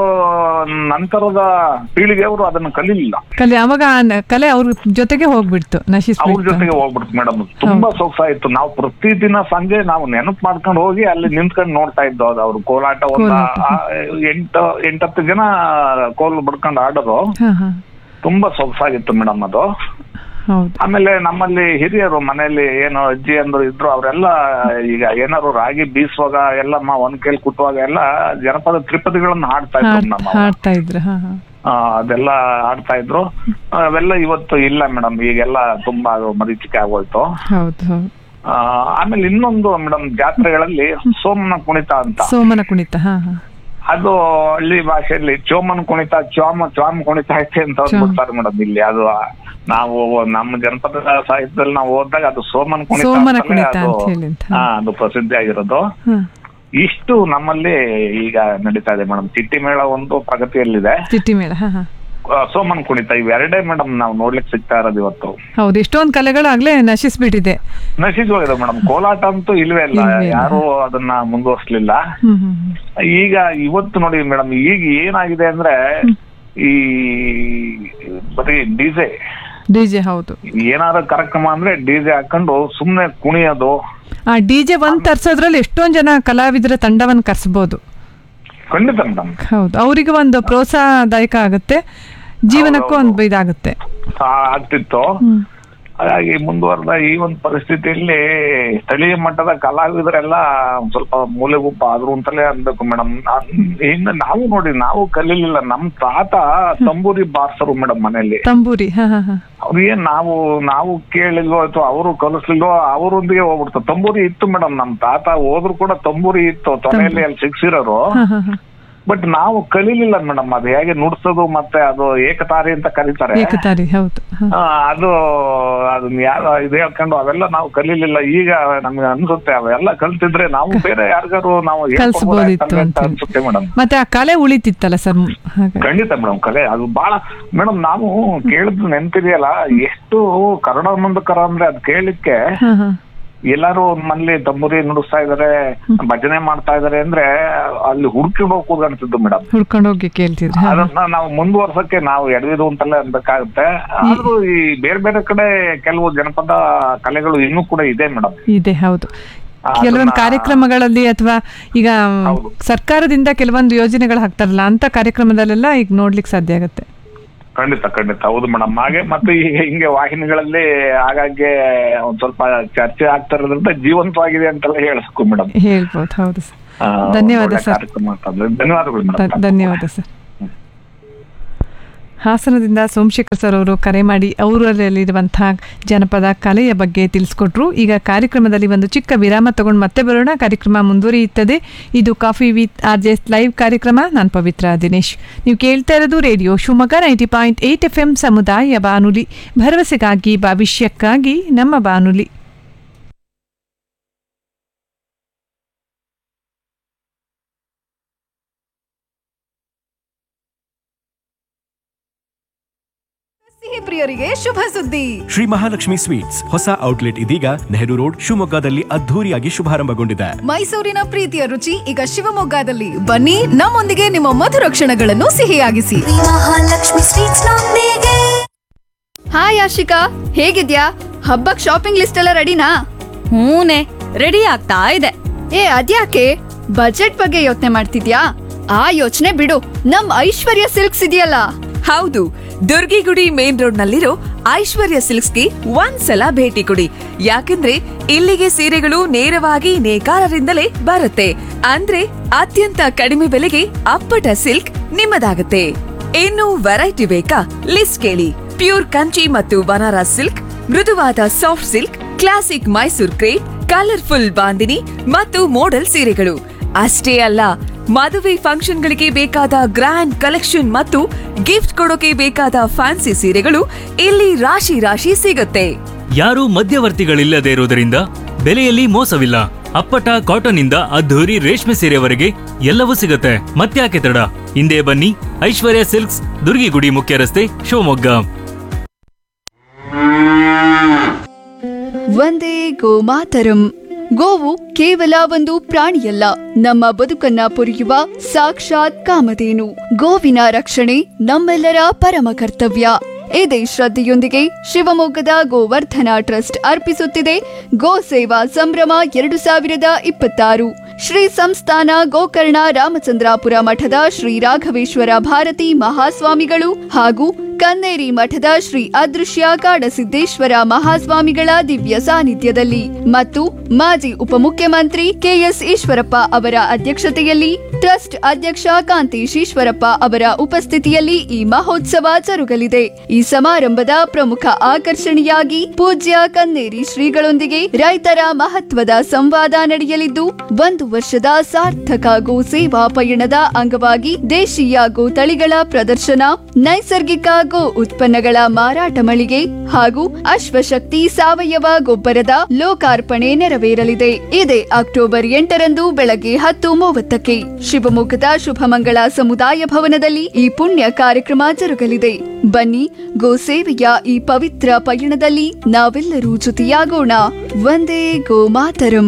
ನಂತರದ ಪೀಳಿಗೆಯವರು ಅದನ್ನ ಕಲೀಲಿಲ್ಲ ಕಲೆ ಅವಾಗ ಆ ನ- ಕಲೆ ಅವ್ರ ಜೊತೆಗೆ ಹೋಗ್ಬಿಡ್ತು ಅವ್ರ ನಶಿಸ್ಬಿಡ್ತು ಜೊತೆಗೆ ಹೋಗ್ಬಿಡ್ತು ಮೇಡಮ್ ತುಂಬಾ ಸೊಗಸಾಯ್ತು ನಾವು ಪ್ರತಿದಿನ ಸಂಜೆ ನಾವು ನೆನಪು ಮಾಡ್ಕೊಂಡು ಹೋಗಿ ಅಲ್ಲಿ ನಿಂತ್ಕೊಂಡು ನೋಡ್ತಾ ಇದ್ದೋ ಅದು ಅವ್ರು ಕೋಲಾಟ ಒಂದ ಕೋಲಾಟ. ಆ, ಎಂಟು ಎಂಟತ್ತು ಜನ ಕೋಲ್ ಬಡ್ಕೊಂಡು ಆಡೋರು ಹಾ ಹಾ ತುಂಬಾ ಸೊಗಸಾಗಿತ್ತು ಮೇಡಮ್ ಅದು ಹೌದು ಆಮೇಲೆ ನಮ್ಮಲ್ಲಿ ಹಿರಿಯರು ಮನೆಯಲ್ಲಿ ಏನು ಅಜ್ಜಿ ಅಂದ್ರು ಇದ್ರು ಅವರೆಲ್ಲ ಈಗ ಏನಾದ್ರು ರಾಗಿ ಬೀಸುವಾಗ ಎಲ್ಲ ಮ- ಒಂದ್ ಕೈಲಿ ಕುಟ್ಟುವಾಗ ಎಲ್ಲ ಜನಪದ ತ್ರಿಪದಿಗಳನ್ನ ಹಾಡ್ತಾ ಇದ್ರು ಹಾಡ್- ನಮ್ಮ ಹಾಡ್ತಾ ಇದ್ರು ಹಾ ಹಾ ಆ, ಅದೆಲ್ಲ ಆಡ್ತಾ ಇದ್ರು ಅವೆಲ್ಲ ಇವತ್ತು ಇಲ್ಲ ಮೇಡಮ್ ಈಗೆಲ್ಲ ತುಂಬಾ ಅದು ಮರೀಚಿಕೆ ಆಗೋಯ್ತು ಹೌದು ಹೌದು ಆ, ಆಮೇಲೆ ಇನ್ನೊಂದು ಮೇಡಮ್ ಜಾತ್ರೆಗಳಲ್ಲಿ ಸೋಮನ ಕುಣಿತ ಅಂತ ಸೋಮನ ಕುಣಿತ ಹಾ ಹಾ ಅದು ಹಳ್ಳಿ ಭಾಷೆಯಲ್ಲಿ ಚೋಮನ್ ಕುಣಿತ ಚಾಮ ಚಾಮ್ ಕುಣಿತ ಐತೆ ಅಂತ ಅಂದ್ಬಿಡ್ತಾರೆ ಮೇಡಮ್ ಇಲ್ಲಿ ಅದು ಆ, ನಾವು ನಮ್ಮ ಜನಪದ ಸಾಹಿತ್ಯದಲ್ಲಿ ನಾವು ಓದಿದಾಗ ಅದು ಸೋಮನ್ ಕುಣಿತ ಸೋಮನ ಅಂತಲೇ ಕುಣಿತ ಅದು ಅಂತ ಹೇಳಿ ಅಂತ. ಹಾ ಅದು ಪ್ರಸಿದ್ಧಿ ಆಗಿರೋದು ಹಾ. ಇಷ್ಟು ನಮ್ಮಲ್ಲಿ ಈಗ ನಡೀತಾ ಇದೆ ಮೇಡಮ್ ಚಿಟ್ಟಿ ಮೇಳ ಒಂದು ಪ್ರಗತಿಯಲ್ಲಿದೆ ಚಿಟ್ಟಿ ಮೇಳ ಹಾ ಹಾ ಆ, ಸೋಮನ್ ಕುಣಿತ ಇವೆರಡೇ ಮೇಡಮ್ ನಾವು ನೋಡ್ಲಿಕ್ಕೆ ಸಿಗ್ತಾ ಇರೋದು ಇವತ್ತು ಹೌದು ಎಷ್ಟೊಂದು ಕಲೆಗಳು ಆಗ್ಲೇ ನಶಿಸ್ಬಿಟ್ಟಿದೆ ನಶಿಸೋಗಿದೆ ಮೇಡಮ್ ಕೋಲಾಟ ಅಂತೂ ಇಲ್ವೇ ಇಲ್ಲ ಇಲ್ವೇ ಇಲ್ಲ. ಯಾರು ಅದನ್ನ ಮುಂದುವರ್ಸ್ಲಿಲ್ಲ ಹ್ಮ್ ಹ್ಮ್ ಹ್ಮ್. ಈಗ ಇವತ್ತು ನೋಡಿ ಮೇಡಮ್ ಈಗ ಏನಾಗಿದೆ ಅಂದ್ರೆ ಈ ಬರೀ ಡಿಜೆ ಡಿಜೆ ಹೌದು ಏನಾರ ಕಾರ್ಯಕ್ರಮ ಅಂದ್ರೆ ಡಿಜೆ ಹಾಕೊಂಡು ಸುಮ್ನೆ ಕುಣಿಯೋದು ಆ ಡಿಜೆ ಒಂದ್ ತರ್ಸೋದ್ರಲ್ಲಿ ಎಷ್ಟೊಂದ್ ಜನ ಕಲಾವಿದರ ತಂಡವನ್ನ ಕರ್ಸ್ಬೋದು ಖಂಡಿತ ಮೇಡಮ್ ಹೌದು ಅವರಿಗೆ ಒಂದು ಪ್ರೋತ್ಸಾಹದಾಯಕ ಆಗುತ್ತೆ ಜೀವನಕ್ಕೂ ಒಂದು ಇದಾಗುತ್ತೆ ಆಗ್ತಿತ್ತು ಹ್ಮ್. ಹಾಗಾಗಿ ಮುಂದುವರೆದ ಈ ಒಂದು ಪರಿಸ್ಥಿತಿಯಲ್ಲಿ ಸ್ಥಳೀಯ ಮಟ್ಟದ ಕಲಾವಿದರೆಲ್ಲ ಒಂದ್ ಸ್ವಲ್ಪ ಮೂಲೆ ಗುಂಪ ಆದ್ರು ಅಂತಲೇ ಅನ್ಬೇಕು ಮೇಡಮ್ ಇನ್ನು ನಾವು ನೋಡಿ ನಾವು ಕಲೀಲಿಲ್ಲ ನಮ್ ತಾತ ತಂಬೂರಿ ಬಾರ್ಸರು ಮೇಡಮ್ ಮನೆಯಲ್ಲಿ ತಂಬೂರಿ ಹಾ ಹಾ ಹಾ ಅವ್ರಿಗೆ ನಾವು ನಾವು ಕೇಳಿಲ್ವೋ ಅಥವಾ ಅವರು ಕಲಿಸ್ಲಿಲ್ವೋ ಅವರೊಂದಿಗೆ ಹೋಗ್ಬಿಡ್ತು ತಂಬೂರಿ ಇತ್ತು ಮೇಡಮ್ ನಮ್ ತಾತ ಹೋದ್ರು ಕೂಡ ತಂಬೂರಿ ಇತ್ತು ತೊನೆಯಲ್ಲಿ ಅಲ್ಲಿ ಸಿಕ್ಸಿರೋರು ಹಾ ಹಾ ಹಾ ಬಟ್ ನಾವು ಕಲೀಲಿಲ್ಲ ಮೇಡಮ್ ಅದು ಹೇಗೆ ನುಡ್ಸೋದು ಮತ್ತೆ ಅದು ಏಕತಾರಿ ಅಂತ ಕರೀತಾರೆ ಏಕತಾರಿ ಹೌದು ಹಾ. ಆ, ಅದು ಅದನ್ನ ಯಾರು ಇದು ಹೇಳ್ಕೊಂಡು ಅವೆಲ್ಲ ನಾವು ಕಲೀಲಿಲ್ಲ ಈಗ ನಮ್ಗೆ ಅನ್ಸುತ್ತೆ ಅವೆಲ್ಲ ಕಲ್ತಿದ್ರೆ ನಾವು ಬೇರೆ ಯಾರಿಗಾರು ನಾವು ಕಲ್ಸ್ಬೋದಿತ್ತು ಹೇಳ್ಕೊಡ್ಬೋದಾಯ್ತಲ್ವ ಅಂತ ಅಂತ. ಅನ್ಸುತ್ತೆ ಮೇಡಮ್ ಮತ್ತೆ ಆ ಕಲೆ ಉಳಿತಿತ್ತಲ್ಲ ಸರ್ ಹಾಗೆ ಖಂಡಿತ ಮೇಡಮ್ ಕಲೆ ಅದು ಬಹಳ ಮೇಡಮ್ ನಾವು ಕೇಳಿದ್ ನೆನ್ಪಿದೆಯಲ್ಲ ಎಷ್ಟು ಕನ್ನಡ ಮುಂದಕರ ಅಂದ್ರೆ ಅದ್ ಕೇಳಲಿಕ್ಕೆ ಹಾ ಹಾ ಎಲ್ಲಾರು ಮನೇಲಿ ತಂಬೂರಿ ನುಡಿಸ್ತಾ ಇದಾರೆ ಭಜನೆ ಮಾಡ್ತಾ ಇದಾರೆ ಅಂದ್ರೆ ಅಲ್ಲಿ ಹುಡುಕಿ ಹೋಗಿ ಅನ್ಸಿದ್ದು ಮೇಡಮ್ ಹುಡ್ಕೊಂಡು ಹೋಗಿ ಕೇಳ್ತಿದ್ರು ಹಾ ಅದನ್ನ ನಾವು ಮುಂದುವರ್ಸಕ್ಕೆ ನಾವು ಎಡವಿದು ಅಂತಲೇ ಅನ್ಬೇಕಾಗುತ್ತೆ ಆದ್ರೂ ಈ ಬೇರೆ ಬೇರೆ ಕಡೆ ಕೆಲವು ಜನಪದ ಕಲೆಗಳು ಇನ್ನೂ ಕೂಡ ಇದೆ ಮೇಡಮ್ ಇದೆ ಹೌದು ಅದನ್ನ- ಕೆಲವೊಂದು ಕಾರ್ಯಕ್ರಮಗಳಲ್ಲಿ ಅಥವಾ ಈಗ ಸರ್ಕಾರದಿಂದ ಕೆಲವೊಂದು ಯೋಜನೆಗಳು ಹಾಕ್ತಾರಲ್ಲ ಅಂತ ಕಾರ್ಯಕ್ರಮದಲ್ಲೆಲ್ಲ ಈಗ ನೋಡ್ಲಿಕ್ಕೆ ಸಾಧ್ಯ ಆಗುತ್ತೆ ಖಂಡಿತ ಖಂಡಿತ ಹೌದು ಮೇಡಮ್ ಹಾಗೆ ಮತ್ತೆ ಈ ಹಿಂಗೆ ವಾಹಿನಿಗಳಲ್ಲಿ ಆಗಾಗ್ಗೆ ಒಂದ್ ಸ್ವಲ್ಪ ಚರ್ಚೆ ಆಗ್ತಾ ಇರೋದ್ರಿಂದ ಜೀವಂತವಾಗಿದೆ ಅಂತೆಲ್ಲ ಹೇಳಿಸ್ಕು ಮೇಡಮ್ ಹೇಳ್ಬೋದು ಹೌದು ಸರ್ ಧನ್ಯವಾದ ಸರ್ ಕಾರ್ಯಕ್ರಮ ಅಂತಂದ್ರೆ ಧನ್ಯವಾದಗಳು ಧ- ಮೇಡಮ್ ಧನ್ಯವಾದ ಸರ್ ಹಾಸನದಿಂದ ಸೋಮಶೇಖರ್ ಸರ್ ಅವರು ಕರೆ ಮಾಡಿ ಅವರಲ್ಲಿರುವಂತಹ ಜನಪದ ಕಲೆಯ ಬಗ್ಗೆ ತಿಳಿಸ್ಕೊಟ್ರು ಈಗ ಕಾರ್ಯಕ್ರಮದಲ್ಲಿ ಒಂದು ಚಿಕ್ಕ ವಿರಾಮ ತಗೊಂಡು ಮತ್ತೆ ಬರೋಣ ಕಾರ್ಯಕ್ರಮ ಮುಂದುವರಿಯುತ್ತದೆ ಇದು coffee with R J live ಕಾರ್ಯಕ್ರಮ ನಾನು ಪವಿತ್ರ ದಿನೇಶ್ ನೀವು ಕೇಳ್ತಾ ಇರೋದು radio Shivamogga ninety point eight F M ಸಮುದಾಯ ಬಾನುಲಿ ಭರವಸೆಗಾಗಿ ಭವಿಷ್ಯಕ್ಕಾಗಿ ನಮ್ಮ ಬಾನುಲಿ ಸಿಹಿ ಪ್ರಿಯರಿಗೆ ಶುಭ ಸುದ್ದಿ ಶ್ರೀ ಮಹಾಲಕ್ಷ್ಮಿ ಸ್ವೀಟ್ಸ್ ಹೊಸ ಔಟ್ಲೆಟ್ ಇದೀಗ ನೆಹರು ರೋಡ್ ಶಿವಮೊಗ್ಗದಲ್ಲಿ ಅದ್ಧೂರಿಯಾಗಿ ಶುಭಾರಂಭಗೊಂಡಿದೆ ಮೈಸೂರಿನ ಪ್ರೀತಿಯ ರುಚಿ ಈಗ ಶಿವಮೊಗ್ಗದಲ್ಲಿ ಬನ್ನಿ ನಮ್ಮೊಂದಿಗೆ ನಿಮ್ಮ ಮಧುರ ಕ್ಷಣಗಳನ್ನು ಸಿಹಿಯಾಗಿಸಿ ಮಹಾಲಕ್ಷ್ಮಿ ಸ್ವೀಟ್ಸ್ ನೊಂದಿಗೆ ಹಾಯ್ ಆಶಿಕಾ ಹೇಗಿದ್ಯಾ ಹಬ್ಬಕ್ ಶಾಪಿಂಗ್ ಲಿಸ್ಟ್ ಎಲ್ಲ ರೆಡಿನಾ ಹೂನೆ ರೆಡಿ ಆಗ್ತಾ ಇದೆ ಏ ಅದ್ಯಾಕೆ ಬಜೆಟ್ ಬಗ್ಗೆ ಯೋಚನೆ ಮಾಡ್ತಿದ್ಯಾ ಆ ಯೋಚನೆ ಬಿಡು ನಮ್ ಐಶ್ವರ್ಯ ಸಿಲ್ಕ್ಸ್ ಇದೆಯಲ್ಲ ಹೌದು ದುರ್ಗಿಗುಡಿ ಮೇನ್ ರೋಡ್ ನಲ್ಲಿರೋ ಐಶ್ವರ್ಯ ಸಿಲ್ಕ್ಸ್ಗೆ ಒಂದ್ಸಲ ಭೇಟಿ ಕೊಡಿ ಯಾಕಂದ್ರೆ ಇಲ್ಲಿಗೆ ಸೀರೆಗಳು ನೇರವಾಗಿ ನೇಕಾರರಿಂದಲೇ ಬರುತ್ತೆ ಅಂದ್ರೆ ಅತ್ಯಂತ ಕಡಿಮೆ ಬೆಲೆಗೆ ಅಪ್ಪಟ ಸಿಲ್ಕ್ ನಿಮ್ಮದಾಗುತ್ತೆ ಇನ್ನು ವೆರೈಟಿ ಬೇಕಾ ಲಿಸ್ಟ್ ಕೇಳಿ ಪ್ಯೂರ್ ಕಂಚಿ ಮತ್ತು ಬನಾರಸ್ ಸಿಲ್ಕ್ ಮೃದುವಾದ soft silk classic Mysore crepe colourful bandhani ಮತ್ತು ಮೋಡಲ್ ಸೀರೆಗಳು ಅಷ್ಟೇ ಅಲ್ಲ ಮದುವೆ ಫಂಕ್ಷನ್ಗಳಿಗೆ ಬೇಕಾದ ಗ್ರ್ಯಾಂಡ್ ಕಲೆಕ್ಷನ್ ಮತ್ತು ಗಿಫ್ಟ್ ಕೊಡೋಕೆ ಬೇಕಾದ ಫ್ಯಾನ್ಸಿ ಸೀರೆಗಳು ಇಲ್ಲಿ ರಾಶಿ ರಾಶಿ ಸಿಗುತ್ತೆ ಯಾರೂ ಮಧ್ಯವರ್ತಿಗಳಿಲ್ಲದೆ ಇರುವುದರಿಂದ ಬೆಲೆಯಲ್ಲಿ ಮೋಸವಿಲ್ಲ ಅಪ್ಪಟ ಕಾಟನ್ ಇಂದ ಅದ್ಧೂರಿ ರೇಷ್ಮೆ ಸೀರೆವರೆಗೆ ಎಲ್ಲವೂ ಸಿಗುತ್ತೆ ಮತ್ತ್ಯಾಕೆ ತಡ ಹಿಂದೆ ಬನ್ನಿ ಐಶ್ವರ್ಯ ಸಿಲ್ಕ್ಸ್ ದುರ್ಗಿಗುಡಿ ಮುಖ್ಯ ರಸ್ತೆ ಶಿವಮೊಗ್ಗ ಒಂದೇ ಗೋಮಾತರಂ ಗೋವು ಕೇವಲ ಒಂದು ಪ್ರಾಣಿಯಲ್ಲ ನಮ್ಮ ಬದುಕನ್ನ ಪೊರೆಯುವ ಸಾಕ್ಷಾತ್ ಕಾಮಧೇನು ಗೋವಿನ ರಕ್ಷಣೆ ನಮ್ಮೆಲ್ಲರ ಪರಮ ಕರ್ತವ್ಯ ಇದೇ ಶ್ರದ್ಧೆಯೊಂದಿಗೆ ಶಿವಮೊಗ್ಗದ ಗೋವರ್ಧನ ಟ್ರಸ್ಟ್ ಅರ್ಪಿಸುತ್ತಿದೆ ಗೋ ಸೇವಾ ಸಂಭ್ರಮ ಎರಡು ಸಾವಿರದ ಇಪ್ಪತ್ತಾರು ಶ್ರೀ ಸಂಸ್ಥಾನ ಗೋಕರ್ಣ ರಾಮಚಂದ್ರಾಪುರ ಮಠದ ಶ್ರೀ ರಾಘವೇಶ್ವರ ಭಾರತಿ ಮಹಾಸ್ವಾಮಿಗಳು ಹಾಗೂ ಕನ್ನೇರಿ ಮಠದ ಶ್ರೀ ಅದೃಶ್ಯ ಕಾಡಸಿದ್ದೇಶ್ವರ ಮಹಾಸ್ವಾಮಿಗಳ ದಿವ್ಯ ಸಾನ್ನಿಧ್ಯದಲ್ಲಿ ಮತ್ತು ಮಾಜಿ ಉಪಮುಖ್ಯಮಂತ್ರಿ ಕೆಎಸ್ ಈಶ್ವರಪ್ಪ ಅವರ ಅಧ್ಯಕ್ಷತೆಯಲ್ಲಿ ಟ್ರಸ್ಟ್ ಅಧ್ಯಕ್ಷ ಕಾಂತೇಶ್ ಈಶ್ವರಪ್ಪ ಅವರ ಉಪಸ್ಥಿತಿಯಲ್ಲಿ ಈ ಮಹೋತ್ಸವ ಜರುಗಲಿದೆ ಈ ಸಮಾರಂಭದ ಪ್ರಮುಖ ಆಕರ್ಷಣೆಯಾಗಿ ಪೂಜ್ಯ ಕನ್ನೇರಿ ಶ್ರೀಗಳೊಂದಿಗೆ ರೈತರ ಮಹತ್ವದ ಸಂವಾದ ನಡೆಯಲಿದ್ದು ಒಂದು ವರ್ಷದ ಸಾರ್ಥಕ ಗೋ ಸೇವಾ ಪಯಣದ ಅಂಗವಾಗಿ ದೇಶೀಯ ಗೋ ತಳಿಗಳ ಪ್ರದರ್ಶನ ನೈಸರ್ಗಿಕ ಗೋ ಉತ್ಪನ್ನಗಳ ಮಾರಾಟ ಮಳಿಗೆ ಹಾಗೂ ಅಶ್ವಶಕ್ತಿ ಸಾವಯವ ಗೊಬ್ಬರದ ಲೋಕಾರ್ಪಣೆ ನೆರವೇರಲಿದೆ ಇದೇ ಅಕ್ಟೋಬರ್ ಎಂಟರಂದು ಬೆಳಗ್ಗೆ ಹತ್ತು ಮೂವತ್ತಕ್ಕೆ ಶಿವಮೊಗ್ಗದ ಶುಭಮಂಗಳ ಸಮುದಾಯ ಭವನದಲ್ಲಿ ಈ ಪುಣ್ಯ ಕಾರ್ಯಕ್ರಮ ಜರುಗಲಿದೆ ಬನ್ನಿ ಗೋ ಸೇವೆಯ ಈ ಪವಿತ್ರ ಪಯಣದಲ್ಲಿ ನಾವೆಲ್ಲರೂ ಜೊತೆಯಾಗೋಣ ಒಂದೇ ಗೋ ಮಾತರಂ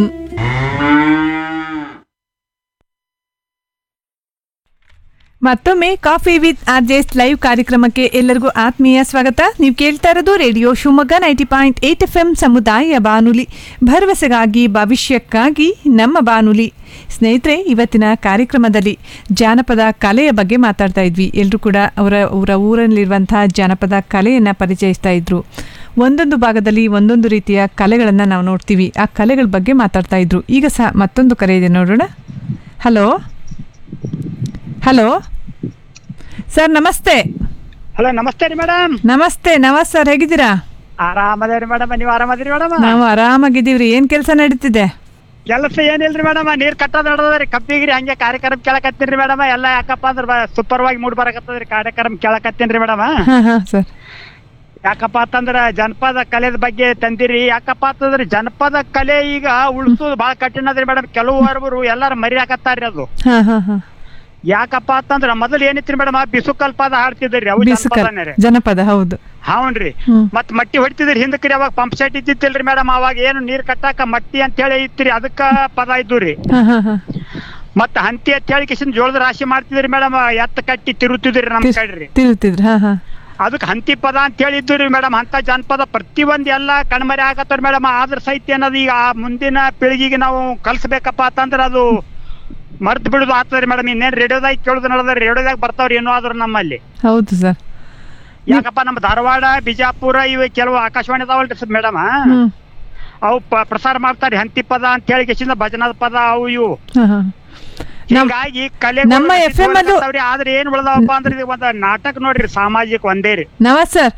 ಮತ್ತೊಮ್ಮೆ ಕಾಫಿ ವಿತ್ ಆರ್ಜೆಸ್ ಲೈವ್ ಕಾರ್ಯಕ್ರಮಕ್ಕೆ ಎಲ್ಲರಿಗೂ ಆತ್ಮೀಯ ಸ್ವಾಗತ ನೀವು ಕೇಳ್ತಾ ಇರೋದು radio Shivamogga ninety point eight F M ಸಮುದಾಯ ಬಾನುಲಿ ಭರವಸೆಗಾಗಿ ಭವಿಷ್ಯಕ್ಕಾಗಿ ನಮ್ಮ ಬಾನುಲಿ ಸ್ನೇಹಿತರೆ ಇವತ್ತಿನ ಕಾರ್ಯಕ್ರಮದಲ್ಲಿ ಜಾನಪದ ಕಲೆಯ ಬಗ್ಗೆ ಮಾತಾಡ್ತಾ ಇದ್ವಿ ಎಲ್ಲರೂ ಕೂಡ ಅವರ ಅವರ ಊರಲ್ಲಿರುವಂತಹ ಜಾನಪದ ಕಲೆಯನ್ನು ಪರಿಚಯಿಸ್ತಾ ಇದ್ರು ಒಂದೊಂದು ಭಾಗದಲ್ಲಿ ಒಂದೊಂದು ರೀತಿಯ ಕಲೆಗಳನ್ನು ನಾವು ನೋಡ್ತೀವಿ ಆ ಕಲೆಗಳ ಬಗ್ಗೆ ಮಾತಾಡ್ತಾ ಇದ್ರು ಈಗ ಸಹ ಮತ್ತೊಂದು ಕರೆ ಇದೆ ನೋಡೋಣ ಹಲೋ ಹಲೋ ಸರ್ ನಮಸ್ತೆ ಹಲೋ ನಮಸ್ತೆ ರೀ ಮೇಡಮ್ ನಮಸ್ತೆ ನವಾಜ್ ಸರ್ ಹೇಗಿದ್ದೀರಾ ಆರಾಮದೇವ್ರಿ ಮೇಡಮ್ ನೀವು ಆರಾಮದಿರಿ ಮೇಡಮ್ ನಾವು ಆರಾಮಾಗಿದ್ದೀವ್ರಿ ಏನ್ ಕೆಲಸ ನಡೀತಿದೆ ಕೆಲಸ ಏನಿಲ್ರಿ ಮೇಡಮ್ ನೀರ್ ಕಟ್ಟೋದ್ ನಡದದ್ರಿ ಕಬ್ಬಿಗಿರಿ ಹಂಗೆ ಕಾರ್ಯಕ್ರಮ ಕೇಳಕತ್ತೀನ್ರಿ ಮೇಡಮ್ ಎಲ್ಲ ಯಾಕಪ್ಪ ಅಂದ್ರ ಸೂಪರ್ವಾಗಿ ಮೂಡ್ ಬರಕತ್ತದ್ರಿ ಕಾರ್ಯಕ್ರಮ ಕೇಳಕತ್ತೀನ್ರಿ ಮೇಡಮ್ ಹಾ ಹಾ ಸರ್ ಯಾಕಪ್ಪ ಅಂತಂದ್ರ ಜನಪದ ಕಲೆದ ಬಗ್ಗೆ ತಂದಿರಿ ಯಾಕಪ್ಪ ಅಂತಂದ್ರ ಜನಪದ ಕಲೆ ಈಗ ಉಳಿಸೋದು ಬಹಳ ಕಠಿಣ ಅದ್ರಿ ಮೇಡಮ್ ಕೆಲವರು ಎಲ್ಲಾರು ಮರಿಯಾಕತ್ತಾರ್ರಿ ಅದು ಹಾ ಹಾ ಹಾ ಯಾಕಪ್ಪ ಅಂತಂದ್ರ ಮೊದಲು ಏನಿತ್ರಿ ಮೇಡಮ್ ಬಿಸುಕಲ್ ಪದ ಹಾಡ್ತಿದ್ರಿ ಅವು ಬಿಸುಕಲ್ ಜನಪದನೇ ರೀ ಜನಪದ ಹೌದು ಹೌನ್ರಿ ಹ್ಮ್. ಮತ್ ಮಟ್ಟಿ ಹೊಡಿತಿದ್ರಿ ಹಿಂದಕ್ರಿ ಅವಾಗ ಪಂಪ್ ಸೆಟ್ ಇದ್ದಿತ್ತಿಲ್ರಿ ಮೇಡಮ್ ಅವಾಗ ಏನು ನೀರ್ ಕಟ್ಟಾಕ ಮಟ್ಟಿ ಅಂತ ಹೇಳಿ ಇತ್ರಿ ಅದಕ್ಕ ಪದ ಇದ್ದುರಿ ಹಾ ಹಾ ಹಾ ಮತ್ ಹಂತಿ ಅಂತ ಹೇಳಿ ಕಿಶನ್ ಜೋಳದ ರಾಶಿ ಮಾಡ್ತಿದ್ರಿ ಮೇಡಮ್ ಎತ್ತ ಕಟ್ಟಿ ತಿರುತ್ತಿದ್ರಿ ನಮ್ ಕಡ್ರಿ ತಿರುತ್ತಿದ್ರು ಹಾ ಹಾ ಅದಕ್ ಹಂತಿ ಪದ ಅಂತ ಹೇಳಿ ಇದ್ದುರಿ ಮೇಡಮ್ ಅಂತ ಜನಪದ ಪ್ರತಿಯೊಂದ್ ಎಲ್ಲ ಕಣ್ಮರೆ ಆಗತ್ತವ್ರಿ ಮೇಡಮ್ ಆದ್ರ ಸಹಿತ ಏನದು ಈಗ ಆ ಮುಂದಿನ ಪೀಳಿಗೆಗೆ ನಾವು ಕಲ್ಸ್ಬೇಕಪ್ಪ ಅಂತಂದ್ರ ಅದು ಮರ್ತ್ ಬಿಡುದು ಆಗ್ತದ್ರಿ ಮೇಡಮ್ ಇನ್ನೇನ್ ರೇಡಿಯೋದಾಗ ಕೇಳುದು ನಡೆದ ರೇಡಿಯೋದಾಗ ಬರ್ತಾವ್ರಿ ಏನೋ ಆದ್ರೂ ನಮ್ಮಲ್ಲಿ ಹೌದು ಸರ್ ಯಾಕಪ್ಪ ನಮ್ಮ ಧಾರವಾಡ ಬಿಜಾಪುರ ಇವು ಕೆಲವು ಆಕಾಶವಾಣಿ ಅದಾವಲ್ರಿ ಮೇಡಮ್ ಹ್ಮ್ ಅವು ಪ- ಪ್ರಸಾರ ಮಾಡ್ತಾರೆ ಹಂತಿ ಪದ ಅಂತ ಹೇಳಿ ಕಿಶಿಂದ ಭಜನದ ಪದ ಅವು ಇವು ಹಾ ಹಾ ಹೀಗಾಗಿ ಕಲೆ ನಮ್ಮ FM ಅದು- ಆದ್ರೆ ಏನ್ ಉಳ್ದಾವಪ್ಪ ಅಂದ್ರೆ ಇದು ಒಂದ್ ನಾಟಕ ನೋಡ್ರಿ ಸಾಮಾಜಿಕ ಒಂದೇ ರೀ ನವಾಜ್ ಸರ್